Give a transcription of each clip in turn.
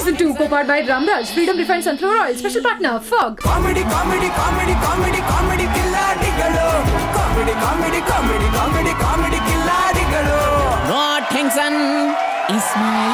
Season 2, co-powered by Ramraj, Freedom Refined Sunflower Oil, special partner, Fog. Comedy comedy comedy comedy comedy ಕಿಲ್ಲಾಡಿಗಳು comedy comedy comedy comedy comedy ಕಿಲ್ಲಾಡಿಗಳು No tension is my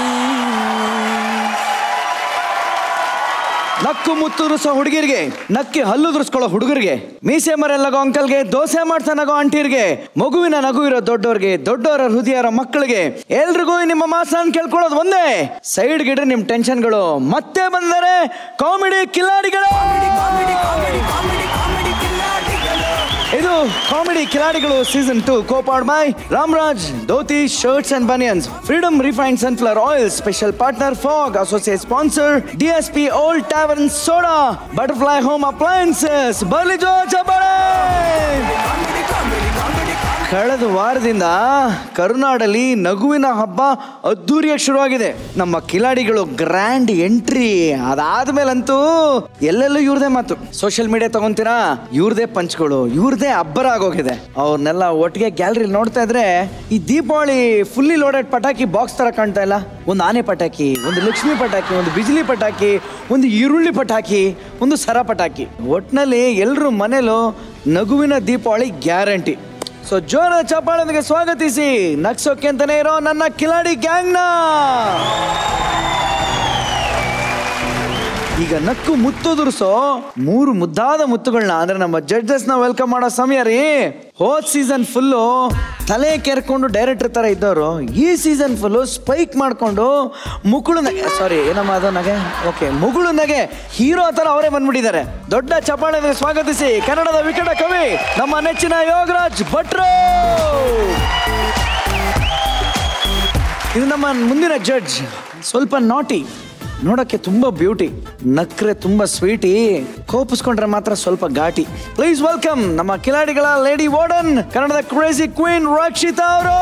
ನಕ್ಕು ಮುತ್ತು ದುರ್ಸೋ ಹುಡುಗಿರಿಗೆ ನಕ್ಕಿ ಹಲ್ಲು ದುರ್ಸ್ಕೊಳ್ಳೋ ಹುಡುಗರಿಗೆ ಮೀಸೆ ಮರೆಲ್ಲಗೋ ಅಂಕಲ್ಗೆ ದೋಸೆ ಮಾಡ್ತಾನಗೋ ಅಂಟಿರ್ಗೆ ಮಗುವಿನ ನಗು ಇರೋ ದೊಡ್ಡೋರ್ಗೆ ದೊಡ್ಡವರ ಹೃದಯರ ಮಕ್ಕಳಿಗೆ ಎಲ್ರಿಗೂ ನಿಮ್ಮ ಮಾಸನ್ ಕೇಳ್ಕೊಳ್ಳೋದು ಒಂದೇ ಸೈಡ್ ಗಿಡ ನಿಮ್ ಟೆನ್ಷನ್ಗಳು ಮತ್ತೆ ಬಂದರೆ ಕಾಮಿಡಿ ಕಿಲಾಡಿಗಳು ಕಾಮಿಡಿ ಕಾಮಿಡಿ ಕಾಮಿಡಿ ಕಾಮಿಡಿ ಕಿಲ್ಲಾಡಿಗಳು ಇದು ಕಾಮಿಡಿ ಕಿಲಾಡಿಗಳು season two copowered by Ramraj dhoti shirts and banians freedom refined sunflower oil special partner fog associate sponsor DSP Old Tavern soda Butterfly home appliances ಬರ್ಲಿ ಜೋ ಚಬಾಳೆ ಕಾಮಿಡಿ ಕಾಮಿಡಿ ಕಾಮಿಡಿ ಕಳೆದ ವಾರದಿಂದ ಕರುನಾಡಲ್ಲಿ ನಗುವಿನ ಹಬ್ಬ ಅದ್ದೂರಿಯಾಗಿ ಶುರುವಾಗಿದೆ ನಮ್ಮ ಕಿಲಾಡಿಗಳು ಗ್ರ್ಯಾಂಡ್ ಎಂಟ್ರಿ ಅದಾದ್ಮೇಲಂತೂ ಎಲ್ಲೆಲ್ಲೂ ಇವ್ರದೇ ಮಾತು ಸೋಷಿಯಲ್ ಮೀಡಿಯಾ ತಗೊಂತೀರಾ ಇವ್ರದೇ ಪಂಚ್ಗಳು ಇವ್ರದೇ ಅಬ್ಬರ ಆಗೋಗಿದೆ ಅವ್ರನ್ನೆಲ್ಲ ಒಟ್ಟಿಗೆ ಗ್ಯಾಲರಿ ನೋಡ್ತಾ ಇದ್ರೆ ಈ ದೀಪಾವಳಿ ಫುಲ್ಲಿ ಲೋಡೆಡ್ ಪಟಾಕಿ ಬಾಕ್ಸ್ ತರ ಕಾಣ್ತಾ ಇಲ್ಲ ಒಂದು ಆನೆ ಪಟಾಕಿ ಒಂದು ಲಕ್ಷ್ಮಿ ಪಟಾಕಿ ಒಂದು ಬಿಜಿಲಿ ಪಟಾಕಿ ಒಂದು ಈರುಳ್ಳಿ ಪಟಾಕಿ ಒಂದು ಸರ ಪಟಾಕಿ ಒಟ್ನಲ್ಲಿ ಎಲ್ಲರೂ ಮನೇಲೂ ನಗುವಿನ ದೀಪಾವಳಿ ಗ್ಯಾರಂಟಿ ಸೊ ಜೋರ ಚಪ್ಪಾಳೊಂದಿಗೆ ಸ್ವಾಗತಿಸಿ ನಗ್ಸೋಕೆ ಅಂತಾನೆ ಇರೋ ನನ್ನ ಕಿಲಾಡಿ ಗ್ಯಾಂಗ್ನ ಈಗ ನಕ್ಕು ಮುತ್ತು ದುರ್ಸೋ ಮೂರು ಮುದ್ದಾದ ಮುತ್ತುಗಳನ್ನ ಅಂದ್ರೆ ನಮ್ಮ ಜಡ್ಜಸ್ ನ ವೆಲ್ಕಮ್ ಮಾಡೋ ಸಮಯ ರೀ ಹೋದ್ ಸೀಸನ್ ಫುಲ್ಲು ತಲೆ ಕೆರ್ಕೊಂಡು ಡೈರೆಕ್ಟರ್ ತರ ಇದ್ದವರು ಈ ಸೀಸನ್ ಫುಲ್ಲು ಸ್ಪೈಕ್ ಮಾಡ್ಕೊಂಡು ಮುಗುಳು ನಗೆ ಸಾರಿ ಏನಮ್ಮ ಅದು ನಗೆ ಓಕೆ ಮುಗುಳು ನಗೆ ಹೀರೋ ತರ ಅವರೇ ಬಂದ್ಬಿಟ್ಟಿದ್ದಾರೆ ದೊಡ್ಡ ಚಪ್ಪಾಳೆ ಸ್ವಾಗತಿಸಿ ಕನ್ನಡದ ವಿಕಟ ಕವಿ ನಮ್ಮ ನೆಚ್ಚಿನ ಯೋಗರಾಜ್ ಭಟ್ರು ಇದು ನಮ್ಮ ಮುಂದಿನ ಜಡ್ಜ್ ಸ್ವಲ್ಪ ನಾಟಿ ನೋಡಕ್ಕೆ ತುಂಬಾ ಬ್ಯೂಟಿ ನಕ್ರೆ ತುಂಬಾ ಸ್ವೀಟಿ ಕೋಪಿಸ್ಕೊಂಡ್ರೆ ಮಾತ್ರ ಸ್ವಲ್ಪ ಘಾಟಿ ಪ್ಲೀಸ್ ವೆಲ್ಕಮ್ ನಮ್ಮ ಕಿಲಾಡಿಗಳ ಲೇಡಿ ವಾರ್ಡನ್ ಕನ್ನಡದ ಕ್ರೇಜಿ ಕ್ವೀನ್ ರಕ್ಷಿತಾ ಅವರು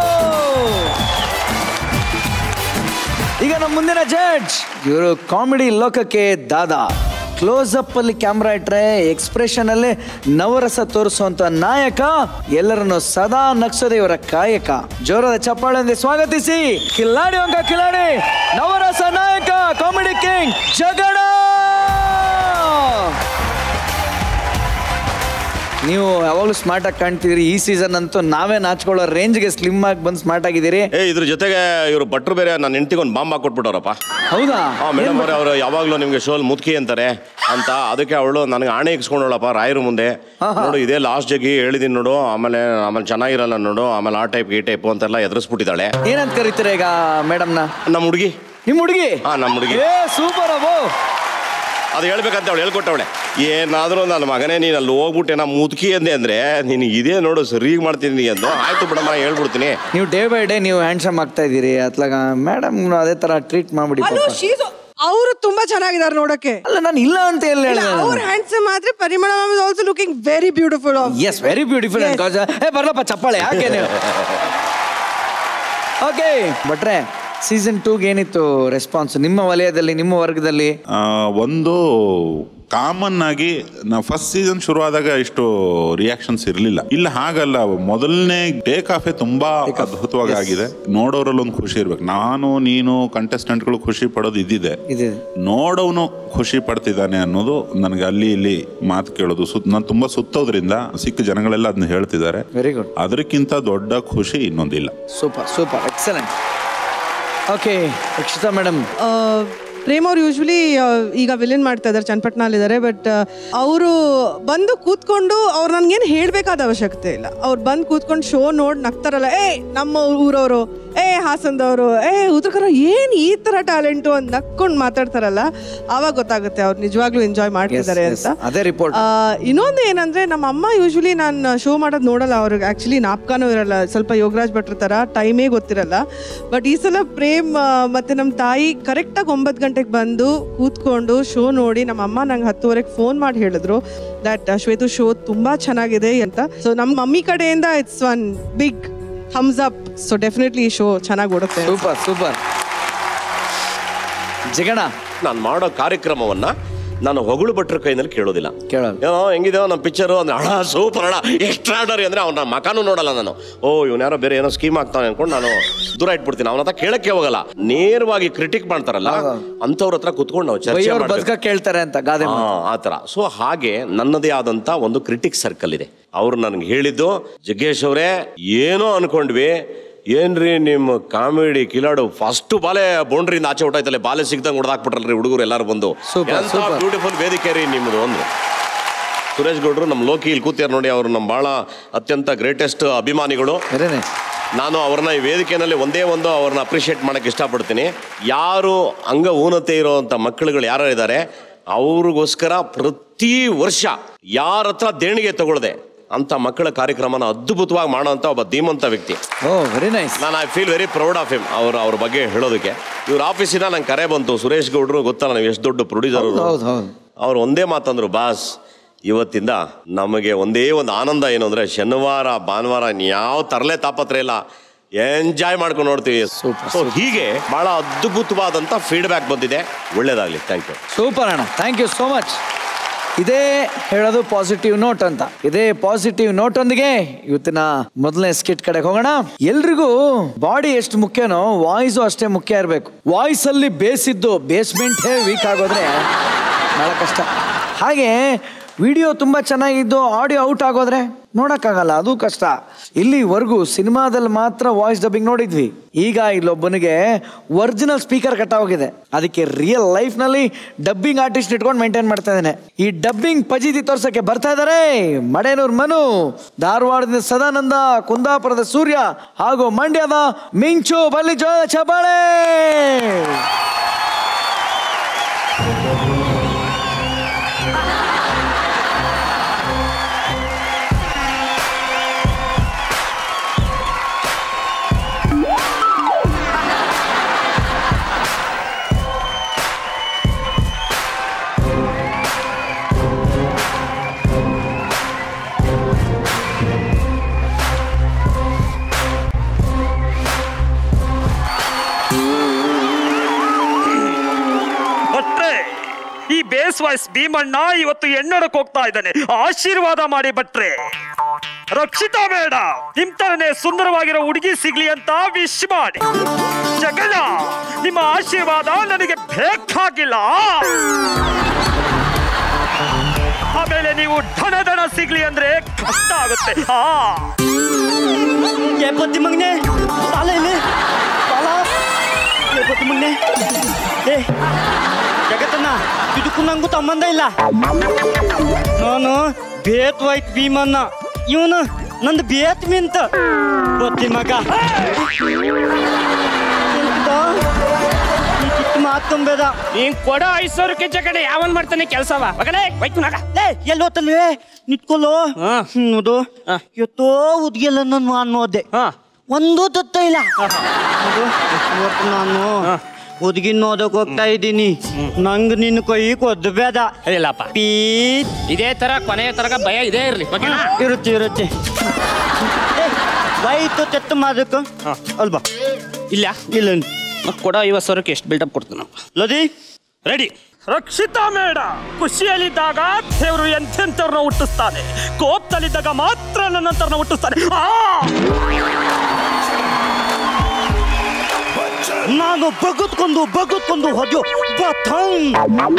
ಈಗ ನಮ್ಮ ಮುಂದಿನ ಜಡ್ಜ್ ಇವರು ಕಾಮಿಡಿ ಲೋಕಕ್ಕೆ ದಾದಾ ಕ್ಲೋಸ್ ಅಪ್ ಅಲ್ಲಿ ಕ್ಯಾಮ್ರಾ ಇಟ್ರೆ ಎಕ್ಸ್ಪ್ರೆಷನ್ ಅಲ್ಲೇ ನವರಸ ತೋರಿಸುವಂತ ನಾಯಕ ಎಲ್ಲರನ್ನು ಸದಾ ನಗ್ಸೋದೆ ಇವರ ಕಾಯಕ ಜೋರದ ಚಪ್ಪಾಳೆಂದೇ ಸ್ವಾಗತಿಸಿ ಕಿಲಾಡಿ ಅಂಕ ಕಿಲಾಡಿ ನವರಸ ನಾಯಕ ಕಾಮಿಡಿ ಕಿಂಗ್ ಜಗಣ ನೀವು ಯಾವಾಗಲೂ ಸ್ಮಾರ್ಟ್ ಆಗಿ ಕಾಣ್ತಿದ್ದೀರಿ ಈ ಸೀಸನ್ ಅಂತೂ ನಾವೇ ನಾಚ್ಕೊಳ್ಳೋ ರೇಂಜ್ಗೆ ಸ್ಲಿಮ್ ಆಗಿ ಬಂದು ಸ್ಮಾರ್ಟ್ ಆಗಿದ್ದೀರಿ ಏ ಇದ್ರ ಜೊತೆಗೆ ಇವರು ಭಟ್ರು ಬೇರೆ ನನ್ನ ಹೆಂಡತಿಗೆ ಒಂದು ಬಾಂಬ್ ಹಾಕೊಟ್ಬಿಟ್ಟವ್ರಪ್ಪ ಹೌದಾ ಹಾ ಮೇಡಮ್ ಅವ್ರೆ ಅವರು ಯಾವಾಗಲೂ ನಿಮ್ಗೆ ಶೋಲ್ ಮುದುಕಿ ಅಂತಾರೆ ಅಂತ ಅದಕ್ಕೆ ಅವಳು ನನಗೆ ಆಣೆ ಇಕ್ಸ್ಕೊಂಡವಳಪ್ಪ ರಾಯರ ಮುಂದೆ ನೋಡು ಇದೇ ಲಾಸ್ಟ್ ಜಗಿ ಹೇಳಿದೀನಿ ನೋಡು ಆಮೇಲೆ ಆಮೇಲೆ ಚೆನ್ನಾಗಿರಲ್ಲ ನೋಡು ಆಮೇಲೆ ಆ ಟೈಪ್ ಈ ಟೈಪ್ ಅಂತೆಲ್ಲ ಎದುರಿಸ್ಬಿಟ್ಟಿದ್ದಾಳೆ ಏನಂತ ಕರೀತೀರ ಈಗ ಮೇಡಮ್ನ ನಮ್ಮ ಹುಡುಗಿ ನಿಮ್ಮ ಹುಡುಗಿ ಹಾ ನಮ್ಮ ಹುಡುಗಿ ಏ ಸೂಪರ್ ಅಬೋ ಅದು ಹೇಳ್ಬೇಕಂತ ಅವಳು ಹೇಳ್ಕೊಟ್ಟವಳೆ ಏನಾದರೂ ನನ್ನ ಮಗನೇ ನೀನು ಅಲ್ಲಿ ಹೋಗ್ಬಿಟ್ಟೆ ನಾ ಮುದುಕಿ ಅಂದೆ ಅಂದ್ರೆ ನೀನು ಇದೇ ನೋಡು ಸರಿಯಾಗಿ ಮಾಡ್ತೀನಿ ಅಂದು ಆಯ್ತು ಬಿಡಮ್ಮ ನಾ ಹೇಳ್ಬಿಡ್ತೀನಿ ನೀವು ಡೇ ಬೈ ಡೇ ನೀವು ಹ್ಯಾಂಡ್ಸಮ್ ಆಗ್ತಾ ಇದ್ದೀರಿ ಅತ್ಲಾಗ ಮೇಡಮ್ ಅದೇ ತರ ಟ್ರೀಟ್ ಮಾಡ್ಬಿಡಿ ಅಲ್ಲೋ ಪಾಪ. ಶೀಸ್ ಅವರು ತುಂಬಾ ಚೆನ್ನಾಗಿದ್ದಾರೆ ನೋಡಕ್ಕೆ ಅಲ್ಲ ನಾನು ಇಲ್ಲ ಅಂತ ಎಲ್ಲ ಅವ್ರ ಹ್ಯಾಂಡ್ಸಮ್ ಆದ್ರೆ Parimala ma'am is also looking very beautiful yes very beautiful and cause ಏ ಬರ್ಲಪ್ಪ ಚಪ್ಪಾಳೆ ಯಾಕೆ ನೀವು ಓಕೆ ಭಟ್ರೆ ಸೀಸನ್ ಟೂಗೆ ಏನಿತ್ತು ರೆಸ್ಪಾನ್ಸ್ ನಿಮ್ಮ ವಲಯದಲ್ಲಿ ನಿಮ್ಮ ವರ್ಗದಲ್ಲಿ ಆ, ಒಂದು ಕಾಮನ್ ಆಗಿ ನಾವು ಫಸ್ಟ್ ಸೀಸನ್ ಶುರು ಆದಾಗ ಇಷ್ಟು ರಿಯಾಕ್ಷನ್ಸ್ ಇರಲಿಲ್ಲ ಇಲ್ಲ ಹಾಗಲ್ಲ ಮೊದಲನೇ ಟೇಕ್ ಆಫೇ ತುಂಬಾ ಅದ್ಭುತವಾಗಿ ಆಗಿದೆ ನೋಡೋರಲ್ಲಿ ಒಂದು ಖುಷಿ ಇರ್ಬೇಕು ನಾನು ನೀನು ಕಂಟೆಸ್ಟೆಂಟ್ಗಳು ಖುಷಿ ಪಡೋದು ಇದ್ದಿದೆ ಇದೆ ನೋಡೋನು ಖುಷಿ ಪಡ್ತಿದ್ದಾನೆ ಅನ್ನೋದು ನನಗೆ ಅಲ್ಲಿ ಇಲ್ಲಿ ಮಾತು ಕೇಳೋದು ಸುತ್ ನಾನು ತುಂಬಾ ಸುತ್ತೋದ್ರಿಂದ ಸಿಕ್ಕ ಜನಗಳೆಲ್ಲ ಅದನ್ನ ಹೇಳ್ತಿದ್ದಾರೆ ವೆರಿ ಗುಡ್ ಅದಕ್ಕಿಂತ ದೊಡ್ಡ ಖುಷಿ ಇನ್ನೊಂದಿಲ್ಲ super super excellent okay Rakshita madam Prem ಅವ್ರು ಯೂಶ್ವಲಿ ಈಗ ವಿಲನ್ ಮಾಡ್ತಾ ಇದ್ದಾರೆ ಚನ್ನಪಟ್ಟಣಲ್ಲಿದ್ದಾರೆ ಬಟ್ ಅವರು ಬಂದು ಕೂತ್ಕೊಂಡು ಅವ್ರು ನನ್ಗೇನು ಹೇಳ್ಬೇಕಾದ ಅವಶ್ಯಕತೆ ಇಲ್ಲ ಅವ್ರು ಬಂದು ಕೂತ್ಕೊಂಡು ಶೋ ನೋಡಿ ನಗ್ತಾರಲ್ಲ ಏ ನಮ್ಮ ಊರವರು ಏ ಹಾಸನದವರು ಏ ಉತ್ತರಕರ ಏನು ಈ ಥರ ಟ್ಯಾಲೆಂಟು ಅಂತ ನಕ್ಕೊಂಡು ಮಾತಾಡ್ತಾರಲ್ಲ ಆವಾಗ ಗೊತ್ತಾಗುತ್ತೆ ಅವ್ರು ನಿಜವಾಗ್ಲೂ ಎಂಜಾಯ್ ಮಾಡ್ತಿದ್ದಾರೆ yes. ಅಂತ ಅದೇ report. ಆ, ಇನ್ನೊಂದು ಏನಂದ್ರೆ ನಮ್ಮ ಅಮ್ಮ ಯೂಶ್ವಲಿ ನಾನು ಶೋ ಮಾಡೋದು ನೋಡಲ್ಲ ಅವ್ರಿಗೆ ಆಕ್ಚುಲಿ ನಾಪ್ಕಾನೂ ಇರಲ್ಲ ಸ್ವಲ್ಪ ಯೋಗರಾಜ್ ಭಟ್ರ ಥರ ಟೈಮೇ ಗೊತ್ತಿರಲ್ಲ ಬಟ್ ಈ ಸಲ ಪ್ರೇಮ್ ಆ, ಮತ್ತೆ ನಮ್ಮ ತಾಯಿ ಕರೆಕ್ಟಾಗಿ ಒಂಬತ್ತು ಗಂಟೆಗೆ ಬಂದು ಕೂತ್ಕೊಂಡು ಶೋ ನೋಡಿ ನಮ್ಮ ಅಮ್ಮ ನಂಗೆ ಹತ್ತುವರೆಗೆ ಫೋನ್ ಮಾಡಿ ಹೇಳಿದ್ರು ದಟ್ ಶ್ವೇತು ಶೋ ತುಂಬಾ ಚೆನ್ನಾಗಿದೆ ಅಂತ ಸೊ ನಮ್ಮ ಮಮ್ಮಿ ಕಡೆಯಿಂದ it's one big thumbs up so definitely ಈ ಶೋ ಚೆನ್ನಾಗಿ ಓಡುತ್ತೆ ಸೂಪರ್ ಸೂಪರ್ ಜಗಣ ನಾನು ಮಾಡೋ ಕಾರ್ಯಕ್ರಮವನ್ನ ನಾನು ಹೊಗಳು ಭಟ್ರ ಕೈನಲ್ಲಿ ಕೇಳೋದಿಲ್ಲ ಕೇಳಲ್ಲ. ಏನೋ ಹೆಂಗಿದೆಯೋ ನಮ್ಮ ಪಿಕ್ಚರು ಅಂದ್ರೆ ಅಣ್ಣ ಸೂಪರ್ ಅಣ್ಣ ಎಕ್ಸ್ಟ್ರಾಡರಿ ಅಂದ್ರೆ ಅವ್ನ ಮಕಾನು ನೋಡಲ್ಲ ನಾನು ಓ ಯಾರೋ ಬೇರೆ ಏನೋ ಸ್ಕೀಮ್ ಆಗ್ತಾನೆ ಅನ್ಕೊಂಡು ನಾನು ದೂರ ಇಟ್ಬಿಡ್ತೀನಿ ಅವನ ಹತ್ರ ಕೇಳಕ್ಕೆ ಹೋಗಲ್ಲ ನೇರವಾಗಿ ಕ್ರಿಟಿಕ್ ಮಾಡ್ತಾರಲ್ಲ ಅಂಥವ್ರ ಹತ್ರ ಕುತ್ಕೊಂಡು ನಾವು ಚರ್ಚೆ ಬೈಯೋರ್ ಮಾಡ್ಬೇಕು ಬದುಕ ಕೇಳ್ತಾರೆ ಅಂತ ಗಾದೆ ಮಾತು. ಆ ಆ ಥರ ಸೊ ಹಾಗೆ ನನ್ನದೇ ಆದಂಥ ಒಂದು ಕ್ರಿಟಿಕ್ ಸರ್ಕಲ್ ಇದೆ ಅವ್ರು ನನಗೆ ಹೇಳಿದ್ದು ಜಗ್ಗೇಶ್ ಅವರೇ ಏನೋ ಅನ್ಕೊಂಡ್ವಿ ಏನ್ರಿ ನಿಮ್ಮ ಕಾಮಿಡಿ ಕಿಲಾಡು ಫಸ್ಟ್ ಬಾಲೆ ಬೌಂಡ್ರಿಯಿಂದ ಆಚೆ ಹೊಟ್ಟಾಯ್ತಲ್ಲ ಬಾಲೆ ಸಿಗ್ದಂಗೆ ಹೊಡೆದಾಕ್ಬಿಟ್ರಲ್ರಿ ಹುಡುಗರು ಎಲ್ಲರೂ ಬಂದು Super, super. ಬ್ಯೂಟಿಫುಲ್ ವೇದಿಕೆ ರೀ ನಿಮ್ಮದು ಒಂದು ಸುರೇಶ್ ಗೌಡ್ರು ನಮ್ಮ ಲೋಕಿ ಇಲ್ಲಿ ಕೂತಿಯಾರ ನೋಡಿ ಅವರು ನಮ್ಮ ಭಾಳ ಅತ್ಯಂತ ಗ್ರೇಟೆಸ್ಟ್ ಅಭಿಮಾನಿಗಳು ವೆರಿ ನೈಸ್ ನಾನು ಅವ್ರನ್ನ ಈ ವೇದಿಕೆಯಲ್ಲಿ ಒಂದೇ ಒಂದು ಅವ್ರನ್ನ ಅಪ್ರಿಷಿಯೇಟ್ ಮಾಡಕ್ಕೆ ಇಷ್ಟಪಡ್ತೀನಿ ಯಾರು ಅಂಗ ಊನತೆ ಇರೋವಂಥ ಮಕ್ಕಳುಗಳು ಯಾರು ಇದ್ದಾರೆ ಅವ್ರಿಗೋಸ್ಕರ ಪ್ರತಿ ವರ್ಷ ಯಾರ ಹತ್ರ ದೇಣಿಗೆ ತಗೊಳ್ದೆ ಅಂತ ಮಕ್ಕಳ ಕಾರ್ಯಕ್ರಮನ ಅದ್ಭುತವಾಗಿ ಮಾಡೋಂಥ ಒಬ್ಬ ಧೀಮಂತ ವ್ಯಕ್ತಿ ಓ ವೆರಿ ನೈಸ್ ನಾನು I feel very proud of him ಅವ್ರ ಅವ್ರ ಬಗ್ಗೆ ಹೇಳೋದಕ್ಕೆ ಇವ್ರ ಆಫೀಸಿನ ನಂಗೆ ಕರೆ ಬಂತು ಸುರೇಶ್ ಗೌಡ್ರು ಗೊತ್ತಲ್ಲ ನೀವು ಎಷ್ಟು ದೊಡ್ಡ ಪ್ರೊಡ್ಯೂಸರ್ ಹೌದು, ಹೌದು, ಹೌದು. ಅವ್ರು ಒಂದೇ ಮಾತಂದ್ರು ಬಾಸ್ ಇವತ್ತಿಂದ ನಮಗೆ ಒಂದೇ ಒಂದು ಆನಂದ ಏನು ಅಂದ್ರೆ ಶನಿವಾರ ಭಾನುವಾರ ಯಾವ ತರಲೆ ತಾಪತ್ರ ಇಲ್ಲ ಎಂಜಾಯ್ ಮಾಡ್ಕೊಂಡು ನೋಡ್ತೀವಿ Super, ಸೊ ಹೀಗೆ ಬಹಳ ಅದ್ಭುತವಾದಂಥ ಫೀಡ್ಬ್ಯಾಕ್ ಬಂದಿದೆ ಒಳ್ಳೇದಾಗ್ಲಿ ಥ್ಯಾಂಕ್ ಯು ಸೂಪರ್ ಅಣ್ಣ ಥ್ಯಾಂಕ್ ಯು ಸೋ ಮಚ್ ಇದೇ ಹೇಳೋದು ಪಾಸಿಟಿವ್ ನೋಟ್ ಅಂತ ಇದೇ ಪಾಸಿಟಿವ್ ನೋಟ್ ಒಂದಿಗೆ ಇವತ್ತಿನ ಮೊದಲನೇ ಸ್ಕಿಟ್ ಕಡೆಗೆ ಹೋಗೋಣ ಎಲ್ರಿಗೂ ಬಾಡಿ ಎಷ್ಟು ಮುಖ್ಯನೋ ವಾಯ್ಸು ಅಷ್ಟೇ ಮುಖ್ಯ ಇರಬೇಕು ವಾಯ್ಸ್ ಅಲ್ಲಿ ಬೇಸಿದ್ದು ಬೇಸ್ಮೆಂಟ್ ವೀಕ್ ಆಗೋದ್ರೆ ಬಹಳ ಕಷ್ಟ ಹಾಗೆ ವಿಡಿಯೋ ತುಂಬಾ ಚೆನ್ನಾಗಿದ್ದು ಆಡಿಯೋ ಔಟ್ ಆಗೋದ್ರೆ ನೋಡಕ್ಕಾಗಲ್ಲ ಅದು ಕಷ್ಟ ಇಲ್ಲಿವರೆಗೂ ಸಿನಿಮಾದಲ್ಲಿ ಮಾತ್ರ ವಾಯ್ಸ್ ಡಬ್ಬಿಂಗ್ ನೋಡಿದ್ವಿ ಈಗ ಇಲ್ಲೊಬ್ಬನಿಗೆ ಒರಿಜಿನಲ್ ಸ್ಪೀಕರ್ ಕಟ್ಟ ಹೋಗಿದೆ ಅದಕ್ಕೆ ರಿಯಲ್ ಲೈಫ್ ನಲ್ಲಿ ಡಬ್ಬಿಂಗ್ ಆರ್ಟಿಸ್ಟ್ ಇಟ್ಕೊಂಡು ಮೇಂಟೈನ್ ಮಾಡ್ತಾ ಇದ್ದಾನೆ ಈ ಡಬ್ಬಿಂಗ್ ಪಜಿತಿ ತೋರ್ಸಕ್ಕೆ ಬರ್ತಾ ಇದ್ದಾರೆ ಮಡೇನೂರ್ ಮನು ಧಾರವಾಡದಿಂದ ಸದಾನಂದ ಕುಂದಾಪುರದ ಸೂರ್ಯ ಹಾಗೂ ಮಂಡ್ಯದ ಮಿಂಚು ಬಲ್ಲಿ ಜೋ ಚಬಾಳೆ ಭಟ್ರೆ ಈ ಬೇಸ್ ವಾಯ್ಸ್ ಭೀಮಣ್ಣ ಇವತ್ತು ಎಣ್ಣಡಕ್ ಹೋಗ್ತಾ ಇದ್ದಾನೆ ಆಶೀರ್ವಾದ ಮಾಡಿ ಭಟ್ರೆ ರಕ್ಷಿತಾ ಬೇಡ ನಿಮ್ ತರನೇ ಸುಂದರವಾಗಿರೋ ಹುಡುಗಿ ಸಿಗ್ಲಿ ಅಂತ ವಿಶ್ ಮಾಡಿ ಜಗಣ ನಿಮ್ಮ ಆಶೀರ್ವಾದ ನನಗೆ ಬೇಕಾಗಿಲ್ಲ ಆಮೇಲೆ ನೀವು ಧನ ಧನ ಸಿಗ್ಲಿ ಅಂದ್ರೆ ಕಷ್ಟ ಆಗುತ್ತೆ ಆ ಏ ಬುದ್ಧಿ ಮಗನೆ ಬಾಲ ಇಲ್ಲಿ ಬಾಲ ಏ ಬುದ್ಧಿ ಮಗನೆ ಏ ಜಗತ್ತನ್ನ ಇದಕ್ಕೂ ನಂಗೂ ಸಂಬಂಧ ಇಲ್ಲ ನಾನು ಬೇತ್ ವೈಟ್ ಭೀಮನ್ನ ಇವನು ನಂದು ಬೇತ್ ಮಿಂತ ಬುದ್ಧಿ ಮಗ ಎಂತ? ಈ ಕಿತ್ತು ಮಾತ್ಕೊಂಬೇದ ನೀನ್ ಕೊಡೋ ಐದು ಸಾವಿರಕ್ಕೆ ಜಗಡೆ ಯಾವನ್ ಮಾಡ್ತಾನೆ ಕೆಲಸವ ಮಗನೇ ಬೈಕ್ ನಾಗ ಲೇ ಎಲ್ಲೋತಲ್ವೇ ನಿತ್ಕೊಳ್ಳೋ ನೋಡು ಎತ್ತೋ ಉದ್ಗೆಲ್ಲ ನಾನು ಅನ್ನೋದೆ ಹಾ. ಒಂದು ತತ್ತ ಇಲ್ಲ ನೋಡು, ಇವತ್ತು ನಾನು ಹುಡುಗಿನ ನೋಡಕ್ ಹೋಗ್ತಾ ಇದ್ದೀನಿ ನಂಗ್ ನಿನ್ನ ಕೈ ಕೊದ್ದು ಬೇಡ ಇಲ್ಲಪ್ಪ ಪೀತ್ ಇದೇ ತರ ಕೊನೆಯ ತರಗ ಭಯ ಇದೇ ಇರ್ಲಿ ಓಕೆನಾ ಇರುತ್ತೆ ಇರುತ್ತೆ ಬೈತು ತೆತ್ತು ಮಾಡೋಕು ಅಲ್ವಾ ಇಲ್ಲ ಇಲ್ಲ ಮತ್ತ್ ಕೊಡೋ ಐವತ್ತು ಸಾವಿರಕ್ಕೆ ಎಷ್ಟು ಬಿಲ್ಡಪ್ ಕೊಡ್ತಾನಪ್ಪ ಲದಿ ರೆಡಿ ರಕ್ಷಿತಾ ಮೇಡ ಖುಷಿಯಲ್ಲಿದ್ದಾಗ ದೇವರು ಎಂತೆಂಥವ್ರನ್ನ ಹುಟ್ಟಿಸ್ತಾನೆ ಕೋಪದಲ್ಲಿದ್ದಾಗ ಮಾತ್ರ ನನ್ನಂತವ್ರನ್ನ ಹುಟ್ಟಿಸ್ತಾನೆ ಆ! ನಾನು ಬಗ್ಗತ್ಕೊಂಡು ಬಗ್ಗತ್ಕೊಂಡು ಹೊದ್ಯೋ ಬಥಂಗ್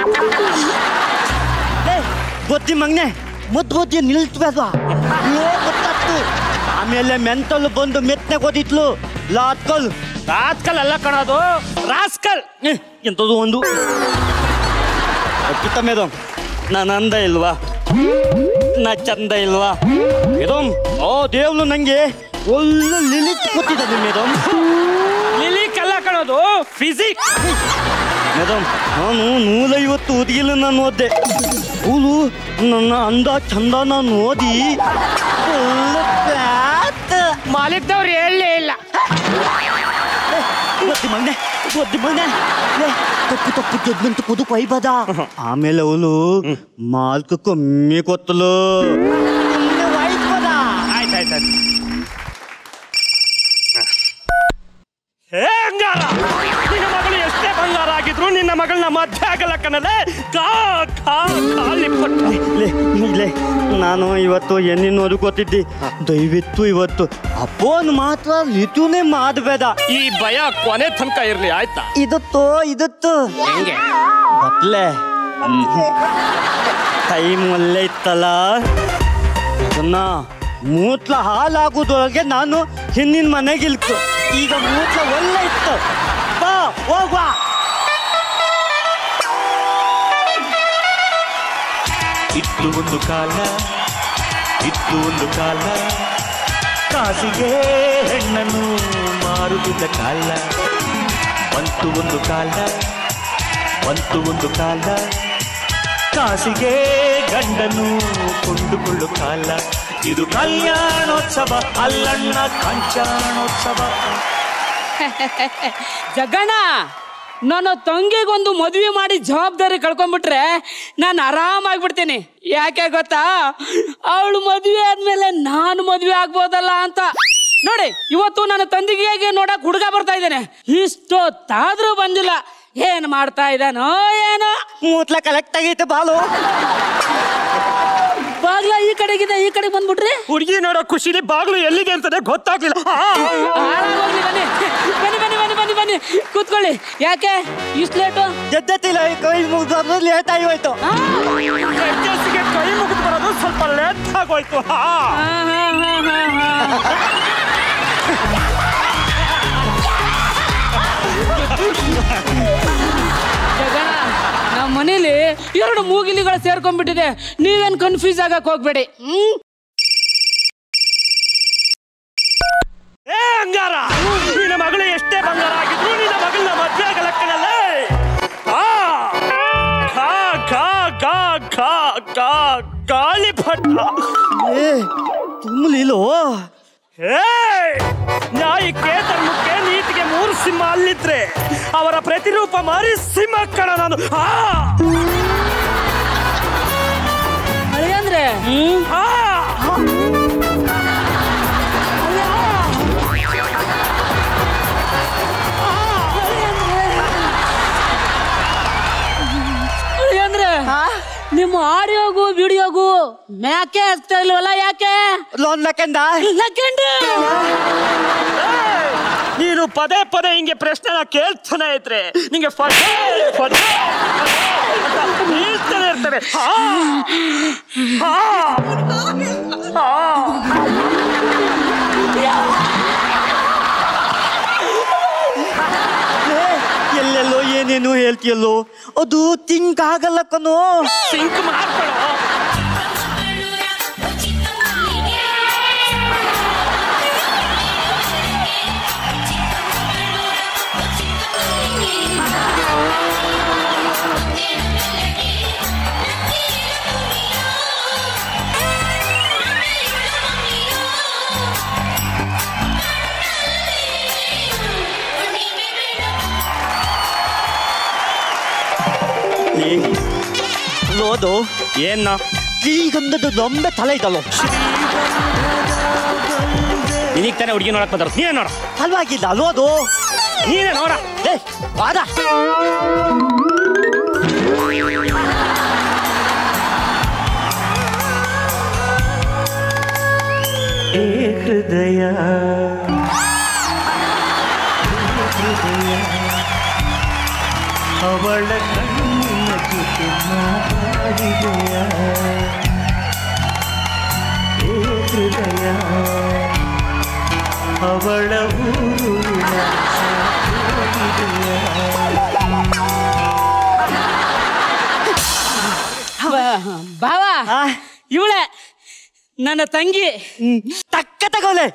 ಏ ಬೊದ್ದಿ ಮಗ್ನೆ ಮುದ್ದು ಬೊದ್ದಿ ನಿಲ್ಸ್ಬೇಡ ಲೋ ಗೊತ್ತಾಯ್ತು ಆಮೇಲೆ ಮೆಂತಲ್ ಬಂದು ಮೆತ್ತನೆ ಓದಿತ್ಲು ಲಾತ್ಕಲ್ ರಾಜ್ಕಲ್ ಅಲ್ಲ ಕಣೋದು ರಾಸ್ಕಲ್ ಎಂಥದ್ದು ಒಂದು ಅಕ್ಕಿತ ಮೇಡಮ್ ನಾನು ಅಂದ ಇಲ್ವಾ ನಾ ಚಂದ ಇಲ್ವಾ ಮೇಡಮ್ ಓ ದೇವ್ಲು ನಂಗೆ ಒಳ್ಳೆ ಲಿಲಿಟ್ ಕೊಟ್ಟಿದ್ದಾನೆ ಮೇಡಮ್ ಲಿಲಿ ಕಲ್ಲ ಕಣೋದು ಫಿಸಿಕ್ ಮೇಡಮ್ ನಾನು ನೂಲೈವತ್ತು ಓದಿಲ್ಲ ನಾನು ಓದ್ದೆ ಅವಳು ನನ್ನ ಅಂದ ಚಂದ ನಾನು ಓದಿ ಒಳ್ಳೆ ಬ್ಯಾತ್. ಮಾಲಿಕ್ದವ್ರು ಹೇಳಲೇ ಇಲ್ಲ ಒದ್ದಿ ಮಗನೆ ಒದ್ದಿ ಮಗನೆ ಲೇ, ತಪ್ಪು ತಪ್ಪು ಜಡ್ಮೆಂಟ್ ಕುದು ಕೊಯ್ಬದ ಆಮೇಲೆ ಅವಳು ಮಾಲ್ಕ ಕಮ್ಮಿ ಕೊತ್ತಲು ಸುಮ್ನೆ ವಾಯ್ಸ್ಬೋದ? ಆಯ್ತಾಯ್ತಾಯ್ತು ಹೇ ಅಂಗಾರ ನಿನ್ನ ಮಗಳು ಎಷ್ಟೇ ಬಂಗಾರ ಆಗಿದ್ರು ನಿನ್ನ ಮಗಳನ್ನ ಮಧ್ಯ ಆಗಲ್ಲ ಕಣಲೆ ಕಾಕ್ ಖಾ ಖಾಲಿ ಪಟ್ಟು ಲೇ ಲೇ ನಾನು ಇವತ್ತು ಎಣ್ಣಿನೋರು ಗೊತ್ತಿದ್ದಿ ದಯವಿಟ್ಟು ಇವತ್ತು ಅಪ್ಪೋನ್ ಮಾತ್ರ ಲಿಟುನೇ ಮಾಡಬೇಡ ಈ ಭಯ ಕೊನೆ ತನಕ ಇರ್ಲಿ ಆಯ್ತಾ ಇದತ್ತು ಇದತ್ತು ಹೆಂಗೆ ಬತ್ಲೆ ಟೈಮ್ ಒಳ್ಳೆ ಇತ್ತಲ್ಲ ಅದನ್ನ ಮೂತ್ಲ ಹಾಲಾಗೋದ್ರೊಳಗೆ ನಾನು ಹಿಂದಿನ ಮನೆಗೆ ಇಲ್ತು ಈಗ ಮೂತ್ಲ ಒಳ್ಳೆ ಇತ್ತು ಬಾ ಹೋಗ್ವಾ ಇತ್ತು ಒಂದು ಕಾಲ ಇತ್ತು ಒಂದು ಕಾಲ ಕಾಸಿಗೆ ಹೆಣ್ಣನ್ನು ಮಾರುತ್ತಿದ್ದ ಕಾಲ ಬಂತು ಒಂದು ಕಾಲ ಬಂತು ಒಂದು ಕಾಲ ಕಾಸಿಗೆ ಗಂಡನು ಕೊಂಡುಕೊಳ್ಳು ಕಾಲ ಇದು ಕಲ್ಯಾಣೋತ್ಸವ ಅಲ್ಲಣ್ಣ ಕಂಚಾಣೋತ್ಸವ ಜಗಣ್ಣ ನನ್ನ ತಂಗಿಗೊಂದು ಮದುವೆ ಮಾಡಿ ಜವಾಬ್ದಾರಿ ಕಳ್ಕೊಂಡ್ಬಿಟ್ರೆ ನಾನು ಆರಾಮಾಗ್ಬಿಡ್ತೀನಿ ಯಾಕೆ ಗೊತ್ತಾ ಅವಳು ಮದುವೆ ಆದ್ಮೇಲೆ ನಾನು ಮದುವೆ ಆಗ್ಬೋದಲ್ಲ ಅಂತ ನೋಡಿ ಇವತ್ತು ನನ್ನ ತಂದಿಗೆ ನೋಡಕ್ ಹುಡುಗ ಬರ್ತಾ ಇದ್ದೇನೆ ಇಷ್ಟೊತ್ತಾದ್ರೂ ಬಂದಿಲ್ಲ ಏನ್ ಮಾಡ್ತಾ ಇದ್ದಾನೋ ಏನೋ ಮೂತ್ಲ ಕಲೆಕ್ಟ್ ಆಗೈತೆ ಬಾಲು ಬಾಗ್ಲ ಈ ಕಡೆಗಿದೆ ಈ ಕಡೆಗೆ ಬಂದ್ಬಿಟ್ರಿ ಹುಡುಗಿ ನೋಡೋ ಖುಷಿಲಿ ಬಾಗ್ಲು ಎಲ್ಲಿಗೆ ಅಂತಾನೆ ಗೊತ್ತಾಗ್ಲಿಲ್ಲ ಆ, ಹಾಳಾಗೋಗ್ಲಿ ಬನ್ನಿ ಬನ್ನಿ ಬನ್ನಿ ಬನ್ನಿ ಬನ್ನಿ ಬನ್ನಿ ಕೂತ್ಕೊಳ್ಳಿ ಯಾಕೆ ಇಷ್ಟು ಲೇಟು ಗೆದ್ದತಿಲ್ಲ ಕೈ ಮುಗ್ದು ಲೇಟ್ ಆಗಿ ಹೋಯ್ತು ಕೆಲ್ಸಕ್ಕೆ ಕೈ ಮುಗಿದು ಬರೋದು ಸ್ವಲ್ಪ ಲೇಟ್ ಆಗೋಯ್ತು ಆ. ಜಗಣ ನಮ್ಮ ಮನೇಲಿ ಎರಡು ಮೂಗಿಲಿಗಳು ಸೇರ್ಕೊಂಡ್ಬಿಟ್ಟಿದೆ ನೀವೇನ್ ಕನ್ಫ್ಯೂಸ್ ಆಗಕ್ ಹೋಗ್ಬೇಡಿ ಹ್ಮ್ ಏ ಅಂಗಾರ ನಿನ್ನ ಮಗಳು ಎಷ್ಟೇ ಬಂಗಾರ ಆಗಿದ್ರು ನಿನ್ನ ಮಗಳನ್ನ ಮದ್ವೆ ಆಗಲಕ್ಕನಲ್ಲೇ ಖಾ ಖಾ ಖಾ ಖಾ ಖಾ ಗಾಳಿ ಭಟ್ಟ ಏ ತುಂಬಲಿಲ್ಲೋ ಏ ನ್ಯಾಯಕ್ಕೆ ಧರ್ಮಕ್ಕೆ ನೀತಿಗೆ ಮೂರು ಸಿಂಹ ಅಲ್ಲಿದ್ರೆ ಅವರ ಪ್ರತಿರೂಪ ಮಾರಿ ಸಿಂಹ ಕಣ ನಾನು ಆ ಅಂದ್ರೆ ಆ ಅಂದ್ರೆ ನಿಮ್ಮ ಆಡಿಯೋಗೂ ವಿಡಿಯೋಗೂ ಮ್ಯಾಕೆ ಆಗ್ತಾ ಇಲ್ವಲ್ಲ ಯಾಕೆ ಲೋನ್ ಲಕ್ಕಂದ ಲಕ್ಕಂಡು ನೀನು ಪದೇ ಪದೇ ಹಿಂಗೆ ಪ್ರಶ್ನೆನ ಕೇಳ್ತಾನೆ ಇದ್ರೆ ನಿಂಗೆ ಫಟೇ ಫಟೇ ಅಂತ ಬೀಳ್ತಾನೆ ಇರ್ತವೆ ಆ, ಆ, ಆ. ಏ, ಎಲ್ಲೆಲ್ಲೋ ಏನೇನು ಹೇಳ್ತೀಯಲ್ಲೋ ಅದು ತಿಂಕ್ ಆಗಲ್ಲ ಕಣೋ ಸಿಂಕ್ ಮಾಡ್ಕೊಳ್ಳೋ ನೋದು ಏನ ಶ್ರೀಗಂಧದ ಲೊಂಬೆ ತಲೆ ಇದಲ್ಲೋ ನಿನಗೆ ತಾನೇ ಹುಡುಗಿ ನೋಡಕ್ ಬಂದ್ರು ನೀನೇ ನೋಡ ಅಲ್ವಾಗಿಲ್ಲ ಅಲ್ವದು ನೀನೇ ನೋಡ ಏ ಬಾದ ಏ ಹೃದಯ ಹೃದಯ ಅವಳ ಕಣ್ಣಿನ ಜೊತೆ ಮಾತಾಡಿದೆಯ ಏ ಹೃದಯ ಅವಳ ಊರಿನ ಬಾವ ಇವಳೆ ನನ್ನ ತಂಗಿ ತಕ್ಕ ತಗೋಲೆ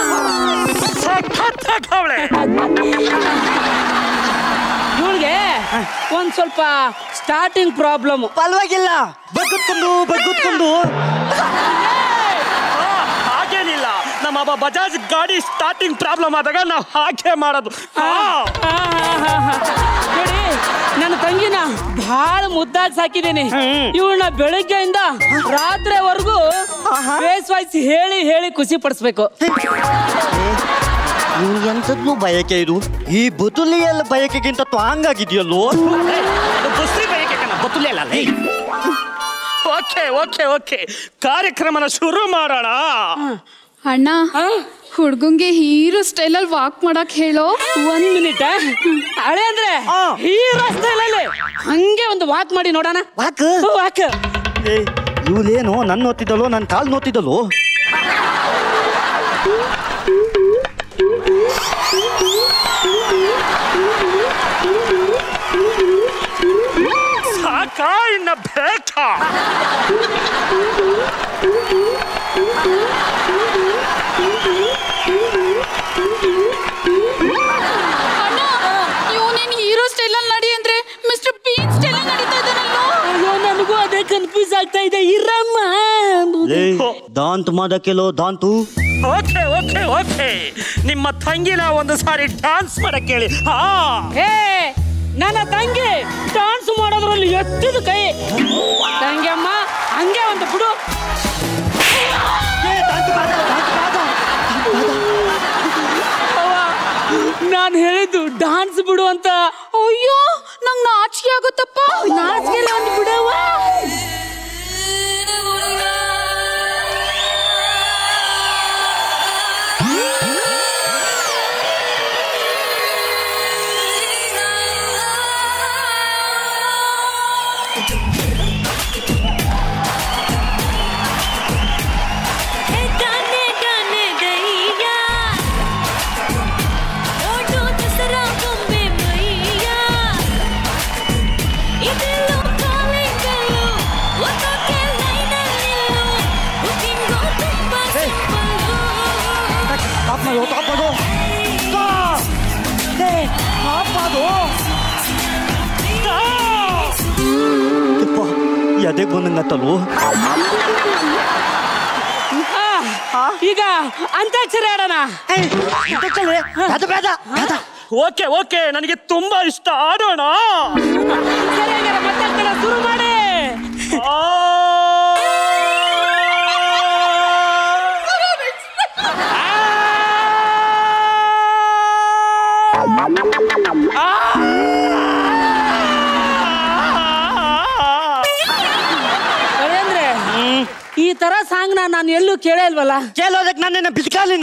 ಇವಳಿಗೆ ಒಂದ್ ಸ್ವಲ್ಪ ಸ್ಟಾರ್ಟಿಂಗ್ ಪ್ರಾಬ್ಲಮ್ ಪರವಾಗಿಲ್ಲ ಬಗ್ಗುತ್ಕೊಂಡು ಬಗ್ಗುತ್ಕೊಂಡು ಹಾಗೇನಿಲ್ಲ ನಮ್ಮ ಒಬ್ಬ ಬಜಾಜ್ ಗಾಡಿ ಸ್ಟಾರ್ಟಿಂಗ್ ಪ್ರಾಬ್ಲಮ್ ಆದಾಗ ನಾವು ಹಾಗೆ ಮಾಡೋದು ಆ. ನೋಡಿ ನನ್ನ ತಂಗಿನ ಬಹಳ ಮುದ್ದಾಗಿ ಸಾಕಿದ್ದೀನಿ ಇವಳನ್ನ ಬೆಳಗ್ಗೆಯಿಂದ ರಾತ್ರಿವರೆಗೂ ಫೇಸ್ ವಾಯ್ಸ್ ಹೇಳಿ ಹೇಳಿ ಖುಷಿ ಪಡಿಸ್ಬೇಕು ಇವ್ನಿಗೆ ಎಂಥದ್ದು ಬಯಕೆ ಇದು ಈ ಬುತುಲಿಯಲ್ಲ ಬಯಕೆಗಿಂತ ತ್ವಾಂಗ್ ಆಗಿದೆಯಲ್ಲೋ ಬಸ್ರಿ ಬಯಕೆ ಕಣ ಬತ್ತುಲಿ ಅಲ್ಲ ಓಕೆ ಓಕೆ ಓಕೆ ಕಾರ್ಯಕ್ರಮನ ಶುರು ಮಾಡೋಣ ಅಣ್ಣ ಹುಡ್ಗಂಗೆ ಹೀರೋ ಸ್ಟೈಲಲ್ಲಿ ವಾಕ್ ಮಾಡಕ್ ಹೇಳೋ ಒಂದ್ ಮಿನಿಟ್ ಹಳೆ ಅಂದ್ರೆ ಹೀರೋ ಸ್ಟೈಲಲ್ಲಿ ಹಂಗೆ ಒಂದು ವಾಕ್ ಮಾಡಿ ನೋಡೋಣ ವಾಕ್ ವಾಕ್ ಇವಳೇನು ನನ್ನ ನೋತಿದ್ದಲ್ಲೋ ನನ್ನ ಕಾಲ್ ನೋತಿದ್ದಲ್ಲೋ ಸಾಕಾ ಇನ್ನ ಬೇಕಾ ಅಣ್ಣ ಇವನೇನ್ ಹೀರೋ ಸ್ಟೈಲಲ್ಲಿ ನಡಿ ಅಂದ್ರೆ ಮಿಸ್ಟರ್ ಬೀನ್ ಸ್ಟೈಲಲ್ಲಿ ನಡೀತಾ ಇದ್ದಾನಲ್ಲೋ ಅಯ್ಯೋ ನನಗೂ ಅದೇ ಕನ್ಫ್ಯೂಸ್ ಆಗ್ತಾ ಇದೆ ಇರಮ್ಮ ಲೇ ದಾಂತ್ ಮಾಡಕ್ಕೆಲೋ ದಾಂತು ಓಕೆ ಓಕೆ ಓಕೆ ನಿಮ್ಮ ತಂಗಿನ ಒಂದು ಸಾರಿ ಡ್ಯಾನ್ಸ್ ಮಾಡಕ್ ಹೇಳಿ ಹಾ ಏ ನನ್ನ ತಂಗಿ ಡಾನ್ಸ್ ಮಾಡೋದ್ರಲ್ಲಿ ಎತ್ತಿದ ಕೈ ತಂಗಿ ಅಮ್ಮ ಹಂಗೆ ಒಂದು ಬಿಡು ನಾನು ಹೇಳಿದ್ದು ಡಾನ್ಸ್ ಬಿಡು ಅಂತ ಅಯ್ಯೋ ನಂಗ್ ನಾಚಿಕೆ ಆಗುತ್ತಪ್ಪ ನಾಚಿಕೆ ಒಂದು ಬಿಡವ गाने गाने गैया ओटो दसरा बॉम्बे मैया ಇದೆಲ್ಲೋ ಕಾಲಿಂಗಲ್ಲು ಓದೋಕೆ ಲೈನಲ್ಲಿಲ್ಲು ಬುಕಿಂಗು ತುಂಬಾ ಸಿಂಪಲ್ಲು ಟಾಪ್ ಮಾಡೋ ಟಾಪ್ ಮಾಡೋ ಟಾಪ್ ಮಾಡೋ ಎದೆ ಬಂದಂಗತ್ತಲ್ವೋ ಆ, ಈಗ ಅಂತ್ಯಾಕ್ಷರಿ ಆಡೋಣ ಬೇಡ ಬೇಡ ಬೇಡ ಓಕೆ ಓಕೆ ನನಗೆ ತುಂಬಾ ಇಷ್ಟ ಆಡೋಣ ಸರಿ ಹಾಗಾದ್ರೆ ಮಾತಾಡ್ಕೊಳ್ಳೋ ಶುರು ಮಾಡಿ ಆ. ಅಂದ್ರೆ ಈ ತರ ಸಾಂಗ್ ನಾನು ಎಲ್ಲೂ ಕೇಳೇ ಇಲ್ವಲ್ಲ ಕೇಳೋದಕ್ಕೆ ನನ್ನೇನ ಬಿಸ್ಕಾಲಿನ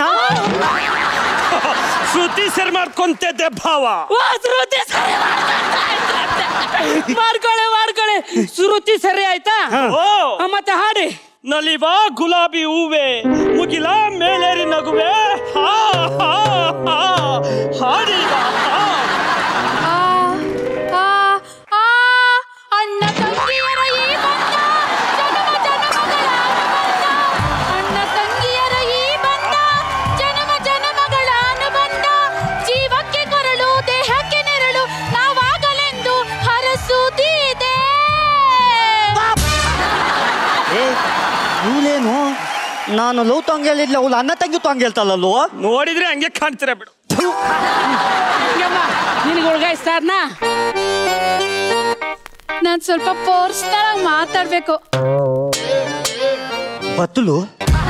ಶ್ರುತಿ ಸರಿ ಮಾಡ್ಕೊಂತಿದ್ದೆ ಭಾವ ವಾ, ಶ್ರುತಿ ಸರಿ ಮಾಡ್ಕೊಂತ ಇದ್ರಂತೆ. ಮಾಡ್ಕೊಳ್ಳಿ ಮಾಡ್ಕೊಳ್ಳಿ ಶ್ರುತಿ ಸರಿ ಆಯ್ತಾ ಓ ಆ, ಮತ್ತೆ ಹಾಡಿ ನಲಿವಾ ಗುಲಾಬಿ ಹೂವೆ ಮುಗಿಲ ಮೇಲೇರಿ ನಗುವೆ ಹಾ ಹಾ ಹಾ ಹಾಡೀಗ ಹಾ ಆ, ಆ, ಆ, ಅಣ್ಣ ತಂಗಿಯರ ಈ ಬಂಧ ಜನ್ಮ ಜನ್ಮಗಳ ಅನುಬಂಧ ಅಣ್ಣ ತಂಗಿಯರ ಈ ಬಂಧ ಜನ್ಮ ಜನ್ಮಗಳ ಅನುಬಂಧ ಜೀವಕ್ಕೆ ಕೊರಳು ದೇಹಕ್ಕೆ ನೆರಳು ನಾವಾಗಲೆಂದು ಹರಸುತ್ತಿದೆ ಏ ಇವಳೇನು ನಾನು ಲವ್ ತಾಂಗ್ ಹೇಳಿದ್ಲ ಅವಳು ಅನ್ನ ತಂಗಿ ತಾಂಗ್ ಹೇಳ್ತಾಳಲ್ಲೋ ನೋಡಿದ್ರೆ ಹಂಗೆ ಕಾಣ್ತೀರ ಬಿಡು ಹಿಂಗಮ್ಮ ನಿನಗೆ ಹುಡುಗ ಇಷ್ಟಾರ್ನಾ ನಾನ್ ಸ್ವಲ್ಪ ಪರ್ಸ್ನಲ್ ಆಗಿ ಮಾತಾಡ್ಬೇಕು ಬತ್ತಲು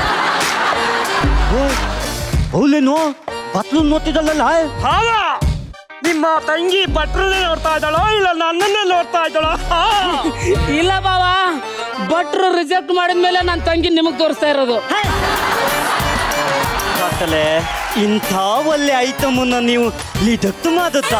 ಅವಳೇನು ಬತ್ಲು ನೋಡ್ತಿದ್ದಲ್ಲ ಭಾವ ನಿಮ್ಮ ತಂಗಿ ಭಟ್ರನ್ನೇ ನೋಡ್ತಾ ಇದ್ದಾಳೋ ಇಲ್ಲ ನನ್ನನ್ನೇ ನೋಡ್ತಾ ಇದ್ದಾಳೋ ಹಾ ಇಲ್ಲ ಬಾವ ಭಟ್ರು ರಿಜೆಕ್ಟ್ ಮಾಡಿದ್ಮೇಲೆ ನನ್ನ ತಂಗಿ ನಿಮಗ್ ತೋರಿಸ್ತಾ ಇರೋದು ಗೊತ್ತಲೆ ಇಂಥ ಒಳ್ಳೆ ಐಟಮನ್ನ ನೀವು ಲಿಡಕ್ತು ಮಾಡುತ್ತಾ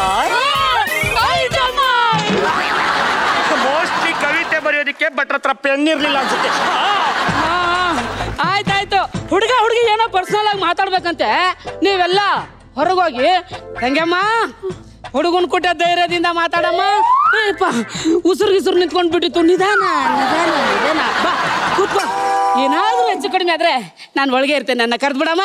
ಮೋಸ್ಟ್ಲಿ ಕವಿತೆ ಬರೆಯೋದಕ್ಕೆ ಭಟ್ರ ಹತ್ರ ಪೆನ್ ಇರ್ಲಿಲ್ಲ ಅನ್ಸುತ್ತೆ ಹಾ. ಹಾ, ಆಯ್ತಾಯ್ತು ಹುಡುಗ ಹುಡುಗಿ ಏನೋ ಪರ್ಸನಲ್ ಆಗಿ ಮಾತಾಡ್ಬೇಕಂತೆ ನೀವೆಲ್ಲ ಹೊರಗೋಗಿ ತಂಗಮ್ಮ ಹುಡುಗನ್ ಕೊಟ್ಟ ಧೈರ್ಯದಿಂದ ಮಾತಾಡಮ್ಮ ಏಪ್ಪ ಉಸಿರು ಗಿಸುರು ನಿಂತ್ಕೊಂಡ್ ಬಿಟ್ಟಿತ್ತು ನಿಧಾನ ನಿಧಾನ ನಿಧಾನ ಬಾ ಕೂತ್ಕೋ ಏನಾದ್ರೂ ಹೆಚ್ಚು ಕಡಿಮೆ ಆದ್ರೆ ನಾನು ಒಳಗೆ ಇರ್ತೇನೆ ನನ್ನ ಕರೆದು ಬಿಡಮ್ಮ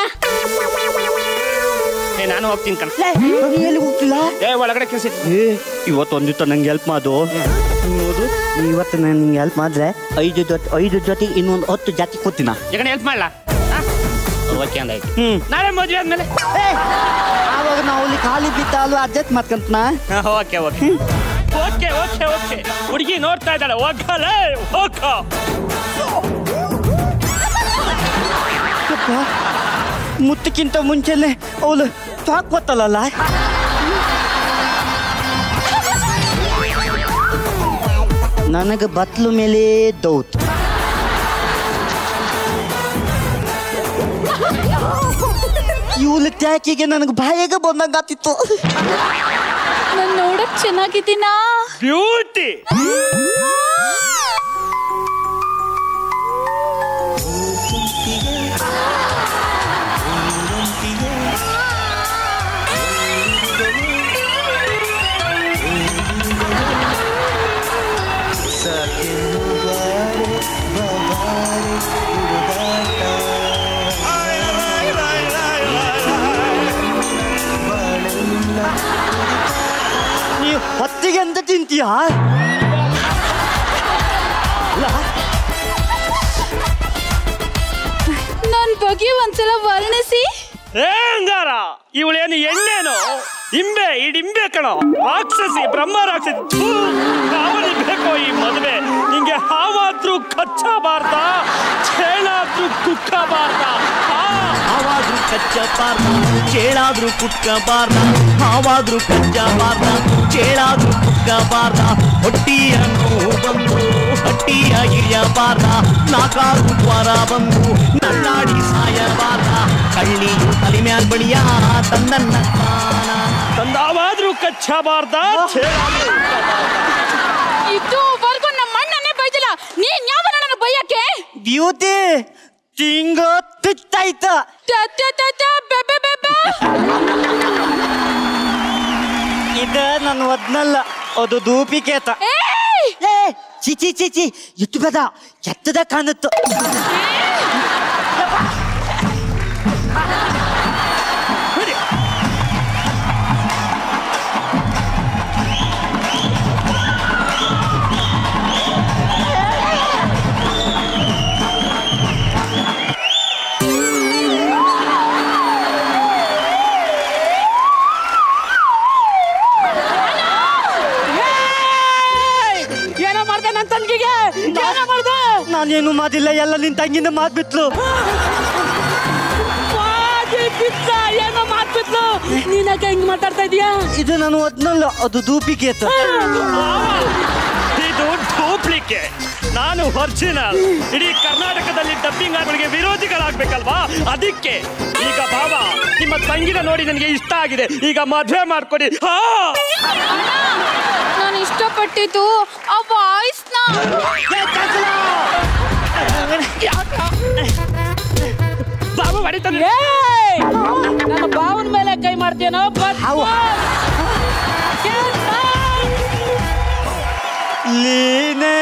ಏ ನಾನು ಹೋಗ್ತೀನಿ ಕಣ ಎಲ್ಲಿ ಹೋಗ್ತಿಲ್ಲ ಏ ಒಳಗಡೆ ಕೆಲಸ ಏ ಇವತ್ತೊಂದಿತ್ತು ನಂಗೆ ಹೆಲ್ಪ್ ಮಾಡು ನೋಡು ನೀ ಇವತ್ತು ನಾನು ನಿಂಗೆ ಹೆಲ್ಪ್ ಮಾಡಿದ್ರೆ ಐದು ಜೊತೆ ಐದು ಜೊತೆ ಇನ್ನೊಂದು ಹತ್ತು ಜಾತಿ ಕೊಡ್ತೀನ ಈಗ ಹೆಲ್ಪ್ ಮಾಡಲ್ಲ ಓಕೆ ಅಂದಾಯ್ತು ಹ್ಮ್ ನಾಳೆ ಮದುವೆ ಆದ್ಮೇಲೆ ಆವಾಗ ನಾವು ಅಲ್ಲಿ ಖಾಲಿ ಬಿದ್ದ ಅಲ್ವಾ ಅಡ್ಜಸ್ಟ್ ಮಾಡ್ಕೊಂತನ okay okay okay okay okay ಹುಡುಗಿ ನೋಡ್ತಾ ಇದ್ದಾಳೆ ಹೋಗಲೇ ಹೋಗ ಮುತ್ತಕ್ಕಿಂತ ಮುಂಚೆನೆ ಅವಳು ಫ್ಯಾಕ್ ಗೊತ್ತಲ್ಲ ನನಗೆ ಬತ್ಲು ಮೇಲೆ ದೌತ್ ಇವಳ ಟ್ಯಾಕಿಗೆ ನನಗೆ ಬಾಯಿಗೆ ಬಂದಂಗಾತಿತ್ತು ನಾನ್ ನೋಡಕ್ ಚೆನ್ನಾಗಿದ್ದೀನಾ ಬ್ಯೂಟಿ ನೀವು ಹೊತ್ತಿಗೆ ಅಂತ ತಿಂತೀಯಾ ನನ್ ಬಗ್ಗೆ ಒಂದ್ಸಲ ವರ್ಣಿಸಿ ಏ ಅಂಗಾರ ಇವಳೇನು ಎಣ್ಣೆನು ಇಂಬೆ ಇಡಿಂಬೆ ಕಣೋ ರಾಕ್ಷಸಿ ಬ್ರಹ್ಮ ರಾಕ್ಷಸಿ ಥೂ, ಯಾವನಿಗೆ ಬೇಕೋ ಈ ಮದುವೆ ನಿಂಗೆ ಹಾವಾದ್ರೂ ಕಚ್ಚಬಾರ್ದ ಚೇಳಾದ್ರೂ ಕುಕ್ಕಬಾರ್ದ ಹಾವಾದ್ರೂ ಕಚ್ಚಬಾರ್ದ ಚೇಳಾದ್ರೂ ಕುಟ್ಕಬಾರ್ದ ಹಾವಾದ್ರೂ ಕಚ್ಚಬಾರ್ದ ಚೇಳಾದ್ರೂ ಕುಟ್ಕಬಾರ್ದ ಹೊಟ್ಟಿಯ ನೋವು ಬಂದು ಹಟ್ಟಿಯ ಹಿರಿಯಬಾರ್ದ ನಾಕಾರು ಜ್ವರ ಬಂದು ನಲ್ಲಾಡಿ ಸಾಯಬಾರ್ದ ಕಳ್ಳಿಯು ತಲೆ ಮ್ಯಾಲ್ ಬಡಿಯ ತಂದನ್ನ ತಾನ ತಂದಾವಾದ್ರೂ ಕಚ್ಚಬಾರ್ದ ಚೇಳಾದ್ರೂ ಇದುವರೆಗೂ ನಮ್ಮ ಅಣ್ಣನೇ ಬೈದಿಲ್ಲ ನೀನ್ ಯಾವ ನನ್ನ ಬೈಯಕ್ಕೆ ಬ್ಯೂಟಿ ತಿಂಗ ತುತ್ತಾಯ್ತ ತ- ತ- ತ- ತ- ಬೆಬೆ ಬೆಬೆ. ಇದ ನನ್ನ ಒದ್ನಲ್ಲ ಅದು ದೂಪಿಕೇತ ಏಯ್! ಏ ಚಿಚಿ ಚಿಚಿ ಇಟ್ಟು ಬೇದ ಕೆತ್ತದ ಕಾಣುತ್ತು ಏಯ್! ಏನೋ ಮಾಡ್ದೆ ನನ್ನ ತಂಗಿಗೆ ಏನೋ ಮಾಡ್ದೆ ನಾನೇನು ಮಾದಿಲ್ಲ ಎಲ್ಲ ನಿನ್ ತಂಗಿನ ಮಾತ್ ಬಿತ್ಲು ಮಾದಿ ಬಿತ್ತ ಏನೋ ಮಾಡ್ಬಿಟ್ಲು ನೀನಕ್ಕೆ ಹೆಂಗ್ ಮಾತಾಡ್ತಾ ಇದೀಯಾ ಇದು ನಾನು ಒದ್ನಲ್ಲ ಅದು ದೂಪಿಕೇತ ಇದು ಡೂಪ್ಲಿಕೇಟ್ ನಾನು ಒರಿಜಿನಲ್ ಇಡೀ ಕರ್ನಾಟಕದಲ್ಲಿ ಡಬ್ಬಿಂಗ್ ಆರ್ಗಳಿಗೆ ವಿರೋಧಿಗಳಾಗ್ಬೇಕಲ್ವಾ ಅದಕ್ಕೆ ಈಗ ಬಾಬಾ ನಿಮ್ಮ ತಂಗಿನ ನೋಡಿ ನನಗೆ ಇಷ್ಟ ಆಗಿದೆ ಈಗ ಮದುವೆ ಮಾಡ್ಕೊಡಿ ಹಾ ನಾನು ಇಷ್ಟಪಟ್ಟಿದ್ದು ಆ ವಾಯ್ಸ್ನ ಬಾಬಾ ಹೊಡಿತಾನೆ ಏಯ್! ನನ್ನ ಬಾವನ ಮೇಲೆ ಕೈ ಮಾಡ್ತೀನೋ ಲೀನೆ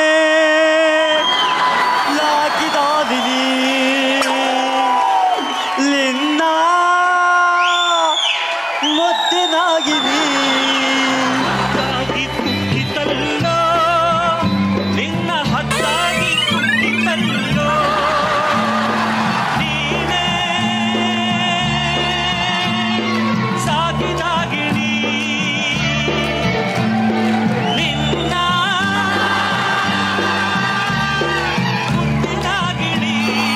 ಲಾಕಿದಾದಿನಿ ಲಿನ್ನ ಮುದ್ದಿನಾಗಿನಿ ಹತ್ತಾಗಿ ಕುಕ್ಕಿತಲ್ಲೋ ನಿನ್ನ ಹತ್ತಾಗಿ ಕುಕ್ಕಿತಲ್ಲೋ ನೀನೇ ಸಾಗಿದಾಗಿಣಿ ನಿನ್ನ ಮುದ್ದಿನಾಗಿಣಿ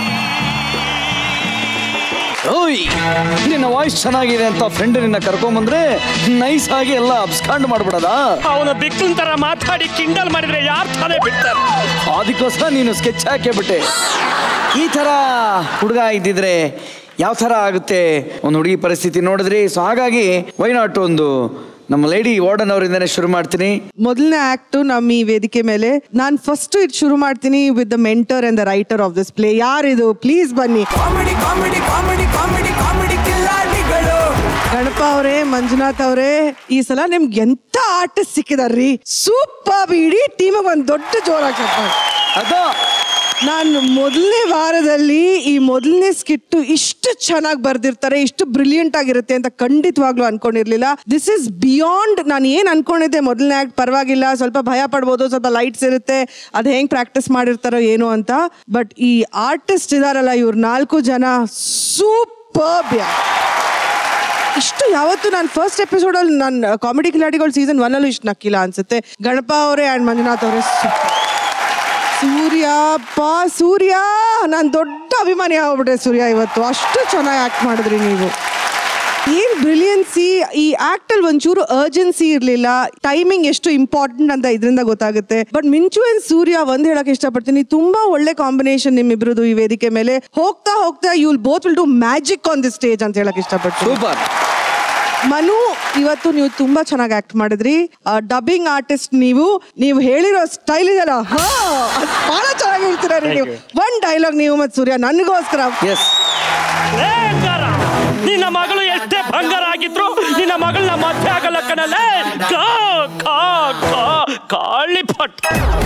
ಓಯ್ ನಿನ್ನ ವಾಯ್ಸ್ ಚೆನ್ನಾಗಿದೆ ಅಂತ ಫ್ರೆಂಡ್ ನಿನ್ನ ಕರ್ಕೊಂಬಂದ್ರೆ ನೈಸ್ ಆಗಿ ಎಲ್ಲ ಅಬ್ಸ್ಕಾಂಡ್ ಮಾಡ್ಬಿಡದ ಅವನು ಬಿಕ್ಕನ್ ತರ ಮಾತಾಡಿ ಕಿಂಡಲ್ ಮಾಡಿದ್ರೆ ಯಾರು ತಾನೇ ಬಿಡ್ತಾರೆ ಅದಕ್ಕೋಸ್ಕರ ನೀನು ಸ್ಕೆಚ್ ಹಾಕೇಬಿಟ್ಟೆ ಈ ಥರ ಹುಡುಗ ಇದ್ದಿದ್ರೆ ಯಾವ ಥರ ಆಗುತ್ತೆ ಒಂದು ಹುಡುಗಿ ಪರಿಸ್ಥಿತಿ ನೋಡಿದ್ರಿ ಸೊ ಹಾಗಾಗಿ ವೈ ನಾಟ್ ಒಂದು ನಮ್ಮ ಲೇಡಿ ವಾರ್ಡನ್ ಅವರಿಂದನೇ ಶುರು ಮಾಡ್ತೀನಿ ಮೊದಲನೇ ಆಕ್ಟ್ ನಮ್ಮ ಈ ವೇದಿಕೆ ಮೇಲೆ ನಾನು ಫಸ್ಟ್ ಇದು ಶುರು ಮಾಡ್ತೀನಿ with the mentor and the writer of this play ಯಾರಿದು ಪ್ಲೀಸ್ ಬನ್ನಿ comedy comedy comedy comedy comedy ಕಿಲ್ಲಾಡಿಗಳು ಗಣಪ ಅವರೇ ಮಂಜುನಾಥ್ ಅವರೇ ಈ ಸಲ ನಿಮ್ಗೆ ಎಂತ ಆರ್ಟಿಸ್ಟ್ ಸಿಕ್ಕಿದಾರ್ರಿ ಸೂಪರ್ ಇಡೀ ಟೀಮಿಗೆ ಒಂದು ದೊಡ್ಡ ಜೋರಾಗಿ ಅದ ನಾನು ಮೊದಲನೇ ವಾರದಲ್ಲಿ ಈ ಮೊದಲನೇ ಸ್ಕಿಟ್ಟು ಇಷ್ಟು ಚೆನ್ನಾಗಿ ಬರ್ದಿರ್ತಾರೆ ಇಷ್ಟು ಬ್ರಿಲಿಯಂಟ್ ಆಗಿರುತ್ತೆ ಅಂತ ಖಂಡಿತವಾಗ್ಲೂ ಅನ್ಕೊಂಡಿರ್ಲಿಲ್ಲ ದಿಸ್ ಇಸ್ ಬಿಯಾಂಡ್ ನಾನು ಏನು ಅನ್ಕೊಂಡಿದ್ದೆ ಮೊದಲನೇ ಆಕ್ಟ್ ಪರವಾಗಿಲ್ಲ ಸ್ವಲ್ಪ ಭಯ ಪಡ್ಬೋದು ಸ್ವಲ್ಪ ಲೈಟ್ಸ್ ಇರುತ್ತೆ ಅದು ಹೆಂಗ್ ಪ್ರಾಕ್ಟೀಸ್ ಮಾಡಿರ್ತಾರೋ ಏನೋ ಅಂತ ಬಟ್ ಈ ಆರ್ಟಿಸ್ಟ್ ಇದಾರಲ್ಲ ಇವ್ರು ನಾಲ್ಕು ಜನ ಸೂಪರ್ ಇಷ್ಟು ಯಾವತ್ತು ನಾನು ಫಸ್ಟ್ ಎಪಿಸೋಡಲ್ಲಿ ನಾನು ಕಾಮಿಡಿ ಕಿಲಾಡಿಗಳು ಸೀಸನ್ ಒನ್ ಅಲ್ಲೂ ಇಷ್ಟು ನಕ್ಕಿಲ್ಲ ಅನ್ಸುತ್ತೆ ಗಣಪ ಅವರೇ ಆ್ಯಂಡ್ ಮಂಜುನಾಥ್ ಅವರೇ ಸೂರ್ಯ ಪಾ ಸೂರ್ಯ ನಾನು ದೊಡ್ಡ ಅಭಿಮಾನಿ ಆಗ್ಬಿಟ್ಟೆ ಸೂರ್ಯ ಇವತ್ತು ಅಷ್ಟು ಚೆನ್ನಾಗಿ ಆಕ್ಟ್ ಮಾಡಿದ್ರಿ ನೀವು ಏನ್ ಬ್ರಿಲಿಯನ್ಸಿ ಈ ಆಕ್ಟ್ ಅಲ್ಲಿ ಒಂಚೂರು ಅರ್ಜೆನ್ಸಿ ಇರ್ಲಿಲ್ಲ ಟೈಮಿಂಗ್ ಎಷ್ಟು ಇಂಪಾರ್ಟೆಂಟ್ ಅಂತ ಇದರಿಂದ ಗೊತ್ತಾಗುತ್ತೆ ಬಟ್ ಮಿಂಚು ಅಂಡ್ ಸೂರ್ಯ ಒಂದ್ ಹೇಳಕ್ ಇಷ್ಟಪಡ್ತೀನಿ ತುಂಬಾ ಒಳ್ಳೆ ಕಾಂಬಿನೇಷನ್ ನಿಮ್ಮಿಬ್ರದ್ದು ಈ ವೇದಿಕೆ ಮೇಲೆ ಹೋಗ್ತಾ ಹೋಗ್ತಾ you will both will do magic on the stage ಅಂತ ಹೇಳಕ್ ಇಷ್ಟಪಡ್ತೀನಿ ಸೂಪರ್ ಮನು ಇವತ್ತು ನೀವು ತುಂಬಾ ಚೆನ್ನಾಗಿ ಆಕ್ಟ್ ಮಾಡಿದ್ರಿ ಡಬ್ಬಿಂಗ್ ಆರ್ಟಿಸ್ಟ್ ನೀವು ನೀವು ಹೇಳಿರೋ ಸ್ಟೈಲ್ ಇದೆಯಲ್ಲ ಹಾ ಅದ್ ಬಹಳ ಚೆನ್ನಾಗಿ ಹೇಳ್ತೀರಾ ರೀ ನೀವು ಒಂದ್ ಡೈಲಾಗ್ ನೀವು ಮತ್ತೆ ಸೂರ್ಯ ನನಗೋಸ್ಕರ ಎಸ್ ಲೇ ಅಂಗಾರ, ನಿನ್ನ ಮಗಳು ಎಷ್ಟೇ ಬಂಗಾರ ಆಗಿದ್ರು ನಿನ್ನ ಮಗಳನ್ನ ಮಧ್ಯೆ ಆಗಲ್ಲ ಕಣಲೇ ಕಾ ಕಾ ಕಾ ಕಾಳಿ ಪಟ್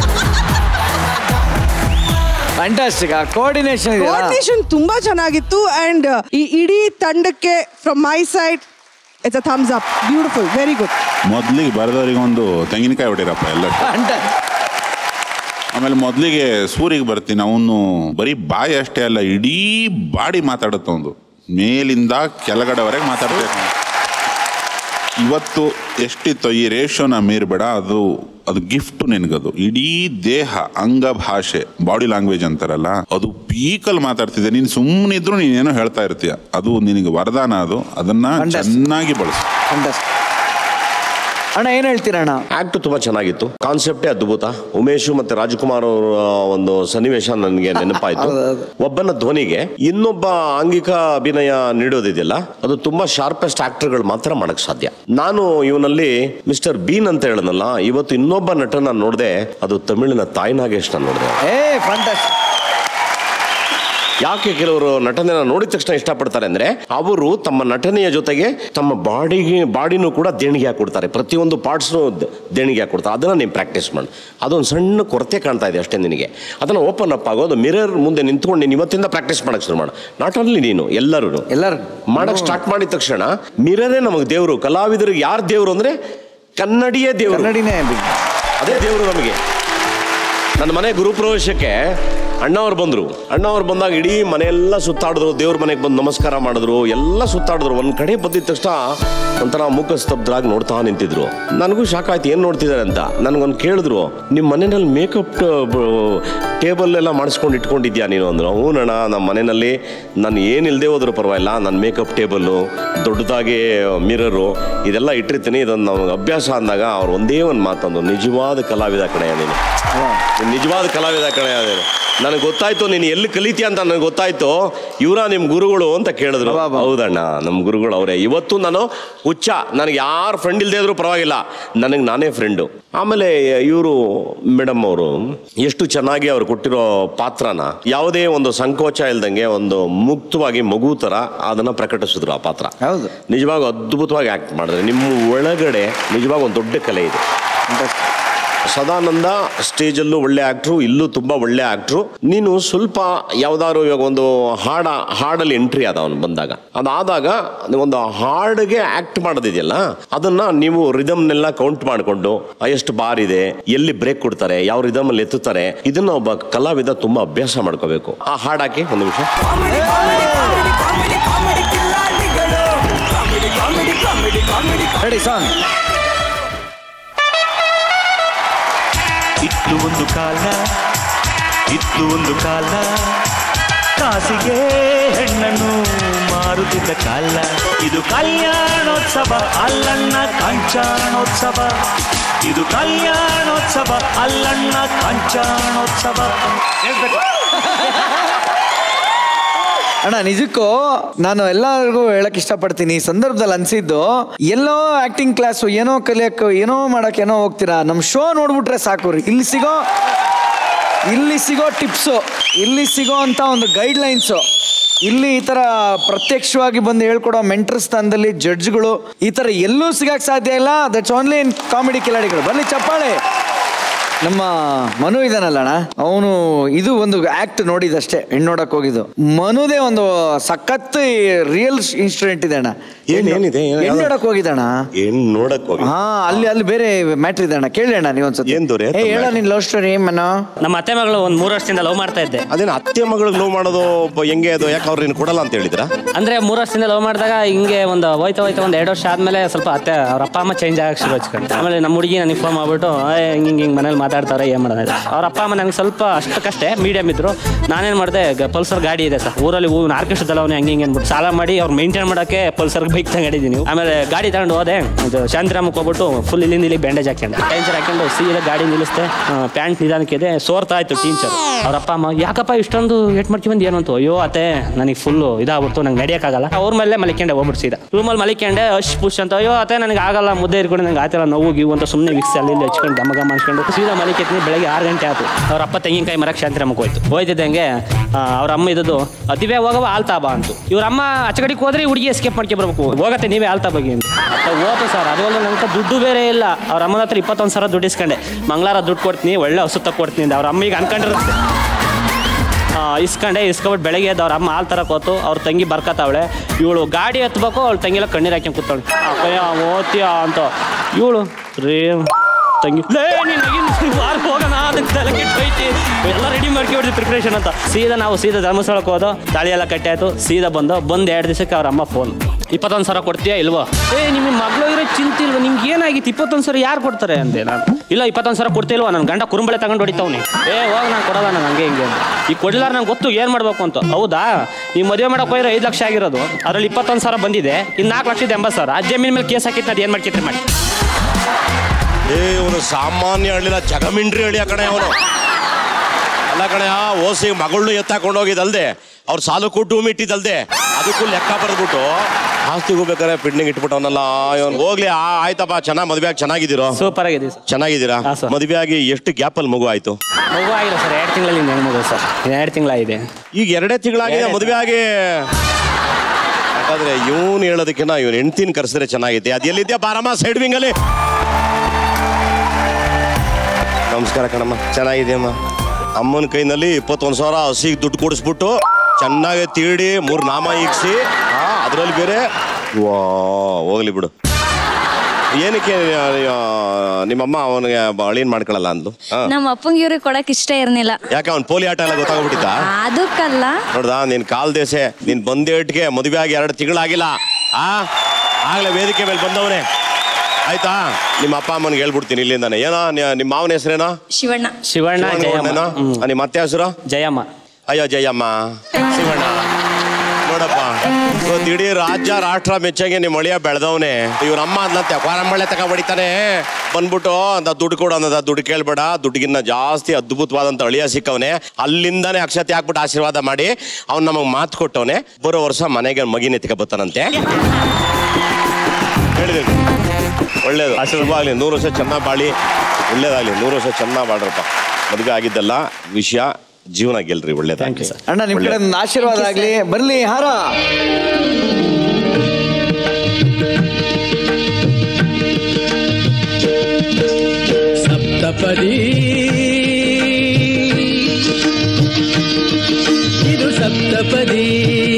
ಫ್ಯಾಂಟಾಸ್ಟಿಕ್ ಆ ಕೋಆರ್ಡಿನೇಷನ್ ಇದೆಯಲ್ಲ ಕೋಆರ್ಡಿನೇಷನ್ ತುಂಬಾ ಚೆನ್ನಾಗಿತ್ತು ಅಂಡ್ ಈ ಇಡೀ ತಂಡಕ್ಕೆ from my side it's a thumbs up beautiful very good ಮೊದ್ಲಿಗೆ ಬರೆದವರಿಗೆ ಒಂದು ತೆಂಗಿನಕಾಯಿ ಹೊಡಿರಪ್ಪ ಎಲ್ಲ ಆಮೇಲೆ ಮೊದಲಿಗೆ ಸೂರಿಗೆ ಬರ್ತೀನಿ ಅವನು ಬರೀ ಬಾಯಿ ಅಷ್ಟೇ ಅಲ್ಲ ಇಡೀ ಬಾಡಿ ಮಾತಾಡುತ್ತ ಒಂದು ಮೇಲಿಂದ ಕೆಳಗಡೆವರೆಗೆ ಮಾತಾಡ್ಬೇಕು ಇವತ್ತು ಎಷ್ಟಿತ್ತು ಈ ರೇಷೋನ ಮೀರ್ಬೇಡ ಅದು ಅದು ಗಿಫ್ಟ್ ನಿನಗದು ಇಡೀ ದೇಹ ಅಂಗ ಭಾಷೆ ಬಾಡಿ ಲ್ಯಾಂಗ್ವೇಜ್ ಅಂತಾರಲ್ಲ ಅದು ಪೀಕಲ್ಲಿ ಮಾತಾಡ್ತಿದ್ದೆ ನೀನು ಸುಮ್ಮನಿದ್ರು ನೀನೇನೋ ಹೇಳ್ತಾ ಇರ್ತೀಯ ಅದು ನಿನಗೆ ವರದಾನ ಅದು ಅದನ್ನ ಚೆನ್ನಾಗಿ ಬಳಸು ಅಣ್ಣ ಏನ್ ಹೇಳ್ತೀರಾ ಅಣ್ಣ ಆಕ್ಟ್ ತುಂಬಾ ಚೆನ್ನಾಗಿತ್ತು ಕಾನ್ಸೆಪ್ಟೇ ಅದ್ಭುತ ಉಮೇಶ್ ಮತ್ತೆ ರಾಜ್ಕುಮಾರ್ ಅವರ ಒಂದು ಸನ್ನಿವೇಶ ನನಗೆ ನೆನಪಾಯ್ತು ಒಬ್ಬನ ಧ್ವನಿಗೆ ಇನ್ನೊಬ್ಬ ಆಂಗಿಕ ಅಭಿನಯ ನೀಡೋದಿದೆಯಲ್ಲ ಅದು ತುಂಬಾ ಶಾರ್ಪೆಸ್ಟ್ ಆಕ್ಟರ್ಗಳು ಮಾತ್ರ ಮಾಡಕ್ ಸಾಧ್ಯ ನಾನು ಇವನಲ್ಲಿ ಮಿಸ್ಟರ್ ಬೀನ್ ಅಂತ ಹೇಳನಲ್ಲ ಇವತ್ತು ಇನ್ನೊಬ್ಬ ನಟನ ನೋಡಿದೆ ಅದು ತಮಿಳಿನ ತಾಯಿ ನಾಗೇಶ್ ನೋಡಿದೆ ಏ ಫ್ಯಾಂಟಾಸ್ಟಿಕ್ ಯಾಕೆ ಕೆಲವರು ನಟನೆನ ನೋಡಿದ ತಕ್ಷಣ ಇಷ್ಟಪಡ್ತಾರೆ ಅಂದ್ರೆ ಅವರು ತಮ್ಮ ನಟನೆಯ ಜೊತೆಗೆ ತಮ್ಮ ಬಾಡಿಗೆ ಬಾಡಿನೂ ಕೂಡ ದೇಣಿಗೆ ಹಾಕೊಡ್ತಾರೆ ಪ್ರತಿಯೊಂದು ಪಾರ್ಟ್ಸ್ನು ದೇಣಿಗೆ ಹಾಕೊಡ್ತಾರೆ ಅದನ್ನ ನೀವು ಪ್ರಾಕ್ಟೀಸ್ ಮಾಡಿ ಅದೊಂದು ಸಣ್ಣ ಕೊರತೆ ಕಾಣ್ತಾ ಇದೆ ಅಷ್ಟೇ ನಿನಗೆ ಅದನ್ನ ಓಪನ್ ಅಪ್ ಆಗೋದು ಮಿರರ್ ಮುಂದೆ ನಿಂತ್ಕೊಂಡು ನೀನು ಇವತ್ತಿಂದ ಪ್ರಾಕ್ಟೀಸ್ ಮಾಡಕ್ ಶುರು ಮಾಡು ನಾಟ್ ಓನ್ಲಿ ನೀನು ಎಲ್ಲರೂ ಎಲ್ಲರೂ ಮಾಡಕ್ ಸ್ಟಾರ್ಟ್ ಮಾಡಿದ ತಕ್ಷಣ ಮಿರರೇ ನಮಗೆ ದೇವರು ಕಲಾವಿದರಿಗೆ ಯಾರು ದೇವರು ಅಂದ್ರೆ ಕನ್ನಡಿಯೇ ದೇವರು ಕನ್ನಡಿನೇ ಅದೇ ದೇವರು ನಮಗೆ ನನ್ನ ಮನೆ ಗುರುಪ್ರವೇಶಕ್ಕೆ ಅಣ್ಣವ್ರು ಬಂದರು ಅಣ್ಣವ್ರು ಬಂದಾಗ ಇಡೀ ಮನೆಯೆಲ್ಲ ಸುತ್ತಾಡಿದ್ರು ದೇವ್ರ ಮನೆಗೆ ಬಂದು ನಮಸ್ಕಾರ ಮಾಡಿದ್ರು ಎಲ್ಲ ಸುತ್ತಾಡಿದ್ರು ಒಂದು ಕಡೆ ಬಂದಿದ ತಕ್ಷಣ ಒಂಥರ ಮುಖ ಸ್ತಬ್ಧರಾಗಿ ನೋಡ್ತಾ ನಿಂತಿದ್ರು ನನಗೂ ಶಾಕ್ ಆಯ್ತು ಏನು ನೋಡ್ತಿದ್ದಾರೆ ಅಂತ ನನಗೊಂದು ಕೇಳಿದ್ರು ನಿಮ್ಮ ಮನೆಯಲ್ಲಿ ಮೇಕಪ್ ಟೇಬಲ್ ಎಲ್ಲ ಮಾಡಿಸ್ಕೊಂಡು ಇಟ್ಕೊಂಡಿದ್ಯಾ ನೀನು ಅಂದ್ರು ಹ್ಞೂನಣ್ಣ ನಮ್ಮ ಮನೆಯಲ್ಲಿ ನಾನು ಏನಿಲ್ಲದೆ ಹೋದ್ರು ಪರವಾಗಿಲ್ಲ ನನ್ನ ಮೇಕಪ್ ಟೇಬಲ್ಲು ದೊಡ್ಡದಾಗಿ ಮಿರರು ಇದೆಲ್ಲ ಇಟ್ಟಿರ್ತೀನಿ ಇದೊಂದು ನಮ್ಗೆ ಅಭ್ಯಾಸ ಅಂದಾಗ ಅವ್ರು ಒಂದೇ ಒಂದು ಮಾತಂದು ನಿಜವಾದ ಕಲಾವಿದ ಕಣೆಯ ನೀನು ನೀನು ನಿಜವಾದ ಕಲಾವಿದ ಕಣೆಯ ನೀನು ನನಗೆ ಗೊತ್ತಾಯ್ತು ನೀನು ಎಲ್ಲಿ ಕಲಿತೀಯ ಅಂತ ನನಗೆ ಗೊತ್ತಾಯ್ತು ಇವರ ನಿಮ್ಮ ಗುರುಗಳು ಅಂತ ಕೇಳಿದ್ರು ಹೌದಣ್ಣ ನಮ್ಮ ಗುರುಗಳು ಅವರೇ ಇವತ್ತು ನಾನು ಹುಚ್ಚ ನನಗೆ ಯಾರು ಫ್ರೆಂಡ್ ಇಲ್ಲದೆ ಇದ್ರು ಪರವಾಗಿಲ್ಲ ನನಗೆ ನಾನೇ ಫ್ರೆಂಡು ಆಮೇಲೆ ಇವರು ಮೇಡಮ್ ಅವರು ಎಷ್ಟು ಚೆನ್ನಾಗಿ ಅವ್ರು ಕೊಟ್ಟಿರೋ ಪಾತ್ರನ ಯಾವುದೇ ಒಂದು ಸಂಕೋಚ ಇಲ್ದಂಗೆ ಒಂದು ಮುಕ್ತವಾಗಿ ಮಗು ಥರ ಅದನ್ನು ಪ್ರಕಟಿಸಿದ್ರು ಆ ಪಾತ್ರ ಹೌದು ನಿಜವಾಗ ಅದ್ಭುತವಾಗಿ ಆ್ಯಕ್ಟ್ ಮಾಡಿದ್ರೆ ನಿಮ್ಮ ಒಳಗಡೆ ನಿಜವಾಗ ಒಂದು ದೊಡ್ಡ ಕಲೆ ಇದೆ ಸದಾನಂದ ಸ್ಟೇಜಲ್ಲೂ ಒಳ್ಳೆ ಆಕ್ಟ್ರು ಇಲ್ಲೂ ತುಂಬಾ ಒಳ್ಳೆ ಆಕ್ಟ್ರು ನೀನು ಸ್ವಲ್ಪ ಯಾವ್ದಾದ್ರು ಇವಾಗ ಒಂದು ಹಾಡ ಹಾಡಲ್ಲಿ ಎಂಟ್ರಿ ಆದ ಅವನು ಬಂದಾಗ ಅದಾದಾಗ ಒಂದು ಹಾಡಿಗೆ ಆಕ್ಟ್ ಮಾಡೋದಿದೆಯಲ್ಲ ಅದನ್ನ ನೀವು ರಿದಮ್ನೆಲ್ಲ ಕೌಂಟ್ ಮಾಡಿಕೊಂಡು ಎಷ್ಟು ಬಾರ್ ಇದೆ ಎಲ್ಲಿ ಬ್ರೇಕ್ ಕೊಡ್ತಾರೆ ಯಾವ ರಿದಮ್ ಅಲ್ಲಿ ಎತ್ತುತ್ತಾರೆ ಇದನ್ನ ಒಬ್ಬ ಕಲಾವಿದ ತುಂಬಾ ಅಭ್ಯಾಸ ಮಾಡ್ಕೋಬೇಕು ಆ ಹಾಡಾಕಿ ಒಂದು ನಿಮಿಷ ರೆಡಿ ಸಾಂಗ್ ಇತ್ತು ಒಂದು ಕಾಲ ಇತ್ತು ಒಂದು ಕಾಲ ಕಾಸಿಗೆ ಹೆಣ್ಣನ್ನು ಮಾರುತ್ತಿದ್ದ ಕಾಲ ಇದು ಕಲ್ಯಾಣೋತ್ಸವ ಅಲ್ಲಣ್ಣ ಕಂಚಾಣೋತ್ಸವ ಇದು ಕಲ್ಯಾಣೋತ್ಸವ ಅಲ್ಲಣ್ಣ ಕಂಚಾಣೋತ್ಸವ ಅಣ್ಣ ನಿಜಕ್ಕೂ ನಾನು ಎಲ್ಲರಿಗೂ ಹೇಳಕ್ ಇಷ್ಟಪಡ್ತೀನಿ ಈ ಸಂದರ್ಭದಲ್ಲಿ ಅನ್ಸಿದ್ದು ಎಲ್ಲೋ ಆಕ್ಟಿಂಗ್ ಕ್ಲಾಸು ಏನೋ ಕಲಿಯಕ್ಕೆ ಏನೋ ಮಾಡಕ್ ಏನೋ ಹೋಗ್ತೀರಾ ನಮ್ಮ ಶೋ ನೋಡ್ಬಿಟ್ರೆ ಸಾಕು ರೀ ಇಲ್ಲಿ ಸಿಗೋ ಇಲ್ಲಿ ಸಿಗೋ ಟಿಪ್ಸು ಇಲ್ಲಿ ಸಿಗೋ ಅಂತ ಒಂದು ಗೈಡ್ ಲೈನ್ಸು ಇಲ್ಲಿ ಈ ತರ ಪ್ರತ್ಯಕ್ಷವಾಗಿ ಬಂದು ಹೇಳ್ಕೊಡೋ ಮೆಂಟರ್ ಸ್ಥಾನದಲ್ಲಿ ಜಡ್ಜ್ಗಳು ಈ ತರ ಎಲ್ಲೂ ಸಿಗಕ್ ಸಾಧ್ಯ ಇಲ್ಲ ದಟ್ಸ್ ಓನ್ಲಿ ಇನ್ ಕಾಮಿಡಿ ಕಿಲಾಡಿಗಳು ಬನ್ನಿ ಚಪ್ಪಾಳೆ ನಮ್ಮ ಮನು ಇದಾನಲ್ಲ ಅಣ್ಣ ಅವನು ಇದು ಒಂದು ಆಕ್ಟ್ ನೋಡಿದಷ್ಟೇ ಹೆಣ್ಣು ನೋಡಕ್ ಹೋಗಿದ್ದು ಮನುದೇ ಒಂದು ಸಖತ್ ರಿಯಲ್ ಇನ್ಸಿಡೆಂಟ್ ಇದೆ ಅಣ್ಣ ಏನ್ ಏನಿದೆ ಏನ್- ಹೆಣ್ಣು ನೋಡಕ್ ಹೋಗಿದ್ದಣ್ಣ ಏನ್ ನೋಡಕ್ ಹೋಗಿ ಹಾ ಅಲ್ಲಿ ಅಲ್ಲಿ ಬೇರೆ ಮ್ಯಾಟ್ರ್ ಇದೆ ಅಣ್ಣ ಕೇಳಿ ಅಣ್ಣ ನೀವೊಂದ್ಸತಿ ಏನ್ ದೊರೆ ಏ ಹೇಳ ನಿನ್ ಲವ್ ಸ್ಟೋರಿ ಮನು ನಮ್ಮ ಅತ್ತೆ ಮಗಳು ಒಂದ್ ಮೂರು ವರ್ಷದಿಂದ ಲವ್ ಮಾಡ್ತಾ ಇದ್ದೆ ಅದೇನು ಅತ್ತೆ ಮಗಳಿಗೆ ಲವ್ ಮಾಡೋದು ಒಬ್ಬ ಹೆಂಗೆ ಅದು ಯಾಕೆ ಅವ್ರು ನೀನು ಕೊಡಲ್ಲ ಅಂತ ಹೇಳಿದ್ರ ಅಂದ್ರೆ ಮೂರು ವರ್ಷದಿಂದ ಲವ್ ಮಾಡಿದಾಗ ಹಿಂಗೆ ಒಂದು ಹೋಯ್ತಾ ಹೋಯ್ತಾ ಒಂದು ಎರಡು ವರ್ಷ ಆದ್ಮೇಲೆ ಸ್ವಲ್ಪ ಅತ್ತೆ ಅವ್ರ ಅಪ್ಪ ಅಮ್ಮ ಚೇಂಜ್ ಆಗಕ್ಕೆ ಶುರು ಹಚ್ಕೊಂಡು ಆಮೇಲೆ ನಮ್ಮ ಹುಡುಗಿ ನನಗೆ ಫೋನ್ ಮಾಡ್ಬಿಟ್ಟು ಹಿಂಗೆ ಹಿಂಗೆ ಹಿಂಗೆ ಮನೇಲಿ ಮಾತಾಡ್ತಾರೆ ಏನು ಮಾಡೋದು ಅವ್ರ ಅಪ್ಪ ಅಮ್ಮ ನನಗೆ ಸ್ವಲ್ಪ ಅಷ್ಟಕ್ಕಷ್ಟೇ ಮೀಡಿಯಮ್ ಇದ್ರು ನಾನೇನು ಮಾಡಿದೆ ಪಲ್ಸರ್ ಗಾಡಿ ಇದೆ ಸರ್ ಊರಲ್ಲಿ ಹೂವಿನ ಆರ್ಕೆಸ್ಟ್ರಾ ಅವನೇ ಹಂಗೆ ಹಿಂಗೆ ಅಂದ್ಬಿಟ್ಟು ಸಾಲ ಮಾಡಿ ಅವ್ರು ಮೇಂಟೈನ್ ಮಾಡೋಕ್ಕೆ ಪಲ್ಸರ್ ಬೈಕ್ ತಗೊಂಡಿದ್ದೀನಿ ಆಮೇಲೆ ಗಾಡಿ ತಗೊಂಡು ಹೋದೆ ಇದು ಶಾಂತಿರಾಮಕ್ಕೆ ಹೋಗ್ಬಿಟ್ಟು ಫುಲ್ ಇಲ್ಲಿಂದ ಇಲ್ಲಿ ಬ್ಯಾಂಡೇಜ್ ಹಾಕ್ಯಂಡೆ ಟೈನ್ಸರ್ ಹಾಕೊಂಡು ಸೀದಾ ಗಾಡಿ ನಿಲ್ಲಿಸ್ದೆ ಪ್ಯಾಂಟ್ ನಿಧಾನಕ್ಕಿದೆ ಸೋರ್ತಾ ಇತ್ತು ಟೀಚರ್ ಅವ್ರ ಅಪ್ಪ ಅಮ್ಮ ಯಾಕಪ್ಪ ಇಷ್ಟೊಂದು ಏಟ್ ಮಾಡ್ಕೊ ಬಂದು ಏನು ಅಂತ ಅಯ್ಯೋ ಅತ್ತೆ ನನಗೆ ಫುಲ್ಲು ಇದಾಗ್ಬಿಡ್ತು ನಂಗೆ ನಡೆಯೋಕ್ಕಾಗಲ್ಲ ಅವ್ರ ಮೇಲೆ ಮಲಿಕೊಂಡೆ ಹೋಗ್ಬಿಟ್ಟು ಸೀದಾ ರೂಮಲ್ಲಿ ಮಲಿಕೊಂಡೆ ಅಶ್ ಪುಷ್ ಅಂತ ಅಯ್ಯೋ ಅತ್ತೆ ನನಗೆ ಆಗಲ್ಲ ಮುದ್ದೆ ಇರ್ಕೊಂಡು ನಂಗೆ ಆಯ್ತಲ್ಲ ನೋವು ಗೀವು ಅಂತ ಸುಮ್ಮನೆ ವಿಕ್ಸ್ ಅಲ್ಲಿ ಇಲ್ಲಿ ಹಚ್ಕೊಂಡು ಗಮ ಗಮ ಅನ್ಸ್ಕೊಂಡು ಸೀದಾ ಮಲಿಕೆತ್ನಿ ಬೆಳಗ್ಗೆ ಆರು ಗಂಟೆ ಆಯ್ತು ಅವ್ರ ಅಪ್ಪ ತೆಂಗಿನಕಾಯಿ ಮರಕ್ಕೆ ಶಾಂತಿರಾಮಕ್ಕೆ ಹೋಯ್ತು ಹೋಯ್ತಿದ್ದಂಗೆ ಆ, ಅವ್ರ ಅಮ್ಮ ಇದ್ದದ್ದು ಅದಿವೇ ಹೋಗವ ಆಲ್ತಾ ಬಾ ಅಂತು ಇವ್ರ ಅಮ್ಮ ಆಚೆಗಡೆಗೆ ಹೋದ್ರೆ ಈ ಹುಡುಗಿ ಎಸ್ಕೇಪ್ ಮಾಡ್ಕೆ ಬರ್ಬೇಕು ಹೋಗತ್ತೆ ನೀವೇ ಆಲ್ತಾ ಬಗ್ಗೆ ಅಂತ ಹೋತು ಸರ್ ಅದು ಒಂದು ನಂಗೆ ದುಡ್ಡು ಬೇರೆ ಇಲ್ಲ ಅವ್ರ ಅಮ್ಮನ ಹತ್ರ ಇಪ್ಪತ್ತೊಂದು ಸಾವಿರ ದುಡ್ಡು ಇಸ್ಕೊಂಡೆ ಮಂಗಳಾರ ದುಡ್ಡು ಕೊಡ್ತೀನಿ ಒಳ್ಳೆ ಹಸು ತಕ್ಕೊಡ್ತೀನಿ ಅಂದೆ ಅವ್ರ ಅಮ್ಮಿಗೆ ಅನ್ಕೊಂಡಿರುತ್ತೆ ಆ, ಇಸ್ಕೊಂಡೆ ಇಸ್ಕೊಬಿಟ್ಟು ಬೆಳಗ್ಗೆ ಎದ್ದು ಅವ್ರ ಅಮ್ಮ ಹಾಲು ತರಕ್ಕೆ ಹೋತು ಅವ್ರ ತಂಗಿ ಬರ್ಕತ್ತವಳೆ ಇವಳು ಗಾಡಿ ಹತ್ಬೇಕು ಅವ್ಳ ತಂಗಿಲ್ಲ ಕಣ್ಣೀರು ಹಾಕ್ಯಂಡ್ ಕೂತಾಳೆ ಅಪ್ಪಯ್ಯ ಓದ್ತೀಯ ಅಂತ ಇವಳು ರೇ ತಂಗಿ ಲೇ ನೀನು ವಾರ ಹೋಗೋಣ ಅದಕ್ಕೆ ತಲೆ ಕೆಟ್ಟೈತಿ ಎಲ್ಲ ರೆಡಿ ಮಾಡ್ಕೊಬಿಡ್ತೀವಿ ಪ್ರಿಪ್ರೇಷನ್ ಅಂತ ಸೀದಾ ನಾವು ಸೀದಾ ಧರ್ಮಸ್ಥಳಕ್ಕೆ ಹೋದೋ ತಾಳಿ ಎಲ್ಲ ಕಟ್ಟಿ ಆಯ್ತು ಸೀದಾ ಬಂದು ಬಂದು ಎರಡು ದಿವಸಕ್ಕೆ ಅವ್ರ ಅಮ್ಮ ಫೋನ್ ಇಪ್ಪತ್ತೊಂದು ಸಾವಿರ ಕೊಡ್ತೀಯಾ ಇಲ್ವೋ ಏ ನಿಮ್ಮ ಮಗಳು ಇರೋ ಚಿಂತೆ ಇಲ್ವ ನಿಮ್ಗೆ ಏನಾಗಿತ್ತು ಇಪ್ಪತ್ತೊಂದು ಸಾವಿರ ಯಾರು ಕೊಡ್ತಾರೆ ಅಂದೆ ನಾನು ಇಲ್ಲ ಇಪ್ಪತ್ತೊಂದು ಸಾವಿರ ಕೊಡ್ತಿಲ್ವ ನನ್ನ ಗಂಡ ಕುರುಂಬಳೆ ತಗೊಂಡು ಹೊಡಿತಾವ್ನಿ ಏ ಹೋಗಿ ನಾನು ಕೊಡಲ್ಲ ನಾನು ಹಂಗೆ ಹಿಂಗೆ ಅಂತ ಈಗ ಕೊಡ್ಲಾರ ನಂಗೆ ಗೊತ್ತು ಏನು ಮಾಡ್ಬೇಕು ಅಂತ ಹೌದಾ ಈ ಮದುವೆ ಮಾಡಕ್ಕೆ ಹೋದ್ರೆ ಐದು ಲಕ್ಷ ಆಗಿರೋದು ಅದರಲ್ಲಿ ಇಪ್ಪತ್ತೊಂದು ಸಾವಿರ ಬಂದಿದೆ ಇನ್ನು ನಾಲ್ಕು ಲಕ್ಷದ ಎಂಬತ್ತು ಸಾವಿರ ಆ ಜಮೀನ್ ಮೇಲೆ ಕೇಸ್ ಹಾಕಿತ್ತು ಅದು ಏನು ಮಾಡ್ಕಿತ್ರಿ ಮಾಡಿ ಏ ಇವನು ಸಾಮಾನ್ಯ ಹಳ್ಳಿಲ್ಲ ಜಗಮಿಂಡ್ರಿ ಹಳ್ಳಿಯ ಕಣೆ ಅವನು ಅಲ್ಲ ಕಣೆ ಓಸಿ ಮಗಳನ್ನ ಎತ್ತಾಕೊಂಡು ಹೋಗಿದಲ್ದೆ ಅವ್ರ ಸಾಲು ಕೊಟ್ಟು ಮಿಟ್ಟಿದಲ್ದೆ ಅದಕ್ಕೂ ಲೆಕ್ಕ ಬರೆದ್ಬಿಟ್ಟು ಆಸ್ತಿಗೂ ಬೇಕಾದ್ರೆ ಪಿಡ್ನಿಂಗ್ ಇಟ್ಬಿಟ್ಟವನಲ್ಲ ಇವನು ಹೋಗ್ಲಿ ಆ, ಆಯ್ತಪ್ಪ ಚೆನ್ನಾಗಿ ಮದುವೆ ಆಗಿ ಚೆನ್ನಾಗಿದ್ದೀರೋ ಸೂಪರ್ ಆಗಿದೆ ಸರ್ ಚೆನ್ನಾಗಿದ್ದೀರಾ ಮದುವೆ ಆಗಿ ಎಷ್ಟು ಗ್ಯಾಪಲ್ಲಿ ಮಗು ಆಯ್ತು ಮಗು ಆಗಿಲ್ಲ ಸರ್ ಎರಡು ತಿಂಗಳಲ್ಲಿ ಹೆಣ್ಣು ಮಗು ಸರ್ ಎರಡು ತಿಂಗಳಾಗಿದೆ ಈಗ ಎರಡೇ ತಿಂಗಳಾಗಿದೆ ಎರಡೇ ಮದುವೆ ಆಗಿ ಯಾಕಂದ್ರೆ ಇವನು ಹೇಳೋದಕ್ಕಿಂತ ಇವನು ಹೆಂಡ್ತಿನ ಕರೆಸಿದ್ರೆ ಚೆನ್ನಾಗಿದೆ ಅದು ಎಲ್ಲಿದ್ಯಾ ಬಾರಮ್ಮ ಸೈಡ್ ವಿಂಗಲ್ಲಿ ನಮಸ್ಕಾರ ಕಣಮ್ಮ ಚೆನ್ನಾಗಿದೆಯಮ್ಮ ಅಮ್ಮನ ಕೈನಲ್ಲಿ ಇಪ್ಪತ್ತೊಂದು ಸಾವಿರ ಹಸಿಗೆ ದುಡ್ಡು ಕೊಡಿಸ್ಬಿಟ್ಟು ಚೆನ್ನಾಗಿ ತೀಡಿ ಮೂರು ನಾಮ ಈಗ್ಸಿ ಹಾ ಅದರಲ್ಲಿ ಬೇರೆ ವಾ ಹೋಗ್ಲಿ ಬಿಡು ಏನಕ್ಕೆ ಆ, ನಿಮ್ಮಮ್ಮ ಅವನಿಗೆ ಅಳೀನ್ ಮಾಡ್ಕೊಳ್ಳಲ್ಲ ಅಂದ್ಲು ಹಾ ನಮ್ಮ ಅಪ್ಪಂಗೆ ಇವ್ರಿಗೆ ಕೊಡಕ್ ಇಷ್ಟ ಇರ್ಲಿಲ್ಲ ಯಾಕೆ ಅವ್ನು ಪೋಲಿ ಆಟ ಎಲ್ಲ ಗೊತ್ತಾಗ್ಬಿಟ್ಟಿತ್ತಾ ಅದಕ್ಕಲ್ಲ ನೋಡ್ದಾ ನೀನ್ ಕಾಲ್ ದೇಸೆ ನೀನ್ ಬಂದೇಟ್ಗೆ ಮದುವೆ ಆಗಿ ಎರಡು ತಿಂಗಳಾಗಿಲ್ಲ ಆ ಆಗ್ಲೇ ವೇದಿಕೆ ಮೇಲೆ ಬಂದವನೇ ಆಯ್ತಾ ನಿಮ್ಮ ಅಪ್ಪ ಅಮ್ಮನಿಗೆ ಹೇಳ್ಬಿಡ್ತೀನಿ ಇಲ್ಲಿಂದಾನೆ ಏನೋ ನಿ- ನಿಮ್ಮ ಮಾವನ ಹೆಸರೇನೋ ಶಿವಣ್ಣ ಶಿವಣ್ಣ ಜಯಮ್ಮ ಶಿವಣ್ಣನೋ? ಆ, ನಿಮ್ಮ ಅತ್ತೆ ಹೆಸರು ಜಯಮ್ಮ ಅಯ್ಯೋ ಜಯಮ್ಮ ಶಿವಣ್ಣ ನೋಡಪ್ಪ ಇವತ್ತು ಇಡೀ ರಾಜ್ಯ ರಾಷ್ಟ್ರ ಮೆಚ್ಚಂಗೆ ನಿಮ್ಮ ಅಳಿಯ ಬೆಳೆದವನೇ ಇವ್ರ ಅಮ್ಮ ಅಂದಂತೆ ವಾರಂಬಳೆ ತಕ ಹೊಡಿತಾನೆ ಬಂದ್ಬಿಟ್ಟು ಅಂತ ದುಡ್ಡು ಕೊಡು ಅನ್ನೋದ ದುಡ್ಡು ಕೇಳ್ಬೇಡ ದುಡ್ಡಿಗಿನ್ನ ಜಾಸ್ತಿ ಅದ್ಭುತವಾದಂತ ಅಳಿಯ ಸಿಕ್ಕವನೆ ಅಲ್ಲಿಂದಾನೆ ಅಕ್ಷತೆ ಹಾಕ್ಬಿಟ್ಟು ಆಶೀರ್ವಾದ ಮಾಡಿ ಅವ್ನು ನಮಗೆ ಮಾತು ಕೊಟ್ಟವನೆ ಬರೋ ವರ್ಷ ಮನೆಗೆ ಮಗಿನ ಎತ್ಕ ಬರ್ತಾನಂತೆ ಹೇಳಿದ್ದೀನಿ ಒಳ್ಳೇದು ಶುಭವಾಗ್ಲಿ ನೂರು ವರ್ಷ ಚೆನ್ನಾಗಿ ಬಾಳಿ ಒಳ್ಳೇದಾಗ್ಲಿ ನೂರು ವರ್ಷ ಚೆನ್ನಾಗಿ ಬಾಳ್ರಪ್ಪ ಮದುವೆ ಆಗಿದ್ದಲ್ಲ ವಿಷಯ ಜೀವನ ಗೆಲ್ರಿ ಒಳ್ಳೇದಾಗ್ಲಿ ಅಣ್ಣ ನಿಮ್ ಕಡೆ ಒಂದು ಆಶೀರ್ವಾದ ಆಗ್ಲಿ ಬರ್ಲಿ ಹಾರ ಸಪ್ತಪದಿ ಇದು ಸಪ್ತಪದಿ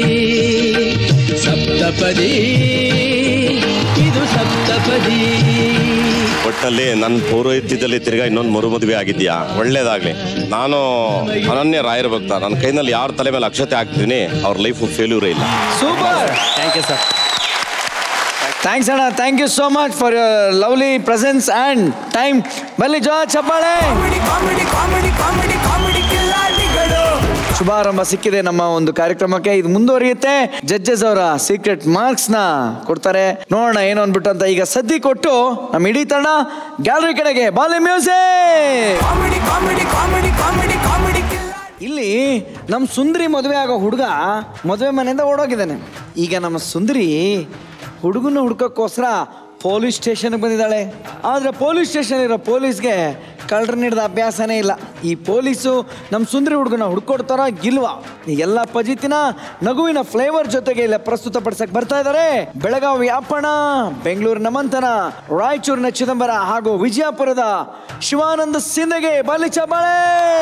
ಸಪ್ತಪದಿ ಇದು ಸಪ್ತಪದಿ ಒಟ್ಟಲ್ಲಿ ನನ್ನ ಪೌರೋಹಿತ್ಯದಲ್ಲಿ ತಿರ್ಗಾ ಇನ್ನೊಂದು ಮರು ಮದುವೆ ಆಗಿದ್ಯಾ ಒಳ್ಳೇದಾಗ್ಲಿ ನಾನು ಅನನ್ಯ ರಾಯರ ಭಕ್ತ ನನ್ನ ಕೈನಲ್ಲಿ ಯಾರ ತಲೆ ಮೇಲೆ ಅಕ್ಷತೆ ಹಾಕ್ತೀನಿ ಅವ್ರ ಲೈಫ್ ಫೇಲ್ಯೂರೇ ಇಲ್ಲ super thank you sir thanks ಅಣ್ಣ thank you so much for your lovely presence and time ಬರ್ಲಿ ಜೋ ಚಪ್ಪಾಳೆ ಕಾಮಿಡಿ ಕಾಮಿಡಿ ಕಾಮಿಡಿ ಕಾಮಿಡಿ ಕಿಲ್ಲಾಡಿಗಳು ಶುಭಾರಂಭ ಸಿಕ್ಕಿದೆ ನಮ್ಮ ಒಂದು ಕಾರ್ಯಕ್ರಮಕ್ಕೆ ಇದು ಮುಂದುವರಿಯುತ್ತೆ ಜಡ್ಜಸ್ ಅವರ ಸೀಕ್ರೆಟ್ ಮಾರ್ಕ್ಸ್ ನ ಕೊಡ್ತಾರೆ ನೋಡೋಣ ಏನು ಅಂದ್ಬಿಟ್ಟು ಅಂತ ಈಗ ಸದ್ದಿ ಕೊಟ್ಟು ನಮ್ಮ ಇಡೀ ತಂಡ ಗ್ಯಾಲರಿ ಕಡೆಗೆ ಬಾಲಿ music comedy comedy comedy comedy comedy ಇಲ್ಲಿ ನಮ್ಮ ಸುಂದರಿ ಮದುವೆ ಆಗೋ ಹುಡುಗ ಮದುವೆ ಮನೆಯಿಂದ ಓಡೋಗಿದ್ದಾನೆ ಈಗ ನಮ್ಮ ಸುಂದರಿ ಹುಡುಗನ ಹುಡ್ಕೋಕ್ಕೋಸ್ಕರ ಪೊಲೀಸ್ ಸ್ಟೇಷನ್ಗೆ ಬಂದಿದ್ದಾಳೆ ಆದರೆ ಪೊಲೀಸ್ ಸ್ಟೇಷನ್ ಇರೋ ಪೊಲೀಸ್ಗೆ ಕಳ್ಳರನ್ನ ಹಿಡ್ದ ಅಭ್ಯಾಸನೇ ಇಲ್ಲ ಈ ಪೊಲೀಸು ನಮ್ಮ ಸುಂದರಿ ಹುಡುಗನ ಹುಡ್ಕೊಡ್ತಾರ ಗಿಲ್ವಾ ಈ ಎಲ್ಲ ಪಜಿತಿನ ನಗುವಿನ ಫ್ಲೇವರ್ ಜೊತೆಗೆ ಇಲ್ಲ ಪ್ರಸ್ತುತಪಡಿಸಕ್ ಬರ್ತಾ ಇದ್ದಾರೆ ಬೆಳಗಾವಿ ಅಪ್ಪಣ ಬೆಂಗಳೂರಿನ ಮಂಥನ ರಾಯಚೂರಿನ ಚಿದಂಬರ ಹಾಗೂ ವಿಜಯಪುರದ ಶಿವಾನಂದ ಸಿಂದಗೆ ಬಾಲಿ ಚಬಾಳೆ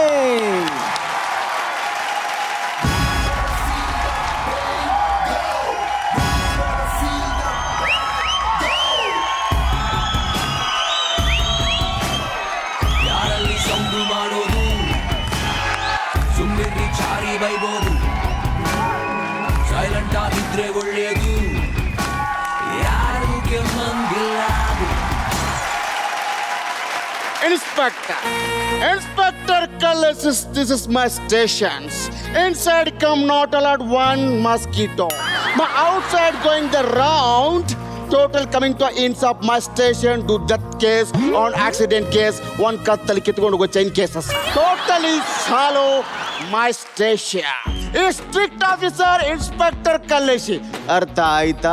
ಯಾರಲ್ಲಿ ಸೌಂಡು ಮಾಡೋದು ಸುಮ್ಮನೆ ಚಾರಿ ಬೈಬೋದು ಸೈಲೆಂಟ್ ಆಗಿದ್ರೆ ಒಳ್ಳೆಯದು ಯಾರು ಕೆಮ್ಮಂಗಿಲ್ಲ Inspector. Inspector Cullis, this is my stations. Inside come not allowed one mosquito. My outside going the round. Total coming to ends of my station to death case on accident case one ಕತ್ತಲ್ಲಿ ಕಿತ್ಕೊಂಡು ಹೋಗೋ chain cases totally ಸಾಲೋ my station ಈ strict officer inspector Kalleshi ಅರ್ಥ ಆಯ್ತಾ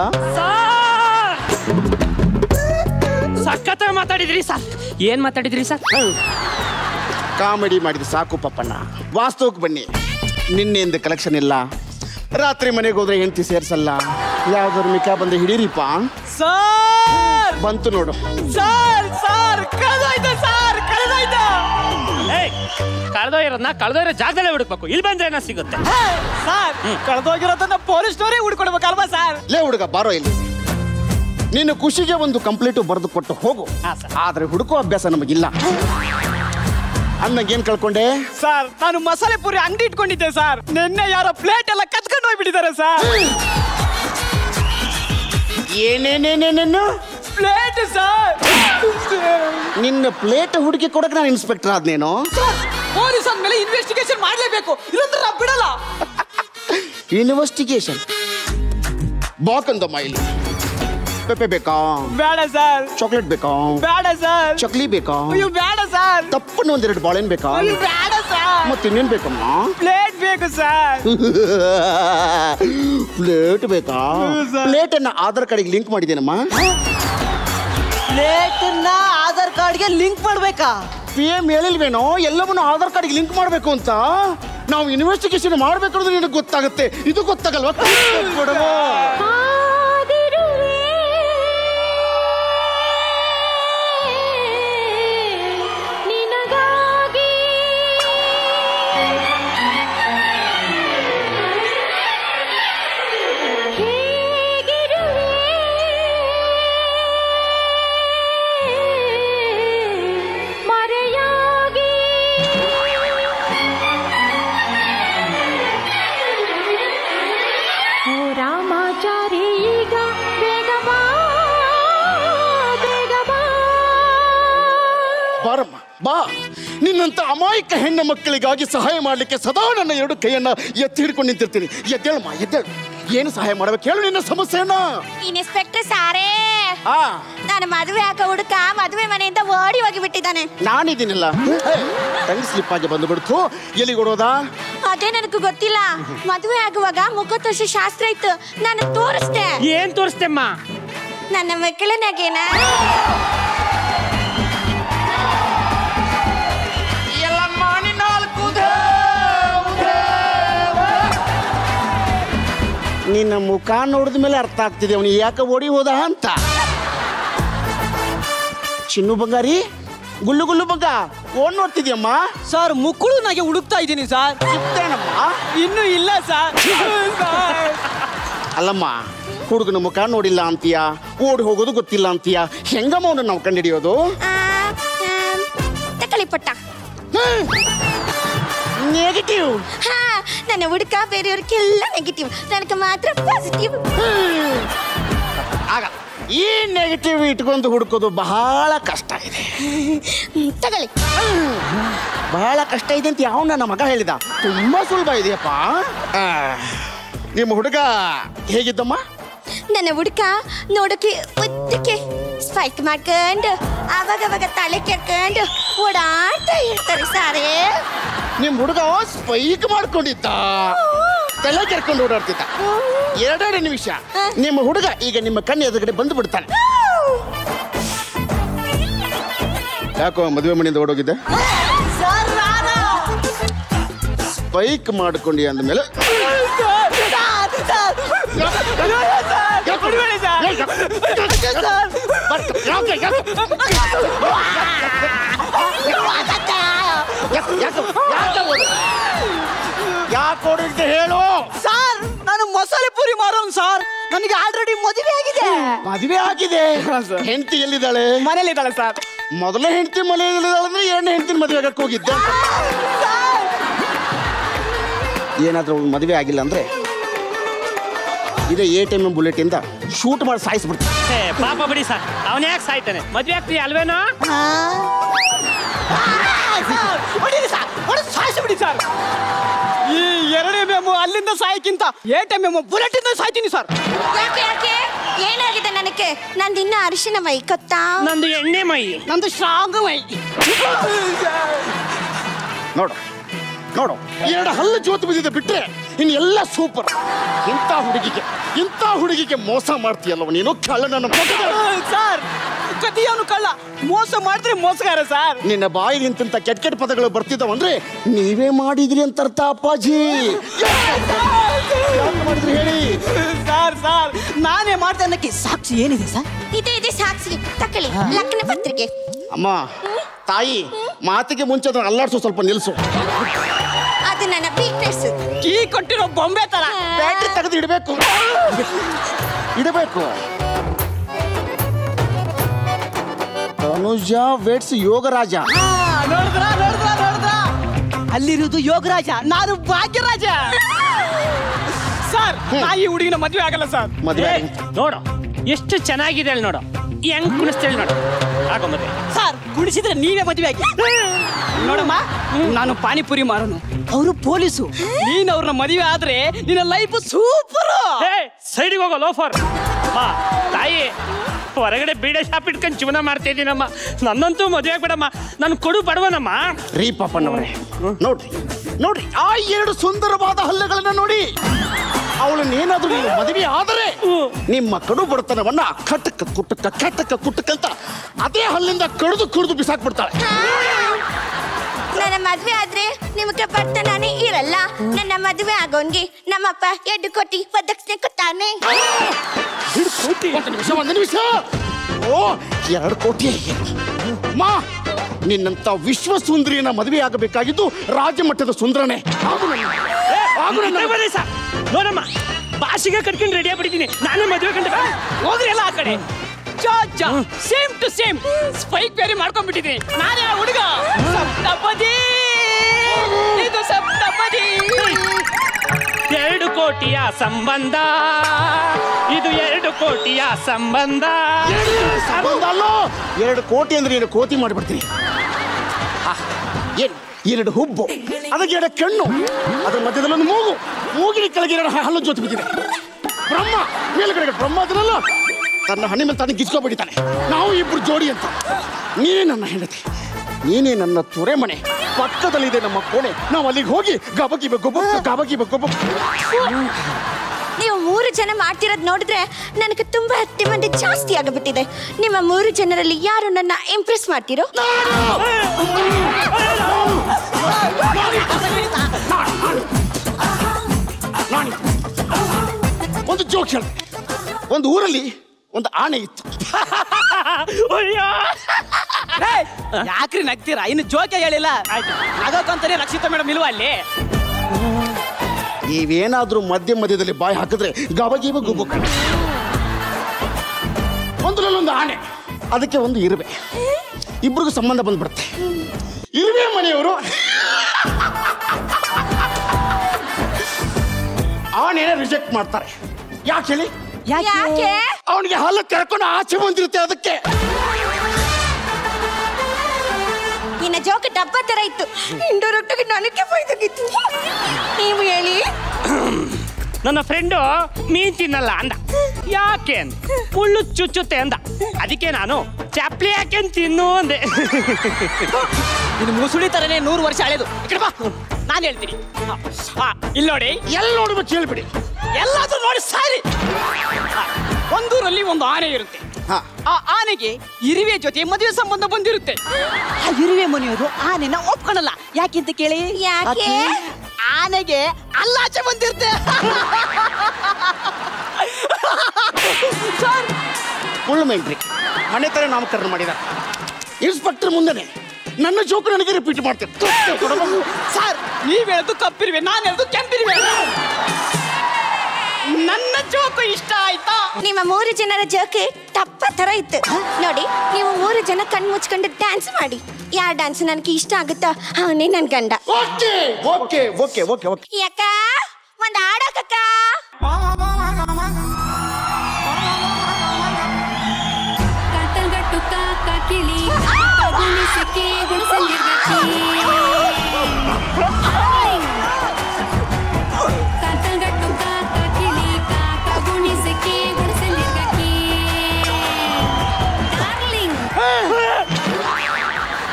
ಸಖತ್ ಮಾತಾಡಿದ್ರಿ sir ಏನ್ ಮಾತಾಡಿದ್ರಿ ಸರ್ ಕಾಮಿಡಿ ಮಾಡಿದ ಸಾಕು ಪಪ್ಪಣ್ಣ ವಾಸ್ತವಕ್ಕೆ ಬನ್ನಿ ನಿನ್ನೆಯಿಂದ ಕಲೆಕ್ಷನ್ ಇಲ್ಲ ರಾತ್ರಿ ಮನೆಗೆ ಹೋದ್ರೆ ಹೆಂಡತಿ ಸೇರ್ಸಲ್ಲ ಯಾವ್ದಾದ್ರು ಮಿಕಾ ಬಂದು ಹಿಡೀರಿಪ್ಪ ಸರ್ ಬಂತು ನೋಡು ಸರ್ ಸರ್ ಕಳೆದೋಯ್ತು ಸರ್ ಕಳೆದೋಯ್ತು ಏಯ್ ಕಳೆದೋಗಿರೋದನ್ನ ಕಳೆದೋಗಿರೋ ಜಾಗದಲ್ಲೇ ಹುಡುಕ್ಬೇಕು ಇಲ್ಲಿ ಬಂದ್ರೆ ಏನೋ ಸಿಗುತ್ತೆ ಸರ್ ಕಳೆದೋಗಿರೋದನ್ನ ಪೊಲೀಸ್ನವರೇ ಹುಡ್ಕೊಡ್ಬೇಕಲ್ವಾ ಸರ್ ಲೇ ಹುಡುಗ ಬಾರೋ ಇಲ್ಲಿ ನೀನು ಖುಷಿಗೆ ಒಂದು ಕಂಪ್ಲೀಟು ಬರೆದು ಕೊಟ್ಟು ಹೋಗು ಆದ್ರೆ ಹುಡುಕೋ ಅಭ್ಯಾಸ ನಮಗಿಲ್ಲ ಅನ್ನಗೇನ್ ಕಳ್ಕೊಂಡೆ ಸರ್ ನಾನು ಮಸಾಲೆ ಪೂರಿ ಅಂಗಡಿ ಇಟ್ಕೊಂಡಿದ್ದೆ ಸರ್ ನಿನ್ನೆ ಯಾರೋ ಪ್ಲೇಟ್ ಎಲ್ಲ ಕತ್ಕೊಂಡು ಹೋಗ್ಬಿಟ್ಟಿದ್ದಾರೆ ಸರ್ ಏನೇನೇನೇನೇನು ಪ್ಲೇಟ್ ಸರ್ ನಿನ್ನ ಪ್ಲೇಟ್ ಹುಡುಕಿ ಕೊಡಕ್ ನಾನು ಇನ್ಸ್ಪೆಕ್ಟರ್ ಆದ್ನೇನು ಪೊಲೀಸ್ ಅಂದ್ಮೇಲೆ ಇನ್ವೆಸ್ಟಿಗೇಷನ್ ಮಾಡ್ಲೇಬೇಕು ಇಲ್ಲಂದ್ರೆ ನಾವು ಬಿಡಲ್ಲ ಇನ್ವೆಸ್ಟಿಗೇಷನ್ ಬಾಕಂದಮ್ಮ ಇಲ್ಲಿ ಪೆಪ್ಪೆ ಬೇಕಾ ಬೇಡ ಸರ್ ಚಾಕ್ಲೇಟ್ ಬೇಕಾ ಬೇಡ ಸರ್ ಚಕ್ಲಿ ಬೇಕಾ ಅಯ್ಯೋ ಬೇಡ ಸರ್ ತಪ್ಪನ್ನು ಒಂದೆರಡು ಬಾಳೆನ್ ಬೇಕಾ ಅಯ್ಯೋ ಬೇಡ ಸರ್ ಮತ್ತೆ ಇನ್ನೇನ್ ಬೇಕಮ್ಮ ಪ್ಲೇಟ್ ಬೇಕು ಸರ್ ಪ್ಲೇಟ್ ಬೇಕಾ ಪ್ಲೇಟ್ ಅನ್ನ ಆಧಾರ್ ಕಾರ್ಡಿಗೆ ಲಿಂಕ್ ಮಾಡಿದ್ದೇನಮ್ಮ ಪ್ಲೇಟನ್ನ ಆಧಾರ್ ಕಾರ್ಡ್ಗೆ ಲಿಂಕ್ ಮಾಡ್ಬೇಕಾ ಪಿ ಎಂ ಹೇಳಿಲ್ವೇನೋ ಎಲ್ಲವನ್ನೂ ಆಧಾರ್ ಕಾರ್ಡಿಗೆ ಲಿಂಕ್ ಮಾಡಬೇಕು ಅಂತ ನಾವು ಇನ್ವೆಸ್ಟಿಗೇಷನ್ ಮಾಡ್ಬೇಕಾದ್ರೆ ನಿನಗೆ ಗೊತ್ತಾಗುತ್ತೆ ಇದು ಗೊತ್ತಾಗಲ್ವಾ ಕೊಡಮ್ಮ. ನಿನಗಾಗಿ ಹೇಗಿರುವೆ ಮರೆಯಾಗಿ ಓ ರಾಮಾಚಾರಿ ಈಗ ಬೇಗ ಬಾ ಬೇಗ ಬಾ ಬಾರಮ್ಮ ಬಾ ನಿನ್ನಂತ ಅಮಾಯಕ ಹೆಣ್ಣು ಮಕ್ಕಳಿಗಾಗಿ ಸಹಾಯ ಮಾಡ್ಲಿಕ್ಕೆ ಸದಾ ನನ್ನ ಎರಡು ಕೈಯನ್ನ ಎತ್ತಿ ಹಿಡ್ಕೊಂಡು ನಿಂತಿರ್ತೀನಿ ಎದ್ದೇಳಮ್ಮ ಎದ್ದೇಳು ಏನು ಸಹಾಯ ಮಾಡ್ಬೇಕು ಹೇಳು ನಿನ್ನ ಸಮಸ್ಯೆಯನ್ನ ಇನ್ಸ್ಪೆಕ್ಟರ್ ಸಾರೇ ಆ ನಾನು ಮದುವೆ ಹಾಕೋ ಹುಡುಕ ಮದುವೆ ಮನೆಯಿಂದ ಓಡಿ ಹೋಗಿ ಬಿಟ್ಟಿದ್ದಾನೆ ನಾನಿದ್ದೀನಿಲ್ಲ ಟಂಗ್ ಸ್ಲಿಪ್ ಆಗಿ ಬಂದು ಬಿಡ್ತು ಎಲ್ಲಿಗೆ ಓಡೋದಾ ಅದೇ ನನಗೂ ಗೊತ್ತಿಲ್ಲ ಮದುವೆ ಆಗುವಾಗ ಮುಖ ತೋರಿಸೋ ಶಾಸ್ತ್ರ ಇತ್ತು ನಾನು ತೋರಿಸ್ದೆ ಏನ್ ತೋರಿಸ್ತೇಮ್ಮ ನನ್ನ ಮಕ್ಕಳನ್ನಾಗೇನ ನಿನ್ನ ಮುಖ ನೋಡಿದ ಮೇಲೆ ಅರ್ಥ ಆಗ್ತಿದೆ ಅವನು ಯಾಕೆ ಓಡಿ ಹೋದ ಅಂತ ಚಿನ್ನು ಬಂಗಾರಿ ಗುಲ್ಲು ಗುಲ್ಲು ಬಂಗ ಓಡ್ ನೋಡ್ತಿದ್ಯಮ್ಮ ಸರ್ ಮುಕ್ಕಳು ನಾಗೆ ಹುಡುಕ್ತಾ ಇದ್ದೀನಿ ಸರ್ ಇನ್ನು ಇಲ್ಲ ಸರ್ ಅಲ್ಲಮ್ಮ ಹುಡುಗನ ಮುಖ ನೋಡಿಲ್ಲ ಅಂತೀಯ ಓಡಿ ಹೋಗೋದು ಗೊತ್ತಿಲ್ಲ ಅಂತೀಯ ಹೆಂಗಮ್ಮ ಅವನು ನಾವು ಕಂಡಿಡಿಯೋದು ತಕಳಿ ಪಟ್ಟ ನೆಗೆಟಿವ್ ಹಾ ನನ್ನ ಹುಡುಕ ಬೇರೆಯವ್ರಿಗೆಲ್ಲ ನೆಗೆಟಿವ್ ನನಗೆ ಮಾತ್ರ ಪಾಸಿಟಿವ್ ಆಗ ಈ ನೆಗೆಟಿವ್ ಇಟ್ಕೊಂಡು ಹುಡುಕೋದು ಬಹಳ ಕಷ್ಟ ಇದೆ ತಗೊಳ್ಳಿ ಬಹಳ ಕಷ್ಟ ಇದೆ ಅಂತ ಯಾವ ನನ್ನ ಮಗ ಹೇಳಿದ ತುಂಬಾ ಸುಲಭ ಇದೆಯಪ್ಪ ಆ, ನಿಮ್ಮ ಹುಡುಗ ಹೇಗಿದ್ದಮ್ಮ ನನ್ನ ಹುಡುಕ ನೋಡೋಕೆ ಉದ್ದಕ್ಕೆ ಸ್ಪೈಕ್ ಮಾಡ್ಕೊಂಡು ಆವಾಗ ಅವಾಗ ತಲೆ ಕೆರ್ಕೊಂಡು ಓಡಾಡ್ತಾ ಇರ್ತಾರೆ ಸಾರೇ ನಿಮ್ ಹುಡುಗ ಸ್ಪೈಕ್ ಮಾಡ್ಕೊಂಡಿದ್ದ ತಲೆ ಕೆರ್ಕೊಂಡು ಓಡಾಡ್ತಿದ್ದ ಎರಡೆರಡು ನಿಮಿಷ ನಿಮ್ಮ ಹುಡುಗ ಈಗ ನಿಮ್ಮ ಕಣ್ಣು ಎದುರುಗಡೆ ಬಂದು ಬಿಡ್ತಾನೆ ಯಾಕೋ ಮದುವೆ ಮನೆಯಿಂದ ಓಡೋಗಿದ್ದೆ ಸ್ಪೈಕ್ ಮಾಡ್ಕೊಂಡಿ ಅಂದಮೇಲೆ ಯಾಕೆ ಓಡಿದ್ದೆ ಹೇಳು ಸರ್ ನಾನು ಮಸಾಲೆ ಪೂರಿ ಮಾರೋನ್ ಸರ್ ನನಗೆ ಆಲ್ರೆಡಿ ಮದುವೆ ಆಗಿದೆ ಮದುವೆ ಆಗಿದೆ ಹೆಂಡತಿ ಎಲ್ಲಿದ್ದಾಳೆ ಮನೇಲಿದ್ದಾಳೆ ಸರ್ ಮೊದಲೇ ಹೆಂಡತಿ ಮನೆಯಲ್ಲಿದ್ದಾಳೆ ಅಂದ್ರೆ ಎರಡನೇ ಹೆಂಡತಿನ ಮದುವೆ ಆಗಕ್ಕೆ ಹೋಗಿದ್ದೆ ಏನಾದ್ರೂ ಅವ್ಳು ಮದುವೆ ಆಗಿಲ್ಲ ಅಂದ್ರೆ ಇದೇ ಎ ಟಿ ಎಮ್ ಬುಲೆಟ್ ಇಂದ ಶೂಟ್ ಮಾಡಿ ಸಾಯಿಸ್ಬಿಡ್ತೀನಿ ಏ, ಪಾಪ ಬಿಡಿ ಸರ್ ಅವನ್ ಯಾಕೆ ಸಾಯ್ತಾನೆ ಮದ್ವೆ ಆಗ್ತೀಯ ಅಲ್ವೇನೋ ಸರ್ ಈ ಎರಡೇ ಮೆಮು ಅಲ್ಲಿಂದ ಸಾಯಕ್ಕಿಂತ ಏಟೆ ಮೆಮು ಬುಲೆಟ್ ಇಂದ ಸಾಯ್ತೀನಿ ಸರ್ ಯಾಕೆ ಯಾಕೆ ಏನಾಗಿದೆ ನನಗೆ ನಂದು ಇನ್ನ ಅರಿಶಿನ ಮೈ ಗೊತ್ತಾ ನಂದು ಎಣ್ಣೆ ಮೈ ನಂದು ಸ್ಟ್ರಾಂಗ್ ಮೈ ನೋಡು ನೋಡು ಎರಡು ಹಲ್ಲು ಜೋತು ಬಿದ್ದಿದೆ ಬಿಟ್ರೆ ಇನ್ನು ಎಲ್ಲ ಸೂಪರ್ ಇಂಥ ಹುಡುಗಿಗೆ ಇಂಥ ಹುಡುಗಿಗೆ ಮೋಸ ಮಾಡ್ತೀಯಲ್ವ ನೀನು ಕಳ್ಳ ನನ್ನ ಮಗನೇ. ಸರ್ ಕದಿಯವನು ಕಳ್ಳ ಮೋಸ ಮಾಡಿದ್ರೆ ಮೋಸಗಾರ ಸರ್ ನಿನ್ನ ಬಾಯಿಗೆ ಇಂತಿಂತ ಕೆಟ್ಟ ಕೆಟ್ಟ ಪದಗಳು ಬರ್ತಿದ್ದಾವಂದ್ರೆ ನೀವೇ ಮಾಡಿದ್ರಿ ಅಂತ ಅರ್ಥ ಅಪ್ಪಾಜಿ ಯಾಕೆ ಮಾಡಿದ್ರಿ ಹೇಳಿ ಸರ್ ಸರ್ ನಾನೇ ಮಾಡ್ದೆ ಅನ್ನಕ್ಕೆ ಸಾಕ್ಷಿ ಏನಿದೆ ಸರ್ ಇದೆ ಇದೆ ಸಾಕ್ಷಿ ತಕೊಳ್ಳಿ ಲಗ್ನ ಪತ್ರಿಕೆ ಅಮ್ಮ ತಾಯಿ ಮಾತಿಗೆ ಮುಂಚೆ ಅದನ್ನ ಅಲ್ಲಾಡ್ಸು ಸ್ವಲ್ಪ ನಿಲ್ಸು ಅದು ನನ್ನ ವೀಕ್ನೆಸ್ ಕೀ ಕೊಟ್ಟಿರೋ ಬೊಂಬೆ ತರ ಬ್ಯಾಟ್ರಿ ತೆಗೆದು ಇಡಬೇಕು ಇಡಬೇಕು ತನುಜ ವೇಟ್ಸ್ ಯೋಗರಾಜ ನೋಡಿದ್ರ ನೋಡಿದ್ರ ನೋಡಿದ್ರ ಅಲ್ಲಿರುವುದು ಯೋಗರಾಜ ನಾನು ಭಾಗ್ಯರಾಜ ಸರ್ ನಾ ಈ ಹುಡುಗಿನ ಮದ್ವೆ ಆಗಲ್ಲ ಸರ್ ಮದ್ವೆ ಏ, ನೋಡು ಎಷ್ಟು ಚೆನ್ನಾಗಿದೆ ಅಲ್ಲಿ ನೋಡು ಹೆಂಗ್ ಕುಣಿಸ್ತೇಳಿ ನೋಡು ಆಗೋ ಮದ್ವೆ ಸರ್ ಕುಡಿಸಿದ್ರೆ ನೀವೇ ಮದ್ವೆ ಆಗಿ ನೋಡಮ್ಮ ನಾನು ಪಾನಿಪುರಿ ಮಾರೋನು ಅವರು ಪೊಲೀಸು ನೀನ್ ಅವ್ರನ್ನ ಮದುವೆ ಆದ್ರೆ ನಿನ್ನ ಲೈಫ್ ಸೂಪರ್ ಏ ಸೈಡಿಗೆ ಹೋಗೋ ಲೋಫರ್ ಬಾ ತಾಯಿ ಹೊರಗಡೆ ಬೀಡೆ ಶಾಪ್ ಇಟ್ಕೊಂಡು ಜೀವನ ಮಾಡ್ತಾ ಇದ್ದೀನಮ್ಮ ನನ್ನಂತೂ ಮದುವೆ ಆಗ್ಬೇಡಮ್ಮ ನಾನು ಕೊಡು ಬಡವನಮ್ಮ ರೀ ಪಾಪಣ್ಣವ್ರೆ ನೋಡ್ರಿ ನೋಡ್ರಿ ಆ ಎರಡು ಸುಂದರವಾದ ಹಲ್ಲುಗಳನ್ನ ನೋಡಿ ಅವಳನ್ನೇನಾದ್ರೂ ನೀವು ಮದುವೆ ಆದರೆ ನಿಮ್ಮ ಕಡು ಬಡತನವನ್ನ ಕಟ್ಟಕ ಕುಟ್ಟಕ ಕೆಟ್ಟಕ ಕುಟ್ಟಕಂತ ಅದೇ ಹಲ್ಲಿಂದ ಕಡಿದು ಕುಡಿದು ಬಿಸಾಕ್ಬಿಡ್ತಾಳೆ ನನ್ನ ಮದ್ವೆ ಆದ್ರೆ ನಿಮಗೆ ಬರ್ತಾನೆ ಇರಲ್ಲ ನನ್ನ ಮದುವೆ ಆಗೋನ್ಗೆ ನಮ್ಮಪ್ಪ ಎಡ್ಡು ಕೊಟ್ಟಿ ವದಕ್ಷಿಣೆ ಕೊಟ್ಟಾನೆ ಒಂದು ನಿಮಿಷ ಒಂದು ನಿಮಿಷ ಓ ಎರಡು ಕೋಟಿ ಮಾ ನಿನ್ನಂತ ವಿಶ್ವ ಸುಂದರಿಯನ್ನ ಮದುವೆ ಆಗಬೇಕಾಗಿದ್ದು ರಾಜ್ಯ ಮಟ್ಟದ ಸುಂದರನೇ ಆಗು ನನ್ನ- ಆಗು ನನ್ನ- ಬನ್ನಿ ಸರ್ ನೋಡಮ್ಮ ಭಾಷೆಗೆ ಕಟ್ಕೊಂಡು ರೆಡಿ ಆಗ್ಬಿಟ್ಟಿದ್ದೀನಿ ನಾನೇ ಮದುವೆ ಕಂಡ ಹೋಗ್ರಿ ಎಲ್ಲ ಆ ಕಡೆ ಸೇಮ್ ಟು ಸೇಮ್ ಸ್ಪೈಕ್ ಬೇರೆ ಮಾಡ್ಕೊಂಡ್ಬಿಟ್ಟಿದ್ದೀನಿ ನಾನೇ ಆ ಹುಡುಗ ಸಪ್ತಪದಿ ಇದು ಸಪ್ತಪದಿ ಎರಡು ಕೋಟಿಯ ಸಂಬಂಧ ಇದು ಎರಡು ಕೋಟಿಯ ಸಂಬಂಧ ಸಂಬಂಧ ಅಲ್ಲೋ ಎರಡು ಕೋಟಿ ಅಂದ್ರೆ ಏನು ಕೋತಿ ಮಾಡಿಬಿಡ್ತೀನಿ ಆಹ್, ಏನು ಎರಡು ಹುಬ್ಬು ಅದಕ್ಕೆ ಎರಡು ಕಣ್ಣು ಅದ್ರ ಮಧ್ಯದಲ್ಲಿ ಒಂದು ಮೂಗು ಮೂಗಿನ ಕೆಳಗೆ ಎರಡು ಹಲ್ಲು ಜೊತೆ ಬಿದ್ದಿದೆ ಬ್ರಹ್ಮ ಮೇಲ್ಗಡೆ ಬ್ರಹ್ಮ ಅದನ್ನಲ್ಲ ತನ್ನ ಹಣ್ಣಿ ಮೇಲೆ ತಾನು ಗಿಚ್ಕೊಬಿಟ್ಟಿದ್ದಾನೆ ನಾವು ಇಬ್ರು ಜೋಡಿ ಅಂತ ನೀನೇ ನನ್ನ ಹೆಂಡತಿ ನೀನೇ ನನ್ನ ತೊರೆ ಮನೆ ಪಕ್ಕದಲ್ಲಿದೆ ನಮ್ಮ ಕೋಣೆ ನಾವು ಅಲ್ಲಿಗೆ ಹೋಗಿ ಗಬಗಿ ಗೊಬ್ಬ ಗಬಗಿ ಗೊಬ್ಬ ನೀವು ಮೂರು ಜನ ಮಾಡ್ತಿರೋದ್ ನೋಡಿದ್ರೆ ನನಗೆ ತುಂಬಾ ಹತ್ತಿ ಮಂದಿ ಜಾಸ್ತಿ ಆಗಿಬಿಟ್ಟಿದೆ ನಿಮ್ಮ ಮೂರು ಜನರಲ್ಲಿ ಯಾರು ನನ್ನ ಇಂಪ್ರೆಸ್ ಮಾಡ್ತಿರೋ ಒಂದು ಜೋಕ್ ಹೇಳ ಒಂದು ಊರಲ್ಲಿ ಒಂದು ಆನೆ ಇತ್ತು ಏಯ್, ಯಾಕ್ರಿ ನಗ್ತೀರಾ ಇನ್ನು ಜೋಕೆ ಹೇಳಿಲ್ಲ ನಗಕ್ಕಂತಾನೆ ರಕ್ಷಿತಾ ಮೇಡಮ್ ಇಲ್ವಾ ಅಲ್ಲಿ ನೀವೇನಾದ್ರೂ ಮಧ್ಯ ಮಧ್ಯದಲ್ಲಿ ಬಾಯಿ ಹಾಕಿದ್ರೆ ಗಬಗೀಬ ಗುಬ್ಬು ಒಂದ್ರಲ್ಲೊಂದು ಆನೆ ಅದಕ್ಕೆ ಒಂದು ಇರುವೆ ಇಬ್ರಿಗೂ ಸಂಬಂಧ ಬಂದ್ಬಿಡುತ್ತೆ ಇರುವೆ ಮನೆಯವರು ಆನೆನ ರಿಜೆಕ್ಟ್ ಮಾಡ್ತಾರೆ ಯಾಕೆ ಹೇಳಿ ಯಾಕೆ ಅವನಿಗೆ ಹಲ್ಲು ಕೆರ್ಕೊಂಡು ಆಚೆ ಬಂದಿರುತ್ತೆ ಅದಕ್ಕೆ ಇನ್ನ ಜೋಕ ಡಬ್ಬ ತರ ಇತ್ತು ಇಂಡೋರೆಕ್ಟ್ ಆಗಿ ನನಗೆ ಬೈದಾಗಿತ್ತು ನೀವು ಹೇಳಿ ನನ್ನ ಫ್ರೆಂಡು ಮೀನ್ ತಿನ್ನಲ್ಲ ಅಂದ ಯಾಕೆ ಅಂದ ಮುಳ್ಳು ಚುಚ್ಚುತ್ತೆ ಅಂದ ಅದಕ್ಕೆ ನಾನು ಚಪ್ಲಿ ಯಾಕೆ ತಿನ್ನು ಅಂದೆ ಇದು ಮುಸುಳಿ ತರನೇ ನೂರು ವರ್ಷ ಹಳೆದು ಈ ಕಡೆ ಬಾ ನಾನು ಹೇಳ್ತೀನಿ ಆ, ಇಲ್ಲಿ ನೋಡಿ ಎಲ್ಲಿ ನೋಡ್ಬೇಕು ಹೇಳ್ಬಿಡಿ ಎಲ್ಲಾದ್ರೂ ನೋಡಿ ಸಾರಿ ಆ, ಒಂದೂರಲ್ಲಿ ಒಂದು ಆನೆ ಇರುತ್ತೆ ಆ ಆನೆಗೆ ಇರುವೆ ಜೊತೆ ಮದುವೆ ಸಂಬಂಧ ಬಂದಿರುತ್ತೆ ಆ ಇರುವೆ ಮನೆಯವರು ಆನೆನ ಒಪ್ಕೊಳಲ್ಲ ಯಾಕೆಂತ ಕೇಳಿ ಯಾಕೆ? ಆನೆಗೆ ಅಲ್ಲಾಚೆ ಬಂದಿರುತ್ತೆ ಸರ್ ಮುಳ್ಳು ಮೇಂಟ್ರಿ ಮನೆ ತರ ನಾಮಕರಣ ಮಾಡಿದ್ದಾರೆ ಇನ್ಸ್ಪೆಕ್ಟರ್ ಮುಂದೆನೆ ನನ್ನ ಜೋಕು ನನಗೆ ರಿಪೀಟ್ ಮಾಡ್ತಾರೆ ಸರ್ ನೀವ್ ಹೇಳೋದು ಕಪ್ಪಿರುವೆ ನಾನು ಹೇಳೋದು ಕೆಂಪಿರುವೆ ನನ್ನ ಜೋಕು ಇಷ್ಟ ಆಯ್ತಾ ನಿಮ್ಮ ಮೂರು ಜನರ ಜೋಕೆ ತಪ್ಪ ತರ ಇತ್ತು ನೋಡಿ ನೀವು ಮೂರು ಜನ ಕಣ್ ಮುಚ್ಕೊಂಡು ಡ್ಯಾನ್ಸ್ ಮಾಡಿ ಯಾರ ಡ್ಯಾನ್ಸ್ ನನಗೆ ಇಷ್ಟ ಆಗುತ್ತೋ ಅವನೇ ನನ್ ಗಂಡ okay okay okay okay okay ಯಾಕ ಒಂದ್ ಆಡಕಕ್ಕ ಕಾಟಲ್ಗಟ್ಟು ಕಾಕ ಕಿಳಿ ಗುಣಿಸಿಕೆ ಗುಡಿಸಲಿರ್ಗತಿ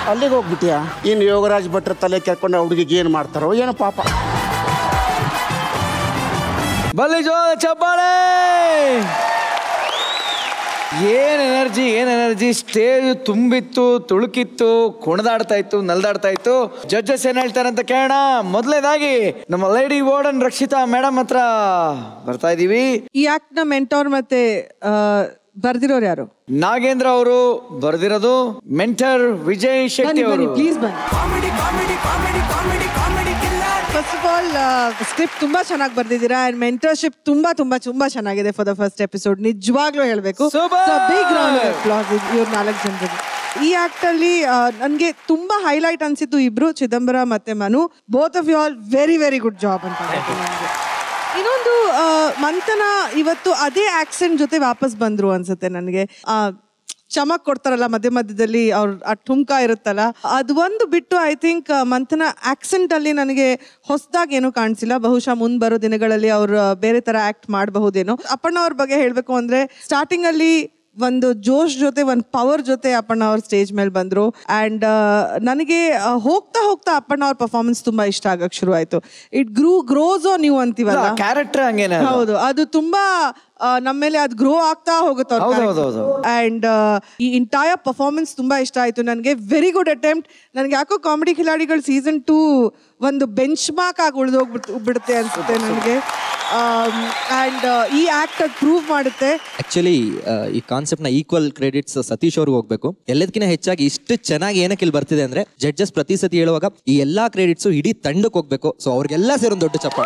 ಅಲ್ಲಿಗೆ ಹೋಗ್ಬಿಟ್ಯಾ ಇನ್ನು ಯೋಗರಾಜ್ ಭಟ್ರ ತಲೆ ಕೆರ್ಕೊಂಡು ಆ ಹುಡುಗಿಗೆ ಏನು ಮಾಡ್ತಾರೋ ಏನೋ ಪಾಪ ಬಲ್ಲಿ ಜೋ ಚಪ್ಪಾಳೆ ಏನ್ ಎನರ್ಜಿ ಏನ್ ಎನರ್ಜಿ ಸ್ಟೇಜ್ ತುಂಬಿತ್ತು ತುಳುಕಿತ್ತು ಕುಣದಾಡ್ತಾ ಇತ್ತು ನಲ್ದಾಡ್ತಾ ಇತ್ತು ಜಡ್ಜಸ್ ಏನ್ ಹೇಳ್ತಾರೆ ಅಂತ ಕೇಳೋಣ ಮೊದಲನೇದಾಗಿ ನಮ್ಮ ಲೇಡಿ ವಾರ್ಡನ್ ರಕ್ಷಿತಾ ಮೇಡಮ್ ಹತ್ರ ಬರ್ತಾ ಇದೀವಿ ಈ ಆಕ್ಟ್ ನ ಮೆಂಟೋರ್ ಮತ್ತೆ ಆ, ಬರ್ದಿರೋರು ಯಾರು ನಾಗೇಂದ್ರ ಅವರು ಬರ್ದಿರೋದು ಮೆಂಟರ್ ವಿಜಯ್ ಶೆಟ್ಟಿ ಅವರು ಪ್ಲೀಸ್ ಬನ್ನಿ ಫಸ್ಟ್ ಆಫ್ ಆಲ್ ಸ್ಕ್ರಿಪ್ಟ್ ತುಂಬಾ ಚೆನ್ನಾಗಿ ಬರ್ದಿದ್ದೀರಾ ಅಂಡ್ ಮೆಂಟರ್ಶಿಪ್ ತುಂಬಾ ತುಂಬಾ ತುಂಬಾ ಚೆನ್ನಾಗಿದೆ ಫಾರ್ ದ ಫಸ್ಟ್ ಎಪಿಸೋಡ್ ನಿಜವಾಗ್ಲೂ ಹೇಳ್ಬೇಕು ಬಿಗ್ ರೌಂಡ್ ಇವ್ರ ನಾಲ್ಕು ಜನರಿಗೆ ಈ ಆಕ್ಟ್ ಅಲ್ಲಿ ನನಗೆ ತುಂಬಾ ಹೈಲೈಟ್ ಅನ್ಸಿದ್ದು ಇಬ್ರು ಚಿದಂಬರ ಮತ್ತೆ Manu both of you all very very good job ಅಂತ ಹೇಳ್ತೀನಿ ನನ್ಗೆ. ಇನ್ನೊಂದು ಆ, ಮಂಥನ ಇವತ್ತು ಅದೇ ಆಕ್ಸೆಂಟ್ ಜೊತೆ ವಾಪಸ್ ಬಂದ್ರು ಅನ್ಸುತ್ತೆ ನನಗೆ ಆ ಚಮಕ್ ಕೊಡ್ತಾರಲ್ಲ ಮಧ್ಯ ಮಧ್ಯದಲ್ಲಿ ಅವ್ರ ಆ ಠುಮ್ಕ ಇರುತ್ತಲ್ಲ ಅದು ಒಂದು ಬಿಟ್ಟು ಐ ಥಿಂಕ್ ಮಂಥನ ಆಕ್ಸೆಂಟ್ ಅಲ್ಲಿ ನನಗೆ ಹೊಸದಾಗಿ ಏನೂ ಕಾಣಿಸಿಲ್ಲ ಬಹುಶಃ ಮುಂದ್ ಬರೋ ದಿನಗಳಲ್ಲಿ ಅವ್ರು ಬೇರೆ ತರ ಆಕ್ಟ್ ಮಾಡಬಹುದೇನೋ ಅಪ್ಪಣ್ಣ ಅವ್ರ ಬಗ್ಗೆ ಹೇಳ್ಬೇಕು ಅಂದ್ರೆ ಸ್ಟಾರ್ಟಿಂಗ್ ಅಲ್ಲಿ ಒಂದು ಜೋಶ್ ಜೊತೆ ಒಂದು ಪವರ್ ಜೊತೆ ಅಪ್ಪಣ್ಣ ಅವ್ರ ಸ್ಟೇಜ್ ಮೇಲೆ ಬಂದ್ರು ಅಂಡ್ ನನಗೆ ಆ, ಹೋಗ್ತಾ ಹೋಗ್ತಾ ಅಪ್ಪಣ್ಣ ಅವ್ರ ಪರ್ಫಾರ್ಮೆನ್ಸ್ ತುಂಬಾ ಇಷ್ಟ ಆಗಕ್ ಶುರು ಆಯ್ತು ಇಟ್ ಗ್ರೂ ಗ್ರೋಸ್ ಆನ್ ನೀವು ಅಂತೀವಲ್ಲ ಕ್ಯಾರೆಕ್ಟರ್ ಹಂಗೇನೆ ಅದು. ಹೌದು ಅದು ತುಂಬಾ ಆ, ನಮ್ಮ ಮೇಲೆ ಅದು ಗ್ರೋ ಆಗ್ತಾ ಹೋಗುತ್ತೆ ಹೌದು, ಹೌದು, ಹೌದು. ಅಂಡ್ ಈ ಇಂಟೈರ್ ಪರ್ಫಾರ್ಮೆನ್ಸ್ ತುಂಬಾ ಇಷ್ಟ ಆಯ್ತು ನನಗೆ ವೆರಿ ಗುಡ್ ಅಟೆಂಪ್ಟ್ ನನಗೆ ಯಾಕೋ ಕಾಮಿಡಿ ಖಿಲಾಡಿಗಳು ಸೀಸನ್ ಟೂ ಒಂದು ಬೆಂಚ್ ಮಾರ್ಕ್ ಆಗಿ ಉಳಿದೋಗ್ಬಿಟ್ಟು ಬಿಡುತ್ತೆ ಅನ್ಸುತ್ತೆ ನನಗೆ ಅಂಡ್ ಈ ಆಕ್ಟ್ ಅದು ಪ್ರೂವ್ ಮಾಡುತ್ತೆ ಆಕ್ಚುಲಿ ಈ ಕಾನ್ಸೆಪ್ಟ್ ನ ಈಕ್ವಲ್ ಕ್ರೆಡಿಟ್ಸ್ ಸತೀಶ್ ಅವ್ರಿಗೆ ಹೋಗ್ಬೇಕು ಎಲ್ಲದಕ್ಕಿಂತ ಹೆಚ್ಚಾಗಿ ಇಷ್ಟು ಚೆನ್ನಾಗಿ ಏನಕ್ಕೆ ಇಲ್ಲಿ ಬರ್ತಿದೆ ಅಂದ್ರೆ ಜಡ್ಜಸ್ ಪ್ರತಿ ಸತಿ ಹೇಳುವಾಗ ಈ ಎಲ್ಲಾ ಕ್ರೆಡಿಟ್ಸ್ ಇಡೀ ತಂಡಕ್ಕೆ ಹೋಗ್ಬೇಕು ಸೊ ಅವ್ರಿಗೆಲ್ಲ ಸೇರಿ ಒಂದು ದೊಡ್ಡ ಚಪ್ಪಾಳೆ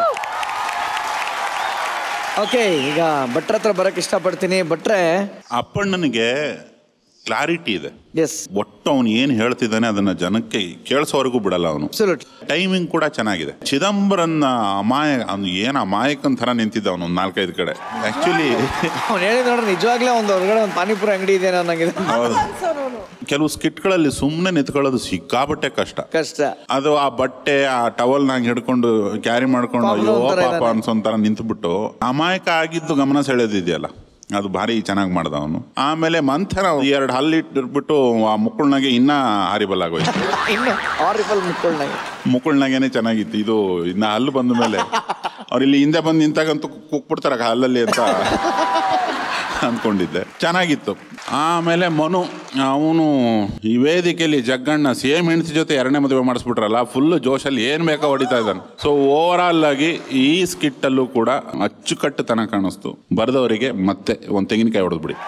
ಓಕೆ ಈಗ ಭಟ್ರ ಹತ್ರ ಬರಕ್ ಇಷ್ಟಪಡ್ತೀನಿ ಭಟ್ರೆ ಅಪ್ಪಣ್ಣನಿಗೆ ಕ್ಲಾರಿಟಿ ಇದೆ ಎಸ್ ಒಟ್ಟು ಅವನು ಏನು ಹೇಳ್ತಿದ್ದಾನೆ ಅದನ್ನ ಜನಕ್ಕೆ ಕೇಳಿಸೋವರೆಗೂ ಬಿಡಲ್ಲ ಅವನು ಟೈಮಿಂಗ್ ಕೂಡ ಚೆನ್ನಾಗಿದೆ ಚಿದಂಬರನ್ನ ಅಮಾಯ ಅವ್ನು ಏನು ಅಮಾಯಕನ್ ಥರ ನಿಂತಿದ್ದ ಅವನು ಒಂದು ನಾಲ್ಕೈದು ಕಡೆ ಆಕ್ಚುಲಿ ಅವ್ನು ಹೇಳಿದ್ ನೋಡ್ರಿ ನಿಜವಾಗ್ಲೇ ಒಂದು ಹೊರಗಡೆ ಒಂದು ಪಾನಿಪುರಿ ಅಂಗಡಿ ಇದೆ ಅನ್ನಂಗಿದೆ ಕೆಲವು ಸ್ಕಿಟ್ಗಳಲ್ಲಿ ಸುಮ್ಮನೆ ನಿಂತ್ಕೊಳ್ಳೋದು ಸಿಕ್ಕಾಬಟ್ಟೆ ಕಷ್ಟ ಕಷ್ಟ ಅದು ಆ ಬಟ್ಟೆ ಆ ಟವಲ್ ನಾಗ ಹಿಡ್ಕೊಂಡು ಕ್ಯಾರಿ ಮಾಡ್ಕೊಂಡು ಪಾಪ ಅಯ್ಯೋ ಒಂಥರ ಪಾಪ ಇದಾನೆ. ಅನ್ಸೊಂಥರ ನಿಂತ್ಬಿಟ್ಟು ಅಮಾಯಕ ಆಗಿದ್ದು ಗಮನ ಸೆಳೆದಿದೆಯಲ್ಲ ಅದು ಭಾರಿ ಚೆನ್ನಾಗಿ ಮಾಡ್ದ ಅವನು ಆಮೇಲೆ ಮಂಥನ ಎರಡು ಹಲ್ಲಿಟ್ಬಿಟ್ಟು ಆ ಮುಕ್ಕುಳ್ನಾಗೆ ಇನ್ನ ಹಾರಿಬಲ್ ಆಗೋಯ್ತು ಇನ್ನು ಆರಿಫಲ್ ಮುಕ್ಕೊಳ್ನಾಗೆ ಮುಕ್ಕುಳ್ನಾಗೇನೆ ಚೆನ್ನಾಗಿತ್ತು ಇದು ಇನ್ನ ಹಲ್ಲು ಬಂದ ಮೇಲೆ ಅವ್ರು ಇಲ್ಲಿ ಹಿಂದೆ ಬಂದು ನಿಂತಾಗಂತೂ ಕುಕ್ಬಿಡ್ತಾರ ಹಲ್ಲಲ್ಲಿ ಅಂತ ಅಂದ್ಕೊಂಡಿದ್ದೆ ಚೆನ್ನಾಗಿತ್ತು ಆಮೇಲೆ ಮನು ಅವನು ಈ ವೇದಿಕೆಯಲ್ಲಿ ಜಗ್ಗಣ್ಣ ಸೇಮ್ ಹೆಂಡತಿ ಜೊತೆ ಎರಡನೇ ಮದುವೆ ಮಾಡಿಸ್ಬಿಟ್ರಲ್ಲ ಫುಲ್ ಜೋಶಲ್ಲಿ ಏನ್ ಬೇಕೋ ಹೊಡಿತಾ ಇದ್ದಾನೆ ಸೊ ಓವರ್ ಆಲ್ ಆಗಿ ಈ ಸ್ಕಿಟ್ ಅಲ್ಲೂ ಕೂಡ ಅಚ್ಚುಕಟ್ಟುತನ ಕಾಣಿಸ್ತು ಬರೆದವರಿಗೆ ಮತ್ತೆ ಒಂದು ತೆಂಗಿನಕಾಯಿ ಹೊಡೆದ್ಬಿಡಿ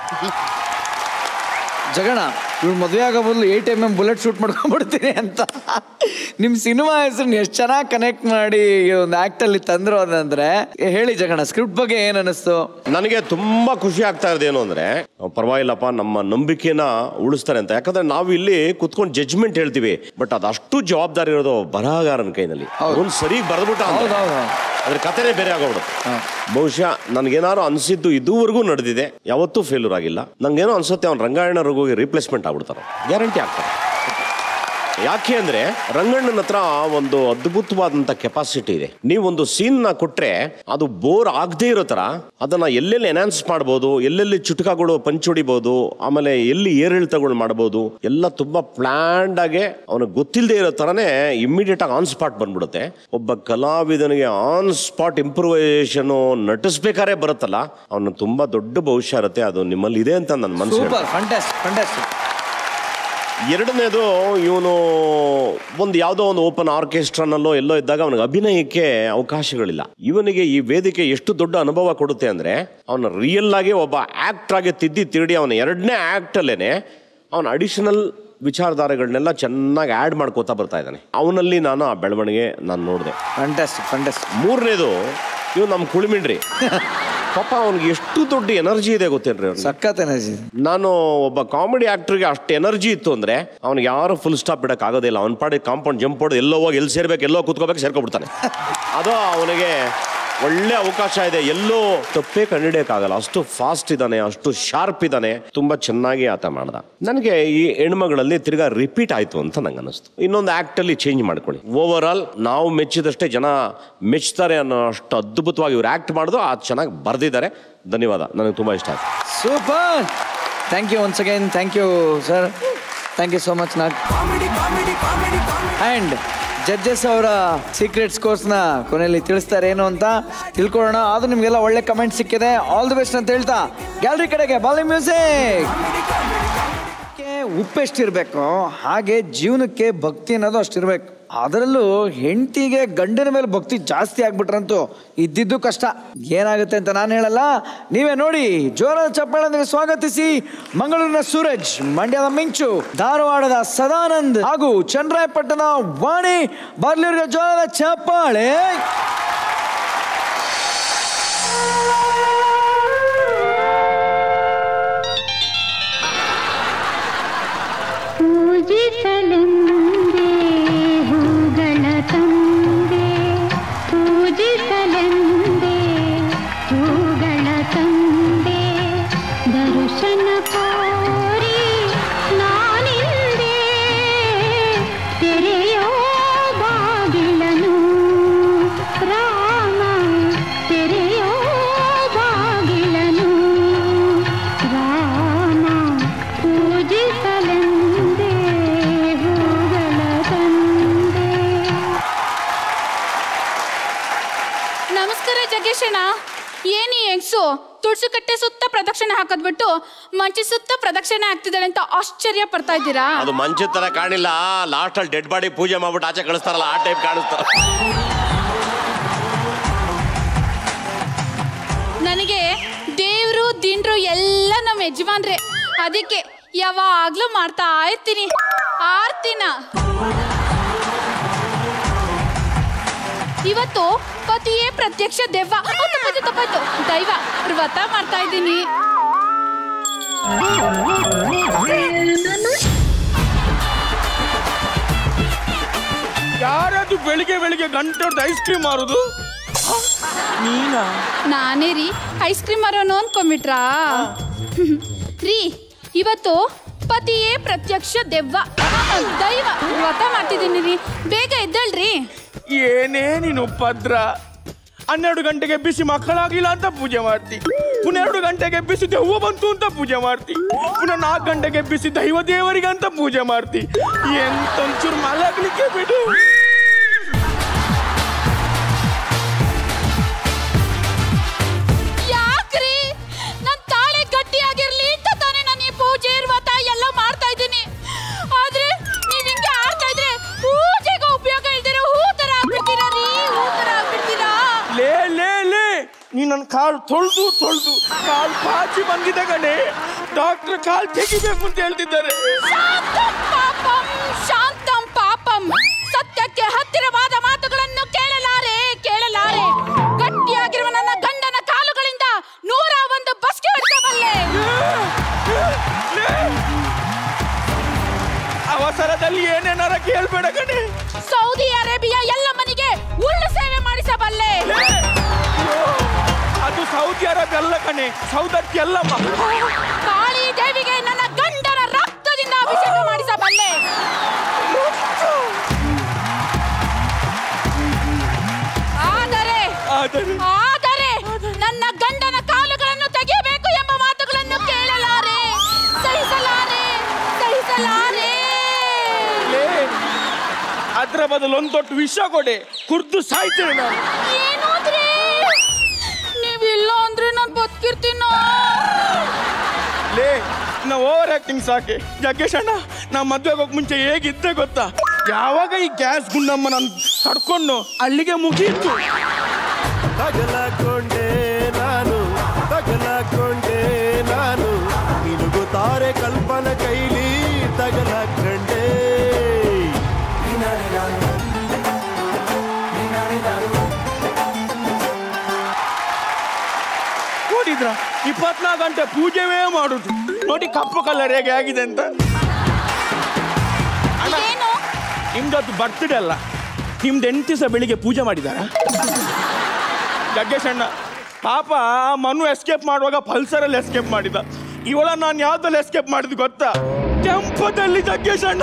ಜಗಣ ಇವ್ಳು ಮದುವೆ ಆಗೋ ಬದಲು eight M M bullet shoot ಮಾಡ್ಕೊಂಡ್ಬಿಡ್ತೀನಿ ಅಂತ ನಿಮ್ಮ ಸಿನಿಮಾ ಹೆಸರು ಎಷ್ಟು ಚೆನ್ನಾಗಿ ಕನೆಕ್ಟ್ ಮಾಡಿ ಈ ಒಂದು ಆಕ್ಟ್ ಅಲ್ಲಿ ತಂದ್ರು ಅದಂದ್ರೆ ಹೇಳಿ ಜಗಣ ಸ್ಕ್ರಿಪ್ಟ್ ಬಗ್ಗೆ ಏನ್ ಅನಿಸ್ತು ನನಗೆ ತುಂಬಾ ಖುಷಿ ಆಗ್ತಾ ಇರೋದು ಏನು ಅಂದ್ರೆ ಪರವಾಗಿಲ್ಲಪ್ಪ ನಮ್ಮ ನಂಬಿಕೆನ ಉಳಿಸ್ತಾರೆ ಅಂತ ಯಾಕಂದ್ರೆ ನಾವು ಇಲ್ಲಿ ಕುತ್ಕೊಂಡು ಜಡ್ಜ್ಮೆಂಟ್ ಹೇಳ್ತೀವಿ ಬಟ್ ಅದಷ್ಟು ಜವಾಬ್ದಾರಿ ಇರೋದು ಬರಹಗಾರನ ಕೈನಲ್ಲಿ ಅವ್ನು ಸರಿ ಬರೆದ್ಬಿಟ್ಟ ಅಂದ್ರೆ ಅದ್ರ ಕಥೆನೇ ಬೇರೆ ಆಗೋಗ್ಬಿಡುತ್ತೆ ಬಹುಶಃ ನನಗೇನಾದ್ರು ಅನ್ಸಿದ್ದು ಇದುವರೆಗೂ ನಡೆದಿದೆ ಯಾವತ್ತೂ ಫೇಲ್ಯೂರ್ ಆಗಿಲ್ಲ ನಂಗೇನೋ ಅನ್ಸುತ್ತೆ ಅವ್ನು ರಂಗಾಯಣ ಹೋಗಿ ರೀಪ್ಲೇಸ್ಮೆಂಟ್ ಆಗ್ಬಿಡ್ತಾರೆ ಗ್ಯಾರಂಟಿ ಆಗ್ತಾರೆ ಯಾಕೆ ಅಂದ್ರೆ ರಂಗಣ್ಣನ ಹತ್ರ ಒಂದು ಅದ್ಭುತವಾದಂತ ಕೆಪಾಸಿಟಿ ಇದೆ ನೀವು ಒಂದು ಸೀನ್ ನ ಕೊಟ್ರೆ ಅದು ಬೋರ್ ಆಗದೆ ಇರೋ ತರ ಅದನ್ನ ಎಲ್ಲೆಲ್ಲಿ ಎನ್ಹಾನ್ಸ್ ಮಾಡ್ಬೋದು ಎಲ್ಲೆಲ್ಲಿ ಚುಟುಕಗಳು ಪಂಚುಡಿಬಹುದು ಆಮೇಲೆ ಎಲ್ಲಿ ಏರಿಳಿತಗಳು ಮಾಡ್ಬೋದು ಎಲ್ಲ ತುಂಬಾ ಪ್ಲಾನ್ಡ್ ಆಗಿ ಅವನಿಗೆ ಗೊತ್ತಿಲ್ಲದೆ ಇರೋ ತರನೇ ಇಮ್ಮಿಡಿಯೇಟ್ ಆಗಿ ಆನ್ ಸ್ಪಾಟ್ ಬಂದ್ಬಿಡುತ್ತೆ ಒಬ್ಬ ಕಲಾವಿದನಿಗೆ ಆನ್ ಸ್ಪಾಟ್ ಇಂಪ್ರೂವೈಸೇಷನ್ ನಟಿಸ್ಬೇಕಾದ್ರೆ ಬರುತ್ತಲ್ಲ ಅವನು ತುಂಬಾ ದೊಡ್ಡ ಭವಿಷ್ಯ ಇರುತ್ತೆ ಅದು ನಿಮ್ಮಲ್ಲಿ ಇದೆ ಅಂತ ನನ್ನ ಮನಸ್ಸು ಹೇಳುತ್ತೆ. ಸೂಪರ್ ಫಂಟಾಸ್ಟಿಕ್ ಫಂಟಾಸ್ಟಿಕ್ ಎರಡನೇದು ಇವನು ಒಂದು ಯಾವುದೋ ಒಂದು ಓಪನ್ ಆರ್ಕೆಸ್ಟ್ರಾನಲ್ಲೋ ಎಲ್ಲೋ ಇದ್ದಾಗ ಅವನಿಗೆ ಅಭಿನಯಕ್ಕೆ ಅವಕಾಶಗಳಿಲ್ಲ ಇವನಿಗೆ ಈ ವೇದಿಕೆ ಎಷ್ಟು ದೊಡ್ಡ ಅನುಭವ ಕೊಡುತ್ತೆ ಅಂದ್ರೆ ಅವನ ರಿಯಲ್ ಆಗಿ ಒಬ್ಬ ಆಕ್ಟರ್ ಆಗಿ ತಿದ್ದಿ ತಿರುಡಿ ಅವನ ಎರಡನೇ ಆಕ್ಟ್ ಅಲ್ಲೇನೆ ಅವನ ಅಡಿಷನಲ್ ವಿಚಾರಧಾರೆಗಳನ್ನೆಲ್ಲ ಚೆನ್ನಾಗಿ ಆ್ಯಡ್ ಮಾಡ್ಕೋತಾ ಬರ್ತಾ ಇದ್ದಾನೆ ಅವನಲ್ಲಿ ನಾನು ಆ ಬೆಳವಣಿಗೆ ನಾನು ನೋಡಿದೆ ಫಂಟಾಸ್ಟಿಕ್ ಫಂಟಾಸ್ಟಿಕ್ ಮೂರನೇದು ಇವ್ ನಮ್ಮ ಕುಳಿಮಿಣ್ರಿ ಪಾಪ ಅವನಿಗೆ ಎಷ್ಟು ದೊಡ್ಡ ಎನರ್ಜಿ ಇದೆ ಗೊತ್ತೇನ್ರಿ ಅವ್ನಿಗೆ? ಸಖತ್ ಎನರ್ಜಿ ನಾನು ಒಬ್ಬ ಕಾಮಿಡಿ ಆಕ್ಟರ್ಗೆ ಅಷ್ಟು ಎನರ್ಜಿ ಇತ್ತು ಅಂದ್ರೆ ಅವ್ನಿಗೆ ಯಾರು ಫುಲ್ ಸ್ಟಾಪ್ ಬಿಡಕ್ ಆಗೋದಿಲ್ಲ ಅವ್ನ ಪಾಡಿ ಕಾಂಪೌಂಡ್ ಜಂಪ್ ಹೊಡೆದು ಎಲ್ಲೋ ಹೋಗಿ ಎಲ್ಲಿ ಸೇರ್ಬೇಕು ಎಲ್ಲೋ ಕೂತ್ಕೋಬೇಕು ಸೇರ್ಕೊಬಿಡ್ತಾನೆ ಅದು ಅವನಿಗೆ ಒಳ್ಳೆ ಅವಕಾಶ ಇದೆ ಎಲ್ಲೋ ತಪ್ಪೇ ಕಂಡಿಡಿಯಕ್ಕಾಗಲ್ಲ ಅಷ್ಟು ಫಾಸ್ಟ್ ಇದ್ದಾನೆ ಅಷ್ಟು ಶಾರ್ಪ್ ಇದ್ದಾನೆ ತುಂಬಾ ಚೆನ್ನಾಗಿ ಆತ ಮಾಡ್ದ ನನಗೆ ಈ ಹೆಣ್ಮಗಳಲ್ಲಿ ತಿರ್ಗಾ ರಿಪೀಟ್ ಆಯ್ತು ಅಂತ ನಂಗೆ ಅನಿಸ್ತು ಇನ್ನೊಂದು ಆಕ್ಟ್ ಅಲ್ಲಿ ಚೇಂಜ್ ಮಾಡ್ಕೊಳ್ಳಿ ಓವರ್ ಆಲ್ ನಾವು ಮೆಚ್ಚಿದಷ್ಟೇ ಜನ ಮೆಚ್ತಾರೆ ಅನ್ನೋ ಅಷ್ಟು ಅದ್ಭುತವಾಗಿ ಇವ್ರು ಆಕ್ಟ್ ಮಾಡಿದ್ರು ಅದು ಚೆನ್ನಾಗಿ ಬರೆದಿದ್ದಾರೆ ಧನ್ಯವಾದ ನನಗೆ ತುಂಬಾ ಇಷ್ಟ ಆಯ್ತು super thank you once again thank you sir thank you so much Nag and judges ಅವರ ಸೀಕ್ರೆಟ್ ಸ್ಕೋರ್ಸ್ನ ಕೊನೆಯಲ್ಲಿ ತಿಳಿಸ್ತಾರೆ ಏನು ಅಂತ ತಿಳ್ಕೊಳ್ಳೋಣ ಅದು ನಿಮಗೆಲ್ಲ ಒಳ್ಳೆ ಕಮೆಂಟ್ ಸಿಕ್ಕಿದೆ ಆಲ್ ದಿ ಬೆಸ್ಟ್ ಅಂತ ಹೇಳ್ತಾ ಗ್ಯಾಲರಿ ಕಡೆಗೆ ಬಾಲಿ ಮ್ಯೂಸಿಕ್ ಉಪ್ಪೆಷ್ಟಿರ್ಬೇಕು ಹಾಗೆ ಜೀವನಕ್ಕೆ ಭಕ್ತಿ ಅನ್ನೋದು ಅಷ್ಟಿರ್ಬೇಕು ಅದರಲ್ಲೂ ಹೆಂಡತಿಗೆ ಗಂಡನ ಮೇಲೆ ಭಕ್ತಿ ಜಾಸ್ತಿ ಆಗ್ಬಿಟ್ರಂತೂ ಇದ್ದಿದ್ದು ಕಷ್ಟ ಏನಾಗುತ್ತೆ ಅಂತ ನಾನು ಹೇಳಲ್ಲ ನೀವೇ ನೋಡಿ ಜೋರಾದ ಚಪ್ಪಾಳೊಂದಿಗೆ ಸ್ವಾಗತಿಸಿ ಮಂಗಳೂರಿನ ಸೂರಜ್ ಮಂಡ್ಯದ ಮಿಂಚು ಧಾರವಾಡದ ಸದಾನಂದ್ ಹಾಗೂ ಚನ್ನರಾಯಪಟ್ಟಣ ವಾಣಿ ಬರ್ಲಿವ್ರಿಗೆ ಜೋರಾದ ಚಪ್ಪಾಳೆ ಪೂಜಿಸಲೆಂದೇ ಹೂಗಳ ತಂದೆ ಪೂಜಿಸಲೆಂದೇ ಹೂಗಳ ತಂದೆ ದರ್ಶನ ಕೋರಿ ನಾನಿಂದೆ ತೆರೆಯೋ ಬಾಗಿಲನು ರಾಮ ತೆರೆಯೋ ಬಾಗಿಲನು ರಾಮ ಪೂಜಿಸಲೆಂದೇ ಹೂಗಳ ತಂದೆ ನಮಸ್ಕಾರ ಜಗೇಶಣ್ಣ ಏನಿ ಹೆಂಗ್ಸು ತುಳಸಿ ಕಟ್ಟೆ ಸುತ್ತ ಪ್ರದಕ್ಷಿಣೆ ಹಾಕೋದ್ಬಿಟ್ಟು ಮಂಚಿ ಸುತ್ತ ಪ್ರದಕ್ಷಿಣೆ ಆಗ್ತಿದ್ದಾಳೆ ಅಂತ ಆಶ್ಚರ್ಯ ಪಡ್ತಾ ಇದ್ದೀರಾ ಅದು ಮಂಚದ ತರ ಕಾಣಿಲ್ಲ ಲಾಸ್ಟ್ ಅಲ್ಲಿ ಡೆಡ್ ಬಾಡಿ ಪೂಜೆ ಮಾಡ್ಬಿಟ್ಟು ಆಚೆ ಕಳಿಸ್ತಾರಲ್ಲ ಆ ಟೈಪ್ ಕಾಣಿಸ್ತಾ ನನಗೆ ದೇವ್ರು ದಿಂಡ್ರು ಎಲ್ಲ ನಮ್ಮ ಯಜಮಾನ್ರೆ ಅದಕ್ಕೆ ಯಾವಾಗ್ಲೂ ಮಾಡ್ತಾ ಇರ್ತೀನಿ ಆರ್ತಿನ ಇವತ್ತು ಪತಿಯೇ ಪ್ರತ್ಯಕ್ಷ ದೆವ್ವ ಓ, ತಪ್ಪಾಯ್ತು ತಪ್ಪಾಯ್ತು ದೈವ ವ್ರತ ಮಾಡ್ತಾ ಇದ್ದೀನಿ ಯಾರದು ಬೆಳಿಗ್ಗೆ ಬೆಳಿಗ್ಗೆ ಗಂಟೆ ಹೊಡೆದು ಐಸ್ ಕ್ರೀಮ್ ಮಾರುದು ನೀನಾ ನಾನೇ ರೀ ಐಸ್ ಕ್ರೀಮ್ ಮಾರೋನು ಅಂದ್ಕೊಂಬಿಟ್ರಾ ರೀ ಇವತ್ತು ಪತಿಯೇ ಪ್ರತ್ಯಕ್ಷ ದೆವ್ವ ದೈವ ವ್ರತ ಮಾಡ್ತಿದ್ದೀನಿ ರೀ ಬೇಗ ಎದ್ದೇಳ್ರಿ ಏನೇ ನೀನು ಪದ್ರ ಹನ್ನೆರಡು ಗಂಟೆಗೆ ಬಿಸಿ ಮಕ್ಕಳಾಗಿಲ್ಲ ಅಂತ ಪೂಜೆ ಮಾಡ್ತಿ ಪುನಃ ಎರಡು ಗಂಟೆಗೆ ಬಿಸಿ ದೆವ್ವ ಬಂತು ಅಂತ ಪೂಜೆ ಮಾಡ್ತಿ ಪುನಃ ನಾಲ್ಕು ಗಂಟೆಗೆ ಬಿಸಿ ದೈವ ದೇವರಿಗೆ ಅಂತ ಪೂಜೆ ಮಾಡ್ತಿ ಎಂತೊಂಚೂರು ಮಲಗ್ಲಿಕ್ಕೆ ಬಿಡು ಯಾಕ್ರಿ ನನ್ ತಾಳೆ ಗಟ್ಟಿಯಾಗಿರ್ಲಿ ಅಂತ ತಾನೇ ನಾನು ಈ ಪೂಜೆ ವ್ರತ ಎಲ್ಲ ಮಾಡ್ತಾ ಇದ್ದೀನಿ ಆದ್ರೆ ನೀವ್ ಹಿಂಗೆ ಆಡ್ತಾ ಇದ್ರೆ ಪೂಜೆಗೆ ಉಪಯೋಗ ಇಲ್ದಿರೋ ಹೂ ತರ ಆಗ್ಬಿಡ್ತೀರಾ ರೀ ಹೂ ತರ ಆಗ್ಬಿಡ್ತೀರಾ ಲೇ ಲೇ ಲೇ ನೀ ನನ್ನ ಕಾಲು ತೊಳ್ದು ತೊಳ್ದು ಕಾಲು ಪಾಚಿ ಬಂದಿದೆ ಕಣೆ ಡಾಕ್ಟರ್ ಕಾಲು ತೆಗಿಬೇಕು ಅಂತ ಹೇಳ್ತಿದ್ದಾರೆ ಶಾಂತಂ ಪಾಪಂ ಶಾಂತಂ ಪಾಪಂ ಸತ್ಯಕ್ಕೆ ಹತ್ತಿರವಾದ ಮಾತುಗಳನ್ನು ಕೇಳಲಾರೆ ಕೇಳಲಾರೆ ಗಟ್ಟಿಯಾಗಿರುವ ನನ್ನ ಗಂಡನ ಕಾಲುಗಳಿಂದ ನೂರ ಒಂದು ಬಸ್ಗೆ ಹೊಡಿಸಬಲ್ಲೆ ಅವಸರದಲ್ಲಿ ಏನೇನಾರ ಕೇಳ್ಬೇಡ ಕಣೆ ಸೌದಿ ಅರೇಬಿಯಾ ಎಲ್ಲ ಮನೆಗೆ ಉಳ್ಳು ಸೇವೆ ಮಾಡಿಸಬಲ್ಲೆ ಅದು ಸೌದಿ ಅರೇಬಿಯಾ ಅಲ್ಲ ಕಣೆ ಸೌದತ್ತಿ ಅಲ್ಲಮ್ಮ ಕಾಳಿ ದೇವಿಗೆ ನನ್ನ ಗಂಡನ ರಕ್ತದಿಂದ ಅಭಿಷೇಕ ಮಾಡಿಸಬಲ್ಲೆ ಆದರೆ ಆದರೆ ನನ್ನ ಗಂಡನ ಕಾಲುಗಳನ್ನು ತೆಗೆಯಬೇಕು ಎಂಬ ಮಾತುಗಳನ್ನು ಕೇಳಲಾರೆ ಸಹಿಸಲಾರೆ ಸಹಿಸಲಾರೆ ಲೇ ಅದ್ರ ಬದಲು ಒಂದು ದೊಡ್ಡ ವಿಷ ಕೊಡೆ ಕುರ್ದು ಸಾಯ್ತೇನೆ ನಾನು ಏನಾದ್ರೆ ನೀವಿಲ್ಲ ಅಂದ್ರೆ ನಾನು ಬದುಕಿರ್ತೀನೋ ಲೇ ನಾ ಓವರ್ ಆಕ್ಟಿಂಗ್ ಸಾಕೆ ಜಗ್ಗೇಶ್ ಅಣ್ಣ ನಾ ಮದ್ವೆಗೆ ಹೋಗ್ ಮುಂಚೆ ಹೇಗಿದ್ದೆ ಗೊತ್ತಾ ಯಾವಾಗ ಈ ಗ್ಯಾಸ್ ಗುಂಡಮ್ಮ ನಾನು ಕಡ್ಕೊಂಡು ಅಲ್ಲಿಗೆ ಮುಗಿಯಿತು ತಗಲಕೊಂಡೆ ನಾನು ತಗಲಕೊಂಡೆ ನಾನು ಮಿನುಗುತ್ತಾರೆ ಕಲ್ಪನ ಕೈಲಿ ತಗಲಕೊಂಡೆ ನೋಡಿದ್ರ ಇಪ್ಪತ್ನಾಲ್ಕು ಗಂಟೆ ಪೂಜೆವೇ ಮಾಡುದು ನೋಡಿ ಕಪ್ಪು ಕಲರ್ ಹೇಗೆ ಆಗಿದೆ ಅಂತ ಅಣ್ಣ ನಿಮ್ದದ್ದು ಬರ್ತ್ಡೇ ಅಲ್ಲ ನಿಮ್ದು ಎಂಟು ದಿವಸ ಬೆಳಿಗ್ಗೆ ಪೂಜೆ ಮಾಡಿದಾರ ಜಗ್ಗೇಶ್ ಅಣ್ಣ ಪಾಪ ಆ ಮನು ಎಸ್ಕೇಪ್ ಮಾಡುವಾಗ ಪಲ್ಸರಲ್ಲಿ ಎಸ್ಕೇಪ್ ಮಾಡಿದ ಇವಳ ನಾನು ಯಾವ್ದಲ್ಲಿ ಎಸ್ಕೇಪ್ ಮಾಡಿದ್ ಗೊತ್ತಾ ಕೆಂಪದಲ್ಲಿ ಜಗ್ಗೇಶ್ ಅಣ್ಣ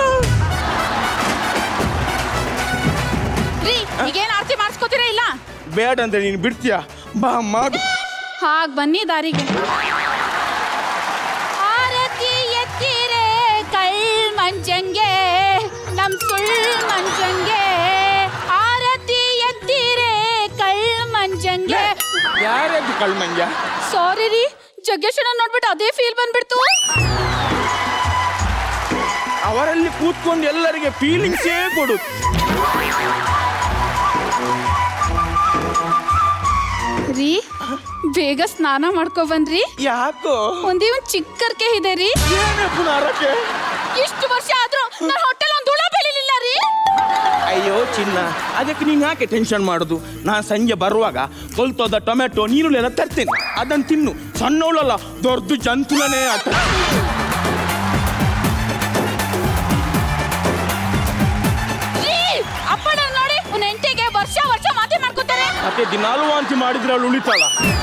ರೀ ಈಗೇನ್ ಆರ್ತಿ ಮಾಡಿಸ್ಕೋತೀರಾ ಇಲ್ಲ ಬೇಡ ಅಂದ್ರೆ ನೀನು ಬಿಡ್ತೀಯಾ ಬಾ ಮಾಡು ಹಾಗ್ ಬನ್ನಿ ದಾರಿಗೆ ಆರತಿ ಎತ್ತಿರೆ ಕೈ ಮಂಜ ಕಳ್ಮಂಜ ಸಾರಿ ರೀ ಜಗ್ಗೇಶನ ನೋಡ್ಬಿಟ್ಟು ಅದೇ ಫೀಲ್ ಬಂದ್ಬಿಡ್ತು ಅವರಲ್ಲಿ ಕೂತ್ಕೊಂಡು ಎಲ್ಲರಿಗೆ ಫೀಲಿಂಗ್ಸೇ ಕೊಡು ರೀ ಬೇಗ ಸ್ನಾನ ಮಾಡ್ಕೊ ಬನ್ರಿ ಯಾಕೋ ಒಂದೇ ಒಂದ್ ಚಿಕ್ಕರ್ಕೆ ಇದೆ ರೀ ಪುನರಕ್ಕೆ ಇಷ್ಟು ವರ್ಷ ಆದ್ರೂ ನನ್ನ ಹೊಟ್ಟೆಲ್ ಒಂದ್ ಹುಳ ಬೆಳಿಲಿಲ್ಲ ರೀ ಅಯ್ಯೋ ಚಿನ್ನ ಅದಕ್ಕೆ ನೀನ್ ಯಾಕೆ ಟೆನ್ಷನ್ ಮಾಡುದು ನಾನು ಸಂಜೆ ಬರುವಾಗ ಕೊಲ್ತೋದ ಟೊಮೆಟೊ ನೀರುಳ್ಳಿ ಎಲ್ಲ ತರ್ತೇನೆ ಅದನ್ನ ತಿನ್ನು ಸಣ್ಣವಳಲ್ಲ ದೊಡ್ಡ ಜಂತುಲನೇ ಆಟ ರೀ ಅಪ್ಪನ ನೋಡಿ ಒಂದ್ ಹೆಂಡತಿಗೆ ವರ್ಷ ವರ್ಷ ಮಾತೆ ಮಾಡ್ಕೊತಾರೆ ಮತ್ತೆ ದಿನಾಲು ವಾಂತಿ ಮಾಡಿದ್ರೆ ಅವಳು ಉಳಿತಾಳ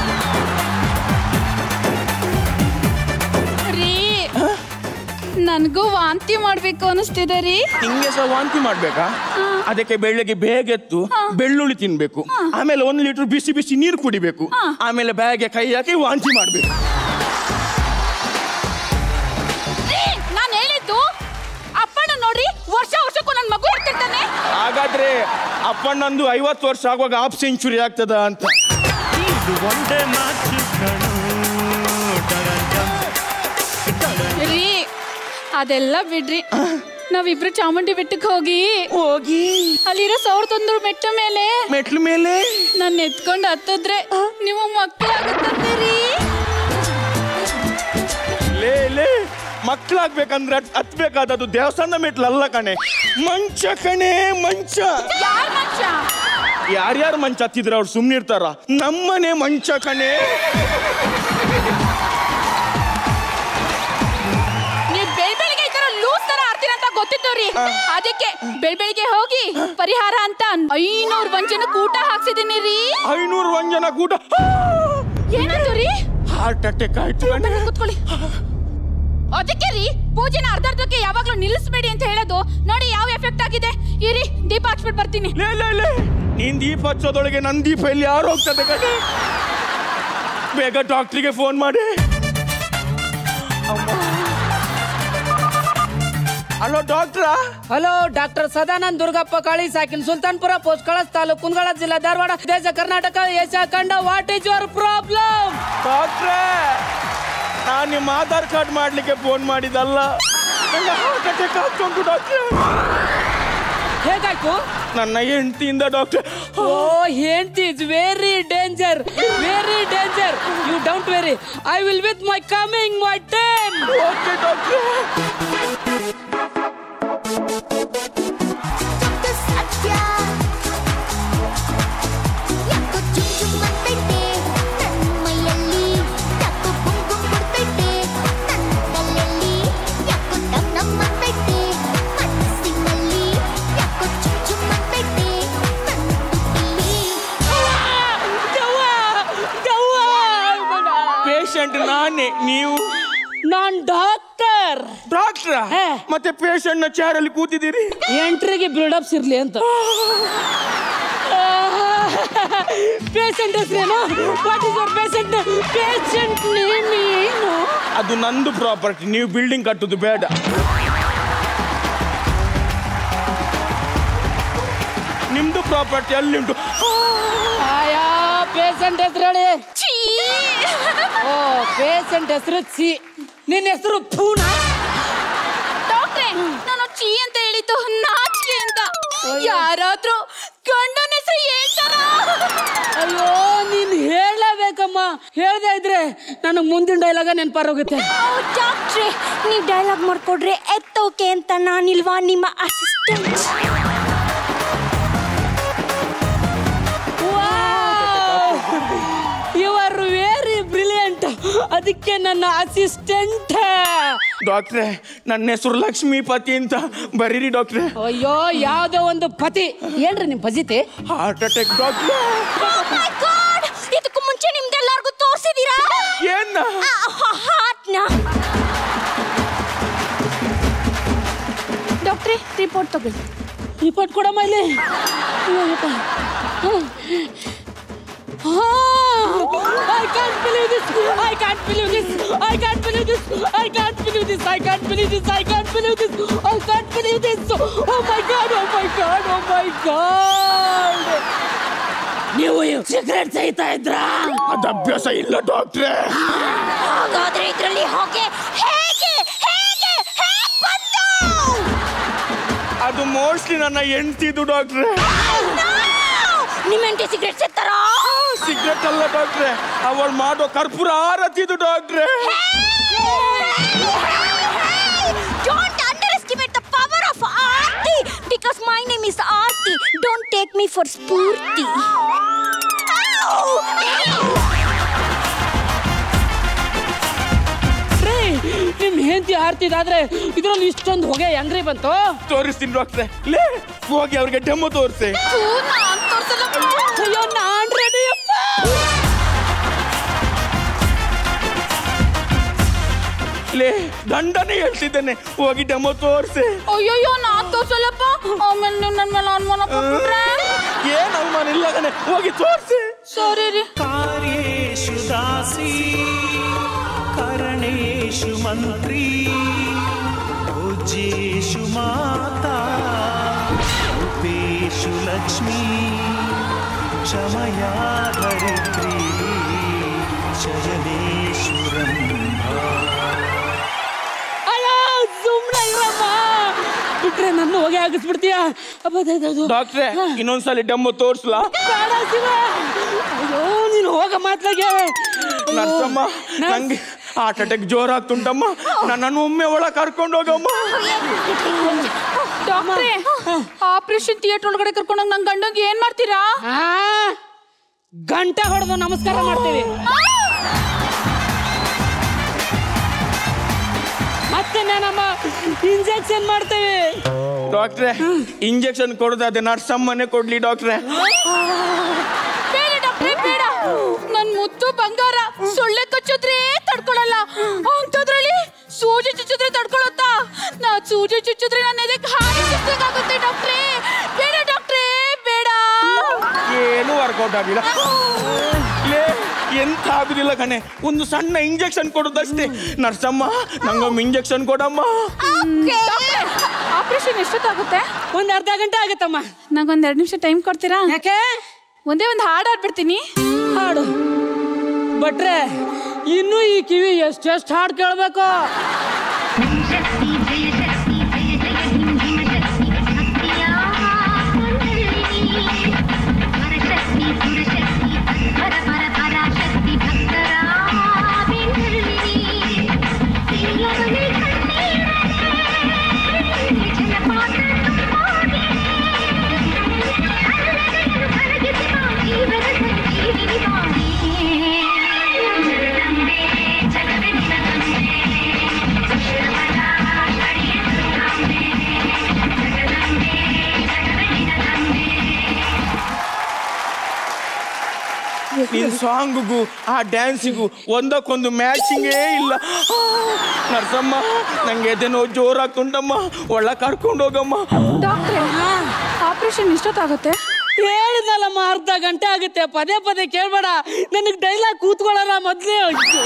ರೀ ನನ್ಗೂ ವಾಂತಿ ಮಾಡ್ಬೇಕು ಅನಿಸ್ತಿದೆ ರೀ ಹಿಂಗೆ ಸಹ ವಾಂತಿ ಮಾಡ್ಬೇಕಾ ಅದಕ್ಕೆ ಬೆಳಗ್ಗೆ ಬೇಗ ಎದ್ದು ಬೆಳ್ಳುಳ್ಳಿ ತಿನ್ಬೇಕು ಆಮೇಲೆ ಒಂದು ಲೀಟರ್ ಬಿಸಿ ಬಿಸಿ ನೀರು ಕುಡಿಬೇಕು ಆಮೇಲೆ ಬ್ಯಾಗ್ಗೆ ಕೈ ಹಾಕಿ ವಾಂತಿ ಮಾಡ್ಬೇಕು ರೀ ನಾನ್ ಹೇಳಿದ್ದು ಅಪ್ಪನ ನೋಡ್ರಿ ವರ್ಷ ವರ್ಷಕ್ಕೂ ನನ್ ಮಗು ಇರ್ತಿರ್ತಾನೆ ಹಾಗಾದ್ರೆ ಅಪ್ಪಣ್ಣಂದು ಐವತ್ತು ವರ್ಷ ಆಗುವಾಗ ಹಾಫ್ ಸೆಂಚುರಿ ಆಗ್ತದ ಅಂತ ಒಂದೇ ಮಾತು ಕಣೋ ರೀ ಅದೆಲ್ಲ ಬಿಡ್ರಿ ನಾವಿಬ್ರು ಚಾಮುಂಡಿ ಬೆಟ್ಟಕ್ಕೆ ಹೋಗಿ ಹೋಗಿ ಅಲ್ಲಿರೋ ಸಾವಿರದ ಮೆಟ್ಟ ಮೇಲೆ ಮೆಟ್ಲ ಮೇಲೆ ನನ್ನ ಎತ್ಕೊಂಡು ಹತ್ತಿದ್ರೆ ನೀವು ಮಕ್ಕಳಾಗುತ್ತಂತೆ ರೀ ಲೇ ಲೇ ಮಕ್ಕಳಾಗ್ಬೇಕಂದ್ರೆ ಹತ್- ಹತ್ಬೇಕಾದದ್ದು ದೇವಸ್ಥಾನ ಮೆಟ್ಲಲ್ಲ ಕಣೆ ಮಂಚ ಕಣೆ ಮಂಚ ಯಾರ್ ಮಂಚ ಯಾರ್ಯಾರು ಮಂಚ ಹತ್ತಿದ್ರೆ ಅವ್ರು ಸುಮ್ನೆ ಇರ್ತಾರ ನಮ್ಮನೆ ಮಂಚ ಕಣೆ ನೀವ್ ಬೆಳ್ ಬೆಳಿಗ್ಗೆ ಈ ತರ ಲೂಸ್ ತರ ಆಡ್ತೀರ ಅಂತ ಗೊತ್ತಿತ್ತು ರೀ ಅದಕ್ಕೆ ಬೆಳ್ ಬೆಳಿಗ್ಗೆ ಹೋಗಿ ಪರಿಹಾರ ಅಂತ ಐನೂರು ವಂಚನ ಕೂಟ ಹಾಕ್ಸಿದೀನಿ ರೀ ಐನೂರು ವಂಜನ ಕೂಟ ಏನಾಯ್ತು ರೀ ಹಾರ್ಟ್ ಅಟ್ಯಾಕ್ ಆಯ್ತು ಕಣೆ ಕುತ್ಕೊಳ್ಳಿ ಅದಕ್ಕೆ ರೀ ಪೂಜೆನ ಅರ್ಧರ್ಧಕ್ಕೆ ಯಾವಾಗ್ಲೂ ನಿಲ್ಲಿಸ್ಬೇಡಿ ಅಂತ ಹೇಳೋದು ನೋಡಿ ಯಾವ ಎಫೆಕ್ಟ್ ಆಗಿದೆ ಇರಿ ದೀಪ ಹಚ್ಬಿಟ್ಟು ಬರ್ತೀನಿ ಲೇ ಲೇ ಲೇ ನೀನ್ ದೀಪ ಹಚ್ಚೋದೊಳಗೆ ನನ್ ದೀಪ ಇಲ್ಲಿ ಯಾರು ಹೋಗ್ತದೆ ಕಣೆ ಬೇಗ ಡಾಕ್ಟ್ರಿಗೆ ಫೋನ್ ಮಾಡಿ ಹಲೋ ಡಾಕ್ಟ್ರಾ ಹಲೋ ಡಾಕ್ಟರ್ ಸದಾನಂದ್ ದುರ್ಗಪ್ಪ ಕಾಳಿ ಸಾಕಿನ್ ಸುಲ್ತಾನ್ಪುರ ಪೋಸ್ಟ್ ಕಳಸ್ ತಾಲೂಕು ಕುಂದಗೋಳ ಜಿಲ್ಲಾ ಧಾರವಾಡ ದೇಶ ಕರ್ನಾಟಕ ಏಷ್ಯಾ ಖಂಡ ವಾಟ್ ಈಸ್ ಯುವರ್ ಪ್ರಾಬ್ಲಮ್ ಡಾಕ್ಟ್ರೇ ನಾನು ನಿಮ್ಮ ಆಧಾರ್ ಕಾರ್ಡ್ ಮಾಡ್ಲಿಕ್ಕೆ ಫೋನ್ ಮಾಡಿದಲ್ಲ ನಂಗೆ ಹಾರ್ಟ್ ಅಟ್ಯಾಕ್ ಆಗ್ತುಂಟು ಡಾಕ್ಟ್ರೆ ಹೇಗಾಯ್ತು ನನ್ನ ಹೆಂಡತಿಯಿಂದ ಡಾಕ್ಟರ್ ಓ ಹೆಂಡ್ತಿ is very danger very danger you don't very I will with my coming my time okay ಡಾಕ್ಟ್ರೆ ಪೇಷಂಟ್ ನಾನೇ ನೀವು ನಾನ್ ಡಾಕ್ಟರ್ ಡಾಕ್ಟ್ರ ಮತ್ತೆ ಪೇಷಂಟ್ ನ ಚೇರ್ ಅಲ್ಲಿ ಕೂತಿದ್ದೀರಿ ಎಂಟ್ರಿಗೆ ಬಿಲ್ಡಪ್ಸ್ ಇರ್ಲಿ ಅಂತ ಪೇಷಂಟ್ ಹೆಸರೇನು what is your patient patient name ಏನು ಅದು ನಂದು ಪ್ರಾಪರ್ಟಿ ನೀವು ಬಿಲ್ಡಿಂಗ್ ಕಟ್ಟುದು ಬೇಡ ನಿಮ್ದು ಪ್ರಾಪರ್ಟಿ ಅಲ್ಲಿ ಉಂಟು ಆಯಾ ಪೇಷಂಟ್ ಹೆಸರು ಹೇಳಿ ಓ ಪೇಷಂಟ್ ಹೆಸರು ಸಿ ನಿನ್ನ ಹೆಸರು ಪೂನಾ ಡಾಕ್ಟ್ರೆ ನಾನು ಚೀ ಅಂತ ಹೇಳಿದ್ದು ನಾಚಿಕೆ ಅಂತ ಯಾರಾದ್ರೂ ಗಂಡನ ಹೆಸರು ಹೇಳ್ತಾರ ಅಯ್ಯೋ ನೀನ್ ಹೇಳಬೇಕಮ್ಮ ಹೇಳ್ದೆ ಇದ್ರೆ ನನಗೆ ಮುಂದಿನ ಡೈಲಾಗ ನೆನಪಾರೋಗುತ್ತೆ ಡಾಕ್ಟ್ರೆ ನೀವು ಡೈಲಾಗ್ ಮಾಡ್ಕೊಡ್ರೆ ಎತ್ತೋಕೆ ಅಂತ ನಾನಿಲ್ವಾ ನಿಮ್ಮ assistant you are very brilliant ಅದಕ್ಕೆ ನನ್ನ ಅಸಿಸ್ಟೆಂಟ್ ಡಾಕ್ಟ್ರೆ ನನ್ನ ಹೆಸರು ಲಕ್ಷ್ಮೀಪತಿ ಅಂತ ಬರೀರಿ ಡಾಕ್ಟ್ರೆ ಅಯ್ಯೋ ಯಾವ್ದೋ ಒಂದು ಪತಿ ಏನ್ರಿ ನಿಮ್ ಪಜಿತಿ ಹಾರ್ಟ್ ಅಟ್ಯಾಕ್ ಡಾಕ್ಟ್ರೆ ಗಾಡ್ ಇದಕ್ಕೂ ಮುಂಚೆ ನಿಮ್ದೆಲ್ಲರಿಗೂ ತೋರಿಸಿದೀರಾ ಏನ್ನ ಹಾರ್ಟ್ನ ಡಾಕ್ಟ್ರೆ ರಿಪೋರ್ಟ್ ತಗೊಳ್ಳಿ ರಿಪೋರ್ಟ್ ಕೊಡಮ್ಮ ಇಲ್ಲಿ I can't believe this. I can't believe this. I can't believe this. I can't believe this. I can't believe this. I can't believe this. I can't believe this. Oh my god. Oh my god. Oh my god. ನೀವು cigarette ಸೇಯ್ತಾ ಇದ್ರಾ ಅದು ಅಭ್ಯಾಸ ಇಲ್ಲ ಡಾಕ್ಟ್ರೆ ಹಾಗಾದ್ರೆ ಇದ್ರಲ್ಲಿ ಹೊಗೆ ಹೇಗೆ ಹೇಗೆ ಹೇಗ್ ಬಂತು ಅದು ಮೋಸ್ಟ್ಲಿ ನನ್ನ ಹೆಂಡ್ತಿದು ಡಾಕ್ಟ್ರೆ ನಿಮ್ಮ ಹೆಂಡತಿ ಸಿಗರೇಟ್ ಸೇತಾರಾ ಸಿಗರೆಟ್ ಅಲ್ಲ ಡಾಕ್ಟ್ರೆ ಅವಳು ಮಾಡೋ ಕರ್ಪೂರ ಆರತಿದು ಡಾಕ್ಟ್ರೆ Don't underestimate the power of Aarti because my name is Aarti. Don't take me for Spurti. ರೀ ನಿಮ್ ಹೆಂಡತಿ ಆರ್ತಿದಾದ್ರೆ ಇದ್ರಲ್ಲಿ ಇಷ್ಟೊಂದು ಹೊಗೆ ಹೆಂಗ್ರಿ ಬಂತು ತೋರಿಸ್ತೀನಿ ಡಾಕ್ಟ್ರೆ ಲೇ ಹೋಗಿ ಅವ್ರಿಗೆ ಡೆಮೋ ತೋರಿಸಿ ಅಯ್ಯೋ ನಾನ್ ರೆಡಿಯಪ್ಪ ಲೇ ಗಂಡನೇ ಹೇಳ್ತಿದ್ದೇನೆ ಹೋಗಿ ಡೆಮೋ ತೋರಿಸಿ ಅಯ್ಯಯ್ಯೋ ನಾನ್ ತೋರ್ಸಲ್ಲಪ್ಪ ಆಮೇಲೆ ನೀವು ನನ್ನ ಮೇಲೆ ಅನುಮಾನ ಪಟ್ಬಿಟ್ರೆ ಏನ್ ಅವಮಾನ ಇಲ್ಲ ಕಣೆ ಹೋಗಿ ತೋರಿಸಿ ಸಾರಿ ರೀ ಕಾರ್ಯೇಷು ದಾಸಿ ಕರಣೇಶು ಮಂತ್ರಿ ಪೂಜ್ಯೇಷು ಮಾತಾ ರೂಪೇಶು ಲಕ್ಷ್ಮೀ ಕ್ಷಮಯಾ ಧರಿತ್ರಿ ಶಯನೇಶ್ವರಂ ಅಯ್ಯೋ ಸುಮ್ನೆ ಇರಮ್ಮ ಬಿಟ್ರೆ ನನ್ನ ಹೊಗೆ ಆಗಿಸ್ಬಿಡ್ತೀಯ ಅಬ್ಬ ಡಾಕ್ಟ್ರೆ ಇನ್ನೊಂದ್ಸಲಿ ಡೆಮೋ ತೋರಿಸ್ಲಾ ಬೇಡ ಶಿವ ಅಯ್ಯೋ ನೀನು ಹೋಗ ಮಾತ್ಲಾಗೆ ನರ್ಸಮ್ಮ ನಂಗೆ ಹಾರ್ಟ್ ಅಟ್ಯಾಕ್ ಜೋರಾಗ್ತುಂಟಮ್ಮ ನನ್ನನ್ನು ಒಮ್ಮೆ ಒಳ ಕರ್ಕೊಂಡು ಹೋಗಮ್ಮ ಡಾಕ್ಟ್ರೇ ಆಪರೇಷನ್ ಥಿಯೇಟರ್ ಒಳಗಡೆ ಕರ್ಕೊಂಡೋಗಿ ನನ್ ಗಂಡಂಗೆ ಏನ್ ಮಾಡ್ತೀರಾ ಗಂಟೆ ಹೊಡೆದು ನಮಸ್ಕಾರ ಮಾಡ್ತೀವಿ ಮತ್ತೆ ನಾನಮ್ಮ ಇಂಜೆಕ್ಷನ್ ಮಾಡ್ತೇವೆ ಡಾಕ್ಟ್ರೆ ಇಂಜೆಕ್ಷನ್ ಕೊಡೋದಾದ್ರೆ ನರ್ಸಮ್ಮನೆ ಕೊಡ್ಲಿ ಡಾಕ್ಟ್ರೆ ಬೇಡ ಡಾಕ್ಟ್ರೇ ಬೇಡ ನನ್ ಮುತ್ತು ಬಂಗಾರ ಸೊಳ್ಳೆ ಕಚ್ಚಿದ್ರೆ ತಡ್ಕೊಳಲ್ಲ ಅಂಥದ್ರಲ್ಲಿ ಸೂಜಿ ಚುಚ್ಚಿದ್ರೆ ತಡ್ಕೊಳತ್ತಾ ನಾ ಸೂಜಿ ಚುಚ್ಚಿದ್ರೆ ನನ್ನ ಎದೆಗೆ ಹಾನಿ ಸಿಕ್ಕಾಗುತ್ತೆ ಡಾಕ್ಟ್ರೇ ಬೇಡ ಡಾಕ್ಟ್ರೇ ಬೇಡ ಏನು ವರ್ಕೌಟ್ ಆಗಿಲ್ಲ ಲೇ ಎಂತ ಆಗುದಿಲ್ಲ ಕಣೆ ಒಂದು ಸಣ್ಣ ಇಂಜೆಕ್ಷನ್ ಕೊಡೋದಷ್ಟೇ ನರ್ಸಮ್ಮ ನಂಗೊಮ್ಮೆ ಇಂಜೆಕ್ಷನ್ ಕೊಡಮ್ಮ ಆಪರೇಷನ್ ಎಷ್ಟೊತ್ತಾಗುತ್ತೆ ಒಂದ್ ಅರ್ಧ ಗಂಟೆ ಆಗುತ್ತಮ್ಮ ನಂಗೊಂದ್ ಎರಡು ನಿಮಿಷ ಟೈಮ್ ಕೊಡ್ತೀರಾ ಯಾಕೆ ಒಂದೇ ಒಂದು ಹಾಡು ಆಡ್ಬಿಡ್ತೀನಿ ಹಾಡು ಬಟ್ರೆ ಇನ್ನು ಈ ಕಿವಿ ಎಷ್ಟೆಷ್ಟು ಹಾಡು ಕೇಳ್ಬೇಕು ನಿನ್ ಸಾಂಗ್ಗೂ ಆ ಡ್ಯಾನ್ಸಿಗೂ ಒಂದಕ್ಕೊಂದು ಮ್ಯಾಚಿಂಗೇ ಇಲ್ಲ ಆ, ನರ್ಸಮ್ಮ ನಂಗೆ ಎದೆ ನೋವು ಜೋರಾಗ್ತುಂಟಮ್ಮ ಒಳ್ಳ ಕರ್ಕೊಂಡು ಹೋಗಮ್ಮ ಡಾಕ್ಟ್ರೇ ಆಪರೇಷನ್ ಎಷ್ಟೊತ್ತಾಗುತ್ತೆ ಹೇಳಿದಲ್ಲಮ್ಮ ಅರ್ಧ ಗಂಟೆ ಆಗುತ್ತೆ ಪದೇ ಪದೇ ಕೇಳ್ಬೇಡ ನನಗೆ ಡೈಲಾಗ್ ಕೂತ್ಕೊಳ್ಳಲ್ಲ ಮೊದ್ಲೇ ಅಯ್ಯೋ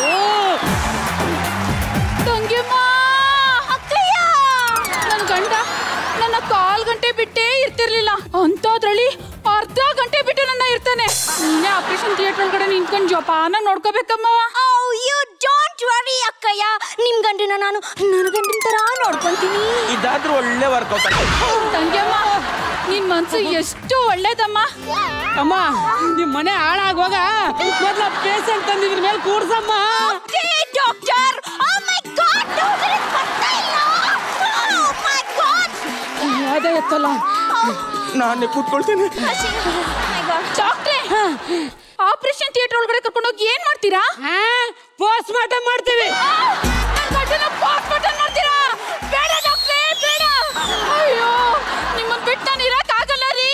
ತಂಗಿಯಮ್ಮ ಅಕ್ಕಯ್ಯ ನನ್ನ ಗಂಡ ನನ್ನ ಕಾಲ್ ಗಂಟೆ ಬಿಟ್ಟೇ ಇರ್ತಿರ್ಲಿಲ್ಲ ಅಂತದ್ರಲ್ಲಿ ಅರ್ಧ ಗಂಟೆ ಬಿಟ್ಟು ನನ್ನ ಇರ್ತಾನೆ ನೀನೇ ಆಪರೇಷನ್ ಥಿಯೇಟರ್ ಒಳಗಡೆ ನಿಂತ್ಕೊಂಡು ಜೋಪಾನ ನೋಡ್ಕೋಬೇಕಮ್ಮ ಯು ಡೋಂಟ್ ವರಿ ಅಕ್ಕಯ್ಯ ನಿಮ್ ಗಂಡನ ನಾನು ನನ್ನ ಗಂಡನ ತರ ನೋಡ್ಕೊಂತೀನಿ ಇದಾದ್ರೂ ಒಳ್ಳೆ ವರ್ಕೌಟ್ ತಂಗಿಯಮ್ಮ ನಿನ್ ಮನ್ಸು ಎಷ್ಟು ಒಳ್ಳೇದಮ್ಮ ಅಮ್ಮ ನಿಮ್ ಮನೆ ಹಾಳಾಗುವಾಗ ಮೊದ್ಲ ಪೇಷಂಟ್ ತಂದಿದ್ರ ಮೇಲೆ ಕೂಡ್ಸಮ್ಮ doctor oh my god doctor ಬರ್ತಾ ಇಲ್ಲ ಓ ಮೈ ಗಾಡ್ ಅದೇ ಎತ್ತಲ್ಲ ನಾನೇ ಕೂತ್ಕೊಳ್ತೇನೆ ಡಾಕ್ಟ್ರೇ ಆಪರೇಷನ್ ಥಿಯೇಟರ್ ಒಳಗಡೆ ಕರ್ಕೊಂಡೋಗಿ ಏನ್ ಮಾಡ್ತೀರಾ ಪೋಸ್ಟ್ ಮಾರ್ಟಮ್ ಮಾಡ್ತೀವಿ ನನ್ ಗಂಡನ ಪೋಸ್ಟ್ ಮಾರ್ಟಮ್ ಮಾಡ್ತೀರಾ ಬೇಡ ಡಾಕ್ಟ್ರೇ ಬೇಡ ಅಯ್ಯೋ ನಿಮ್ಮನ್ ಬಿಟ್ಟು ನಾನು ಇರಕ್ ಆಗಲ್ಲ ರೀ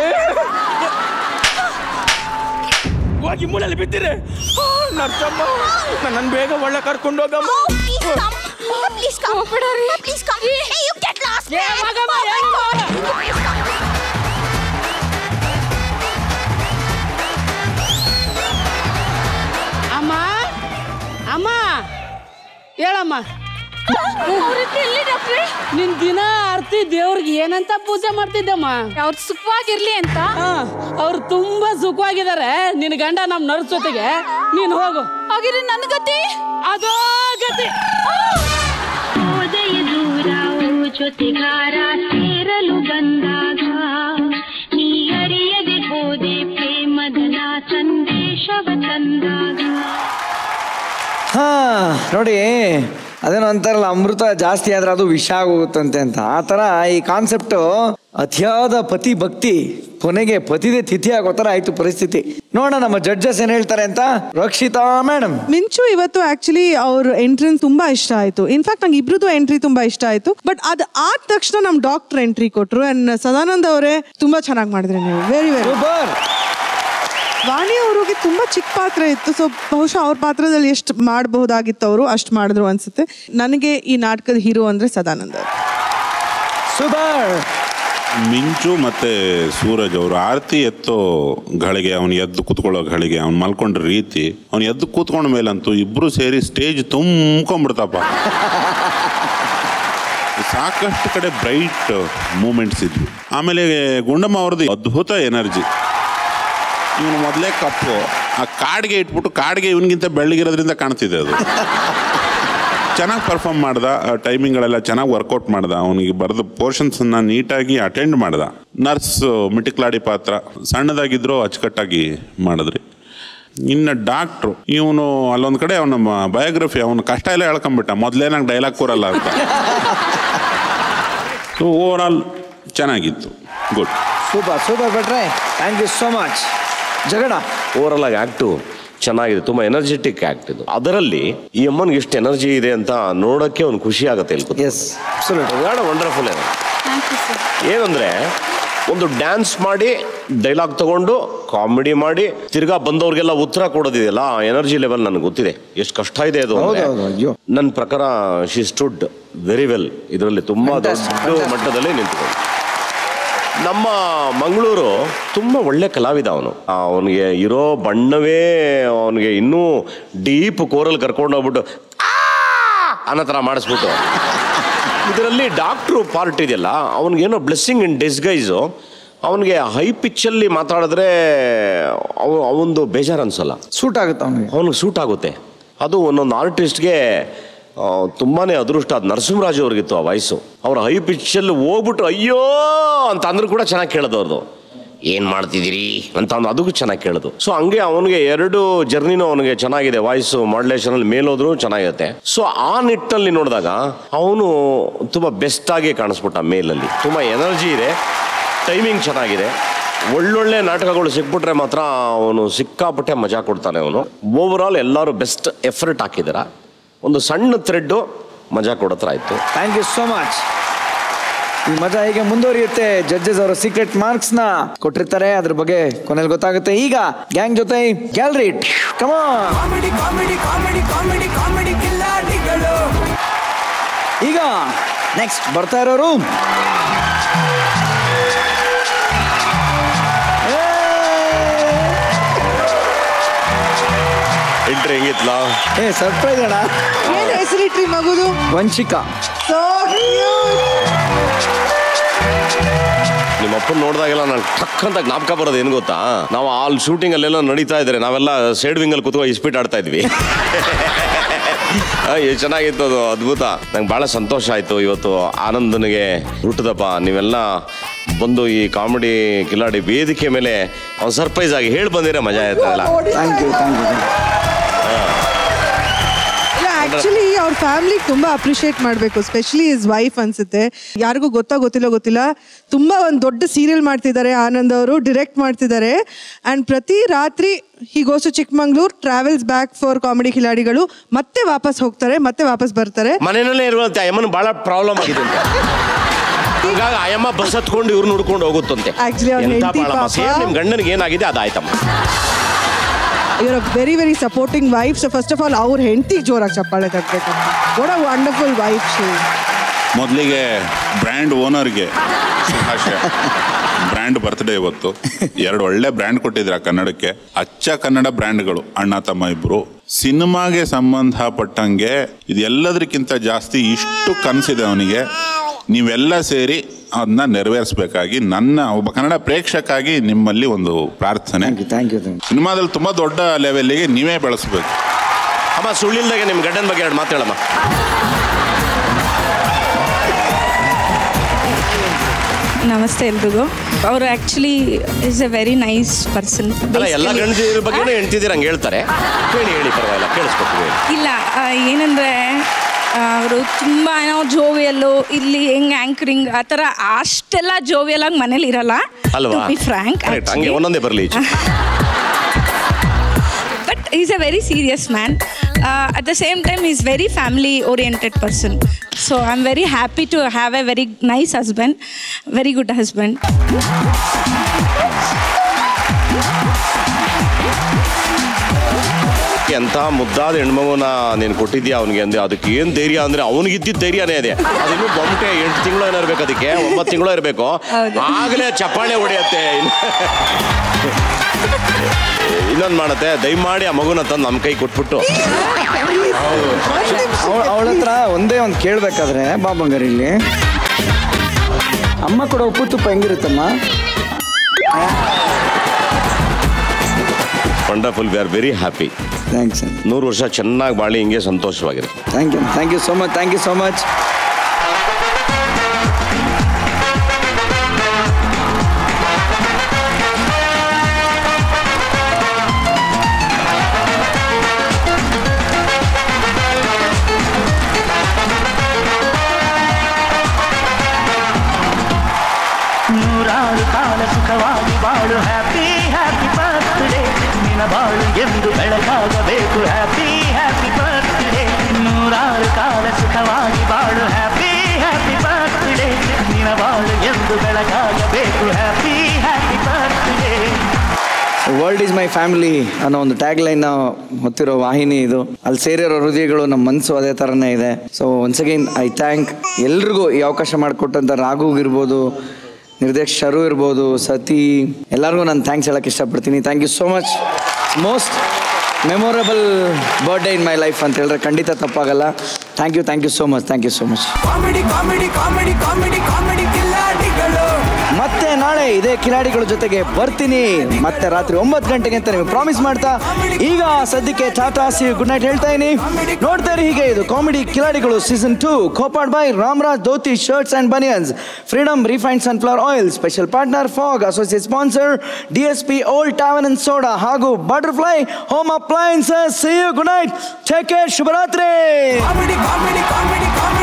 ಹೋಗಿ ಮೂಳಲ್ಲಿ ಬಿದ್ದಿರೆ ಆ, ನರ್ಸಮ್ಮ ನನ್ನನ್ನು ಬೇಗ ಒಳ್ಳೆ ಕರ್ಕೊಂಡು ಹೋಗಮ್ಮ please come please come you get lost ಅಮ್ಮ ಅಮ್ಮ ಹೇಳಮ್ಮ ಎಲ್ಲಿ ಡಾಕ್ಟ್ರೆ ನಿನ್ ದಿನ ಆರ್ತಿ ದೇವ್ರಿಗೆ ಏನಂತ ಪೂಜೆ ಮಾಡ್ತಿದ್ದಮ್ಮ ಅವ್ರು ಸುಖವಾಗಿರ್ಲಿ ಅಂತ ಅವ್ರು ತುಂಬಾ ಸುಖವಾಗಿದ್ದಾರೆ ನಿನ್ ಗಂಡ ನಮ್ ನರ್ಸ್ ಜೊತೆಗೆ ನೀನ್ ಹೋಗು ಹಾಗಿದ್ರೆ ನನ್ನ ಗತಿ ಅದೋ ಗತಿ ಹೋದೆಯ ದೂರ ಓ ಜೊತೆಗಾರ ಸೇರಲು ಬಂದಾಗ ನೀ ಅರಿಯದೆ ಹೋದೆ ಪ್ರೇಮದ ನಾ ಸಂದೇಶವ ತಂದಾಗ ಹಾ ನೋಡಿ ಅದೇನೋ ಅಂತಾರಲ್ಲ ಅಮೃತ ಜಾಸ್ತಿ ಆದ್ರೆ ಅದು ವಿಷ ಆಗೋಗುತ್ತಂತೆ ಅಂತ ಆ ಥರ ಈ ಕಾನ್ಸೆಪ್ಟ್ ಅತಿಯಾದ ಪತಿ ಭಕ್ತಿ ಕೊನೆಗೆ ಪತಿದೇ ತಿಥಿ ಆಗೋ ಥರ ಆಯ್ತು ಪರಿಸ್ಥಿತಿ ನೋಡೋಣ ನಮ್ಮ ಜಡ್ಜಸ್ ಏನ್ ಹೇಳ್ತಾರೆ ಅಂತ ರಕ್ಷಿತಾ ಮೇಡಮ್ ಮಿಂಚು ಇವತ್ತು ಆಕ್ಚುಲಿ ಅವ್ರ ಎಂಟ್ರೆನ್ಸ್ ತುಂಬಾ ಇಷ್ಟ ಆಯ್ತು ಇನ್ಫ್ಯಾಕ್ಟ್ ನಂಗೆ ಇಬ್ರದ್ದು ಎಂಟ್ರಿ ತುಂಬಾ ಇಷ್ಟ ಆಯ್ತು ಬಟ್ ಅದ್ ಆದ ತಕ್ಷಣ ನಮ್ ಡಾಕ್ಟರ್ ಎಂಟ್ರಿ ಕೊಟ್ರು ಅಂಡ್ ಸದಾನಂದ್ ಅವರೇ ತುಂಬಾ ಚೆನ್ನಾಗಿ ಮಾಡಿದ್ರಿ ನೀವು ವೆರಿ ವೆರಿ ವಾಣಿ ಅವ್ರಿಗೆ ತುಂಬಾ ಚಿಕ್ಕ ಪಾತ್ರ ಇತ್ತು ಸೊ ಬಹುಶಃ ಅವ್ರ ಪಾತ್ರದಲ್ಲಿ ಎಷ್ಟು ಮಾಡಬಹುದಾಗಿತ್ತು ಅವರು ಅಷ್ಟು ಮಾಡಿದ್ರು ಅನ್ಸುತ್ತೆ ನನಗೆ ಈ ನಾಟಕದ ಹೀರೋ ಅಂದ್ರೆ ಸದಾನಂದ್ ಅವರು ಸೂಪರ್ ಮಿಂಚು ಮತ್ತೆ ಸೂರಜ್ ಅವರು ಆರತಿ ಎತ್ತೋ ಗಳಿಗೆ ಅವ್ನು ಎದ್ದು ಕೂತ್ಕೊಳ್ಳೋ ಗಳಿಗೆ ಅವ್ನು ಮಲ್ಕೊಂಡ ರೀತಿ ಅವ್ನು ಎದ್ದು ಕೂತ್ಕೊಂಡ ಮೇಲಂತೂ ಇಬ್ರು ಸೇರಿ ಸ್ಟೇಜ್ ತುಂಬ್ಕೊಂಡ್ಬಿಡ್ತಪ್ಪ ಸಾಕಷ್ಟು ಕಡೆ ಬ್ರೈಟ್ ಮೂಮೆಂಟ್ಸ್ ಇದ್ವು ಆಮೇಲೆ ಗುಂಡಮ್ಮ ಅವ್ರದ್ದು ಅದ್ಭುತ ಎನರ್ಜಿ ಇವನು ಮೊದಲೇ ಕಪ್ಪು ಆ ಕಾಡ್ಗೆ ಇಟ್ಬಿಟ್ಟು ಕಾಡ್ಗೆ ಇವನಿಗಿಂತ ಬೆಳ್ಳಗಿರೋದ್ರಿಂದ ಕಾಣ್ತಿದೆ ಅದು ಚೆನ್ನಾಗಿ ಪರ್ಫಾರ್ಮ್ ಮಾಡ್ದ ಟೈಮಿಂಗ್ಗಳೆಲ್ಲ ಚೆನ್ನಾಗಿ ವರ್ಕೌಟ್ ಮಾಡ್ದ ಅವನಿಗೆ ಬರೆದ ಪೋರ್ಷನ್ಸನ್ನ ನೀಟಾಗಿ ಅಟೆಂಡ್ ಮಾಡ್ದ ನರ್ಸ್ ಮಿಟಿಕ್ಲಾಡಿ ಪಾತ್ರ ಸಣ್ಣದಾಗಿದ್ರು ಅಚ್ಚುಕಟ್ಟಾಗಿ ಮಾಡಿದ್ರಿ ಇನ್ನು ಡಾಕ್ಟ್ರು ಇವನು ಅಲ್ಲೊಂದು ಕಡೆ ಅವನ ಬಯೋಗ್ರಫಿ ಅವನ ಕಷ್ಟ ಎಲ್ಲ ಹೇಳ್ಕೊಂಬಿಟ್ಟ ಮೊದಲೇ ನಂಗೆ ಡೈಲಾಗ್ ಕೂರಲ್ಲ ಅಂತ ಸೊ ಓವರ್ ಆಲ್ ಚೆನ್ನಾಗಿತ್ತು ಗುಡ್ ಸೂಪರ್ ಸೂಪರ್ ಭಟ್ರೆ ಥ್ಯಾಂಕ್ ಯು ಸೋ ಮಚ್ ಜಗಡ ಓವರಲ್ ಆಗಿ ಆಕ್ಟು ಚೆನ್ನಾಗಿದೆ ತುಂಬಾ ಎನರ್ಜೆಟಿಕ್ ಆಕ್ಟ್ ಇದು ಅದರಲ್ಲಿ ಈ ಅಮ್ಮನಿಗೆ ಎಷ್ಟು ಎನರ್ಜಿ ಇದೆ ಅಂತ ನೋಡಕ್ಕೆ ಒಂದು ಖುಷಿ ಆಗುತ್ತೆ ಇಲ್ಲಿ ಎಸ್ ವಂಡರ್ಫುಲ್ ಏನಂದ್ರೆ ಒಂದು ಡ್ಯಾನ್ಸ್ ಮಾಡಿ ಡೈಲಾಗ್ ತಗೊಂಡು ಕಾಮಿಡಿ ಮಾಡಿ ತಿರ್ಗಾ ಬಂದವ್ರಿಗೆಲ್ಲ ಉತ್ತರ ಕೊಡೋದಿದೆಯಲ್ಲ ಎನರ್ಜಿ ಲೆವೆಲ್ ನನಗೆ ಗೊತ್ತಿದೆ ಎಷ್ಟು ಕಷ್ಟ ಇದೆ ಅದು ಅಂದ್ರೆ. ಹೌದು, ಹೌದು, ಅಯ್ಯೋ. ನನ್ನ ಪ್ರಕಾರ ಶಿ ಸ್ಟುಡ್ ವೆರಿ ವೆಲ್ ಇದರಲ್ಲಿ ತುಂಬಾ ದೊಡ್ಡ ಮಟ್ಟದಲ್ಲಿ ನಿಂತ್ಕೊಂಡು ನಮ್ಮ ಮಂಗಳೂರು ತುಂಬಾ ಒಳ್ಳೆ ಕಲಾವಿದ ಅವನು ಅವನಿಗೆ ಇರೋ ಬಣ್ಣವೇ ಅವನಿಗೆ ಇನ್ನೂ ಡೀಪ್ ಕೋರಲ್ಲಿ ಕರ್ಕೊಂಡು ಹೋಗ್ಬಿಟ್ಟು "ಆ!" ಅನ್ನೋ ಥರ ಮಾಡಿಸ್ಬಿಟ್ಟು ಇದರಲ್ಲಿ ಡಾಕ್ಟ್ರು ಪಾರ್ಟ್ ಇದೆಯಲ್ಲ ಅವನಿಗೇನೋ ಬ್ಲೆಸ್ಸಿಂಗ್ ಇನ್ ಡಿಸ್ಗೈಸು ಅವನಿಗೆ ಹೈ ಪಿಚ್ಚಲ್ಲಿ ಮಾತಾಡಿದ್ರೆ ಅವ ಅವನದು ಬೇಜಾರು ಅನ್ಸಲ್ಲ ಸೂಟ್ ಆಗುತ್ತೆ ಅವನಿಗೆ ಅವನಿಗೆ ಸೂಟ್ ಆಗುತ್ತೆ ಅದು ಒಂದೊಂದು ಆರ್ಟಿಸ್ಟ್ಗೆ ತುಂಬಾ ಅದೃಷ್ಟ ಅದು ನರಸಿಂಹರಾಜ್ ಅವ್ರಿಗಿತ್ತು ಆ ವಯಸ್ಸು ಅವ್ರ ಹೈ ಪಿಚ್ಚಲ್ಲಿ ಹೋಗ್ಬಿಟ್ಟು ಅಯ್ಯೋ ಅಂತ ಅಂದ್ರೂ ಕೂಡ ಚೆನ್ನಾಗಿ ಕೇಳೋದು ಅವ್ರದ್ದು ಏನ್ ಮಾಡ್ತಿದ್ದೀರಿ ಅಂತ ಅಂದ್ ಅದಕ್ಕೂ ಚೆನ್ನಾಗಿ ಕೇಳೋದು ಸೊ ಹಂಗೆ ಅವನಿಗೆ ಎರಡು ಜರ್ನಿನೂ ಅವನಿಗೆ ಚೆನ್ನಾಗಿದೆ ವಾಯ್ಸ್ ಮಾಡ್ಯುಲೇಷನ್ ಅಲ್ಲಿ ಮೇಲೋದ್ರು ಚೆನ್ನಾಗಿರುತ್ತೆ ಸೊ ಆ ನಿಟ್ಟಿನಲ್ಲಿ ನೋಡಿದಾಗ ಅವನು ತುಂಬಾ ಬೆಸ್ಟ್ ಆಗಿ ಕಾಣಿಸ್ಬಿಟ್ಟ ಮೇಲಲ್ಲಿ ತುಂಬಾ ಎನರ್ಜಿ ಇದೆ ಟೈಮಿಂಗ್ ಚೆನ್ನಾಗಿದೆ ಒಳ್ಳೊಳ್ಳೆ ನಾಟಕಗಳು ಸಿಕ್ಬಿಟ್ರೆ ಮಾತ್ರ ಅವನು ಸಿಕ್ಕಾಪಟ್ಟೆ ಮಜಾ ಕೊಡ್ತಾನೆ ಅವನು ಓವರ್ ಆಲ್ ಎಲ್ಲರೂ ಬೆಸ್ಟ್ ಎಫರ್ಟ್ ಹಾಕಿದಾರ ಒಂದು ಸಣ್ಣ ಥ್ರೆಡ್ ಮಜಾ ಕೊಡತ್ರ ಆಯ್ತು ಥ್ಯಾಂಕ್ ಯು ಸೋ ಮಚ್ ಈ ಮಜಾ ಹೇಗೆ ಮುಂದುವರಿಯುತ್ತೆ ಜಡ್ಜಸ್ ಅವರ ಸೀಕ್ರೆಟ್ ಮಾರ್ಕ್ಸ್ ನ ಕೊಟ್ಟಿರ್ತಾರೆ ಅದ್ರ ಬಗ್ಗೆ ಕೊನೆಯಲ್ಲಿ ಗೊತ್ತಾಗುತ್ತೆ ಈಗ ಗ್ಯಾಂಗ್ ಜೊತೆ gallery come on comedy comedy comedy comedy comedy ಕಿಲ್ಲಾಡಿಗಳು ಈಗ ನೆಕ್ಸ್ಟ್ ಬರ್ತಾ ಇರೋರು ಎಂಟ್ರಿ ಹೆಂಗಿತ್ಲಾ ಏ ಸರ್ಪ್ರೈಸ್ ಅಣ್ಣ ಏನ್ ಹೆಸರಿಟ್ರಿ ಮಗುದು ವಂಶಿಕಾ So ನಿಮ್ಮ ಅಪ್ಪನ ನೋಡಿದಾಗೆಲ್ಲ ನಾನು ಟಕ್ ಅಂತ ಜ್ಞಾಪಕ ಬರೋದು ಏನು ಗೊತ್ತಾ ನಾವು ಅಲ್ಲಿ ಶೂಟಿಂಗ್ ಅಲ್ಲೆಲ್ಲ ನಡೀತಾ ಇದ್ರೆ ನಾವೆಲ್ಲ ಸೇಡ್ ವಿಂಗ್ ಅಲ್ಲಿ ಕೂತ್ಕೊಂಡು ಇಸ್ಪೀಟ್ ಆಡ್ತಾ ಇದ್ವಿ ಆ, ಎಷ್ಟು ಚೆನ್ನಾಗಿತ್ತು ಅದು ಅದ್ಭುತ ನಂಗೆ ಬಹಳ ಸಂತೋಷ ಆಯ್ತು ಇವತ್ತು ಆನಂದನಿಗೆ ಹುಟ್ಟದಪ್ಪ ನೀವೆಲ್ಲ ಬಂದು ಈ ಕಾಮಿಡಿ ಕಿಲಾಡಿ ವೇದಿಕೆ ಮೇಲೆ ಅವ್ನು ಸರ್ಪ್ರೈಸ್ ಆಗಿ ಹೇಳಿ ಬಂದಿರೋ ಮಜಾ ಆಯ್ತಲ್ಲ ಥ್ಯಾಂಕ್ ಯು ಥ್ಯಾಂಕ್ ಯು ಇಲ್ಲ ಆಕ್ಚುಲಿ ಅವ್ರ ಫ್ಯಾಮಿಲಿಗೆ ತುಂಬಾ ಅಪ್ರಿಶಿಯೇಟ್ ಮಾಡಬೇಕು ಸ್ಪೆಷಲಿ ಇಸ್ ವೈಫ್ ಅನ್ಸುತ್ತೆ ಯಾರಿಗೂ ಗೊತ್ತಾ ಗೊತ್ತಿಲ್ಲ ಗೊತ್ತಿಲ್ಲ ತುಂಬಾ ಒಂದು ದೊಡ್ಡ ಸೀರಿಯಲ್ ಮಾಡ್ತಿದ್ದಾರೆ ಆನಂದ್ ಅವರು ಡಿರೆಕ್ಟ್ ಮಾಡ್ತಿದ್ದಾರೆ ಅಂಡ್ ಪ್ರತಿ ರಾತ್ರಿ ಹೀಗೋಸು Chikmagalur travels back for comedy ಕಿಲಾಡಿಗಳು ಮತ್ತೆ ವಾಪಸ್ ಹೋಗ್ತಾರೆ ಮತ್ತೆ ವಾಪಸ್ ಬರ್ತಾರೆ ಮನೆಯಲ್ಲೇ ಇರುವಂತೆ ಅಯ್ಯಮ್ಮನ ಬಹಳ ಪ್ರಾಬ್ಲಮ್ ಆಗಿದೆ ಅಂತ ಹಂಗಾಗಿ ಅಯ್ಯಮ್ಮ ಬಸ್ ಹತ್ಕೊಂಡು ಇವ್ರು ನೋಡ್ಕೊಂಡು ಹೋಗುತ್ತಂತೆ Actually ಅವ್ರ ಎಂತ ಹೆಂಡ್ತಿ ಬಾಳಮ್ಮ ಪಾಪ- ಸೇಮ್ ನಿಮ್ ಗಂಡನಿಗೆ ಏನಾಗಿದೆ ಅದಾಯ್ತಮ್ಮ ಇವರ very very supporting wife so first of all ಅವ್ರ ಹೆಂಡತಿಗೆ ಜೋರಾಗಿ ಚಪ್ಪಾಳೆ ತಟ್ಟಬೇಕು what a wonderful wife she ಮೊದಲಿಗೆ ಬ್ರ್ಯಾಂಡ್ ಓನರ್ಗೆ ಶುಭಾಶಯ ಬ್ರ್ಯಾಂಡ್ ಬರ್ತ್ಡೇ ಇವತ್ತು ಎರಡು ಒಳ್ಳೆ ಬ್ರ್ಯಾಂಡ್ ಕೊಟ್ಟಿದ್ರ ಕನ್ನಡಕ್ಕೆ ಅಚ್ಚ ಕನ್ನಡ ಬ್ರ್ಯಾಂಡ್ಗಳು ಅಣ್ಣ ತಮ್ಮ ಇಬ್ರು ಸಿನಿಮಾಗೆ ಸಂಬಂಧಪಟ್ಟಂಗೆ ಇದೆಲ್ಲದಕ್ಕಿಂತ ಜಾಸ್ತಿ ಇಷ್ಟು ಕನಸಿದೆ ಅವನಿಗೆ ನೀವೆಲ್ಲ ಸೇರಿ ಅದನ್ನ ನೆರವೇರಿಸಬೇಕಾಗಿ ನನ್ನ ಒಬ್ಬ ಕನ್ನಡ ಪ್ರೇಕ್ಷಕಾಗಿ ನಿಮ್ಮಲ್ಲಿ ಒಂದು ಪ್ರಾರ್ಥನೆ ಸಿನಿಮಾದಲ್ಲಿ ತುಂಬಾ ದೊಡ್ಡ ಲೆವೆಲ್ಗೆ ನೀವೇ ಬೆಳೆಸ್ಬೇಕು ಅಮ್ಮ ಸುಳ್ಳಿಲ್ದಾಗೆ ನಿಮ್ಮ ಗಂಡನ ಬಗ್ಗೆ ಎರಡು ಮಾತಾಡಮ್ಮ ನಮಸ್ತೆ ಎಲ್ರಿಗೂ ಅವರು actually is a very nice person ಅಲ್ಲ ಎಲ್ಲ ಗಂಡದಿರ ಬಗ್ಗೆನೂ ಹೆಂಡ್ತಿದ್ದೀರ ಹಂಗೆ ಹೇಳ್ತಾರೆ ಹೇಳಿ ಹೇಳಿ ಪರವಾಗಿಲ್ಲ ಕೇಳಿಸ್ಕೊತೀವಿ ಹೇಳಿ ಇಲ್ಲ ಆ, ಏನಂದ್ರೆ ಅವರು ತುಂಬ ಏನೋ ಜೋವಿಯಲ್ಲು ಇಲ್ಲಿ ಹೆಂಗ್ ಆಂಕರಿಂಗ್ ಆ ಥರ ಅಷ್ಟೆಲ್ಲ ಜೋವಿಯಲ್ ಆಗಿ ಮನೇಲಿ ಇರಲ್ಲ ಅಲ್ವಾ ಬಿ ಫ್ರ್ಯಾಂಕ್ Correct, ಹಂಗೆ ಒಂದೊಂದೇ ಬರಲಿ ಈಚೆ but is a very serious man at the same time is very family oriented person so I am very happy to have a very nice husband very good husband ಎಂಥ ಮುದ್ದಾದ ಹೆಣ್ಮಗುನ ನೀನು ಕೊಟ್ಟಿದ್ಯಾ ಅವನಿಗೆ ಅಂದ್ರೆ ಅದಕ್ಕೆ ಏನು ಧೈರ್ಯ ಅಂದ್ರೆ ಅವನಿಗಿದ್ದಿದ್ದ ಧೈರ್ಯನೇ ಇದೆ ಅದಿನ್ನೂ ಬೊಂಟೆ ಎಂಟು ತಿಂಗಳು ಏನೋ ಇರಬೇಕು ಅದಕ್ಕೆ ಒಂಬತ್ತು ತಿಂಗಳು ಇರಬೇಕು ಆಗಲೇ ಚಪ್ಪಾಳೆ ಹೊಡೆಯತ್ತೆ ಇನ್ನೊಂದು ಮಾಡತ್ತೆ ದಯಮಾಡಿ ಆ ಮಗುನ ತಂದು ನಮ್ಮ ಕೈ ಕೊಟ್ಬಿಟ್ಟು ಅವಳ ಹತ್ರ ಒಂದೇ ಒಂದು ಕೇಳ್ಬೇಕಾದ್ರೆ ಬಾ ಬಂಗಾರ ಇಲ್ಲಿ ಅಮ್ಮ ಕೊಡೋ ಉಪ್ಪು ತುಪ್ಪ ಹೆಂಗಿರುತ್ತಮ್ಮ wonderful we are very happy thanks ನೂರು ವರ್ಷ ಚೆನ್ನಾಗಿ ಬಾಳಿ ಹಿಂಗೆ ಸಂತೋಷವಾಗಿರಿ thank you thank you so much thank you so much ನೂರಾರು ಕಾಲ ಸುಖವಾಗಿ ಬಾಳು ಹ್ಯಾಪಿ ಹ್ಯಾಪಿ ಬರ್ತ್ಡೇ ನಿನ್ನ ಬಾಳು ಎಂದು ಬೆಳಕಾಗಬೇಕು ಹ್ಯಾಪಿ ಹ್ಯಾಪಿ ಬರ್ತ್ಡೇ ನೂರಾರು ಕಾಲ ಸುಖವಾಗಿ ಬಾಳು ಹ್ಯಾಪಿ ಹ್ಯಾಪಿ ಬರ್ತ್ಡೇ ನಿನ್ನ ಬಾಳು ಎಂದು ಬೆಳಕಾಗಬೇಕು happy happy birthday world is my family ಅನ್ನೋ ಒಂದು ಟ್ಯಾಗ್ ಲೈನ್ ಹೊತ್ತಿರೋ ವಾಹಿನಿ ಇದು ಅಲ್ಲಿ ಸೇರಿರೋ ಹೃದಯಗಳು ನಮ್ಮ ಮನಸ್ಸು ಅದೇ ಥರನೇ ಇದೆ so once again I thank ಎಲ್ರಿಗೂ ಈ ಅವಕಾಶ ಮಾಡಿಕೊಟ್ಟಂಥ ರಾಘುಗಿರ್ಬೋದು ನಿರ್ದೇಶಕರು ಇರ್ಬೋದು ಸತಿ ಎಲ್ಲರಿಗೂ ನಾನು ಥ್ಯಾಂಕ್ಸ್ ಹೇಳಕ್ಕೆ ಇಷ್ಟಪಡ್ತೀನಿ thank you so much most memorable birthday in my life ಅಂತ ಹೇಳಿದ್ರೆ ಖಂಡಿತ ತಪ್ಪಾಗಲ್ಲ thank you thank you so much thank you so much comedy comedy comedy comedy comedy ಕಿಲ್ಲಾಡಿಗಳು ಮತ್ತೆ ನಾಳೆ ಇದೇ ಕಿಲಾಡಿಗಳ ಜೊತೆಗೆ ಬರ್ತೀನಿ ಮತ್ತೆ ರಾತ್ರಿ ಒಂಬತ್ತು ಗಂಟೆಗೆ ಅಂತ ನಿಮಗೆ ಪ್ರಾಮಿಸ್ ಮಾಡ್ತಾ ಈಗ ಸದ್ಯಕ್ಕೆ ಟಾಟಾ ಸಿ ಗುಡ್ ನೈಟ್ ಹೇಳ್ತಾ ಇದೀನಿ ನೋಡ್ತಾ ಇರಿ ಹೀಗೆ ಇದು ಕಾಮಿಡಿ ಕಿಲಾಡಿಗಳು season two co powered by Ramraj dhoti shirts and banians freedom refined sunflower oil special partner fog associate sponsor D S P old tavern and soda ಹಾಗೂ butterfly home appliances see you good night take care ಶುಭರಾತ್ರಿ comedy comedy comedy comedy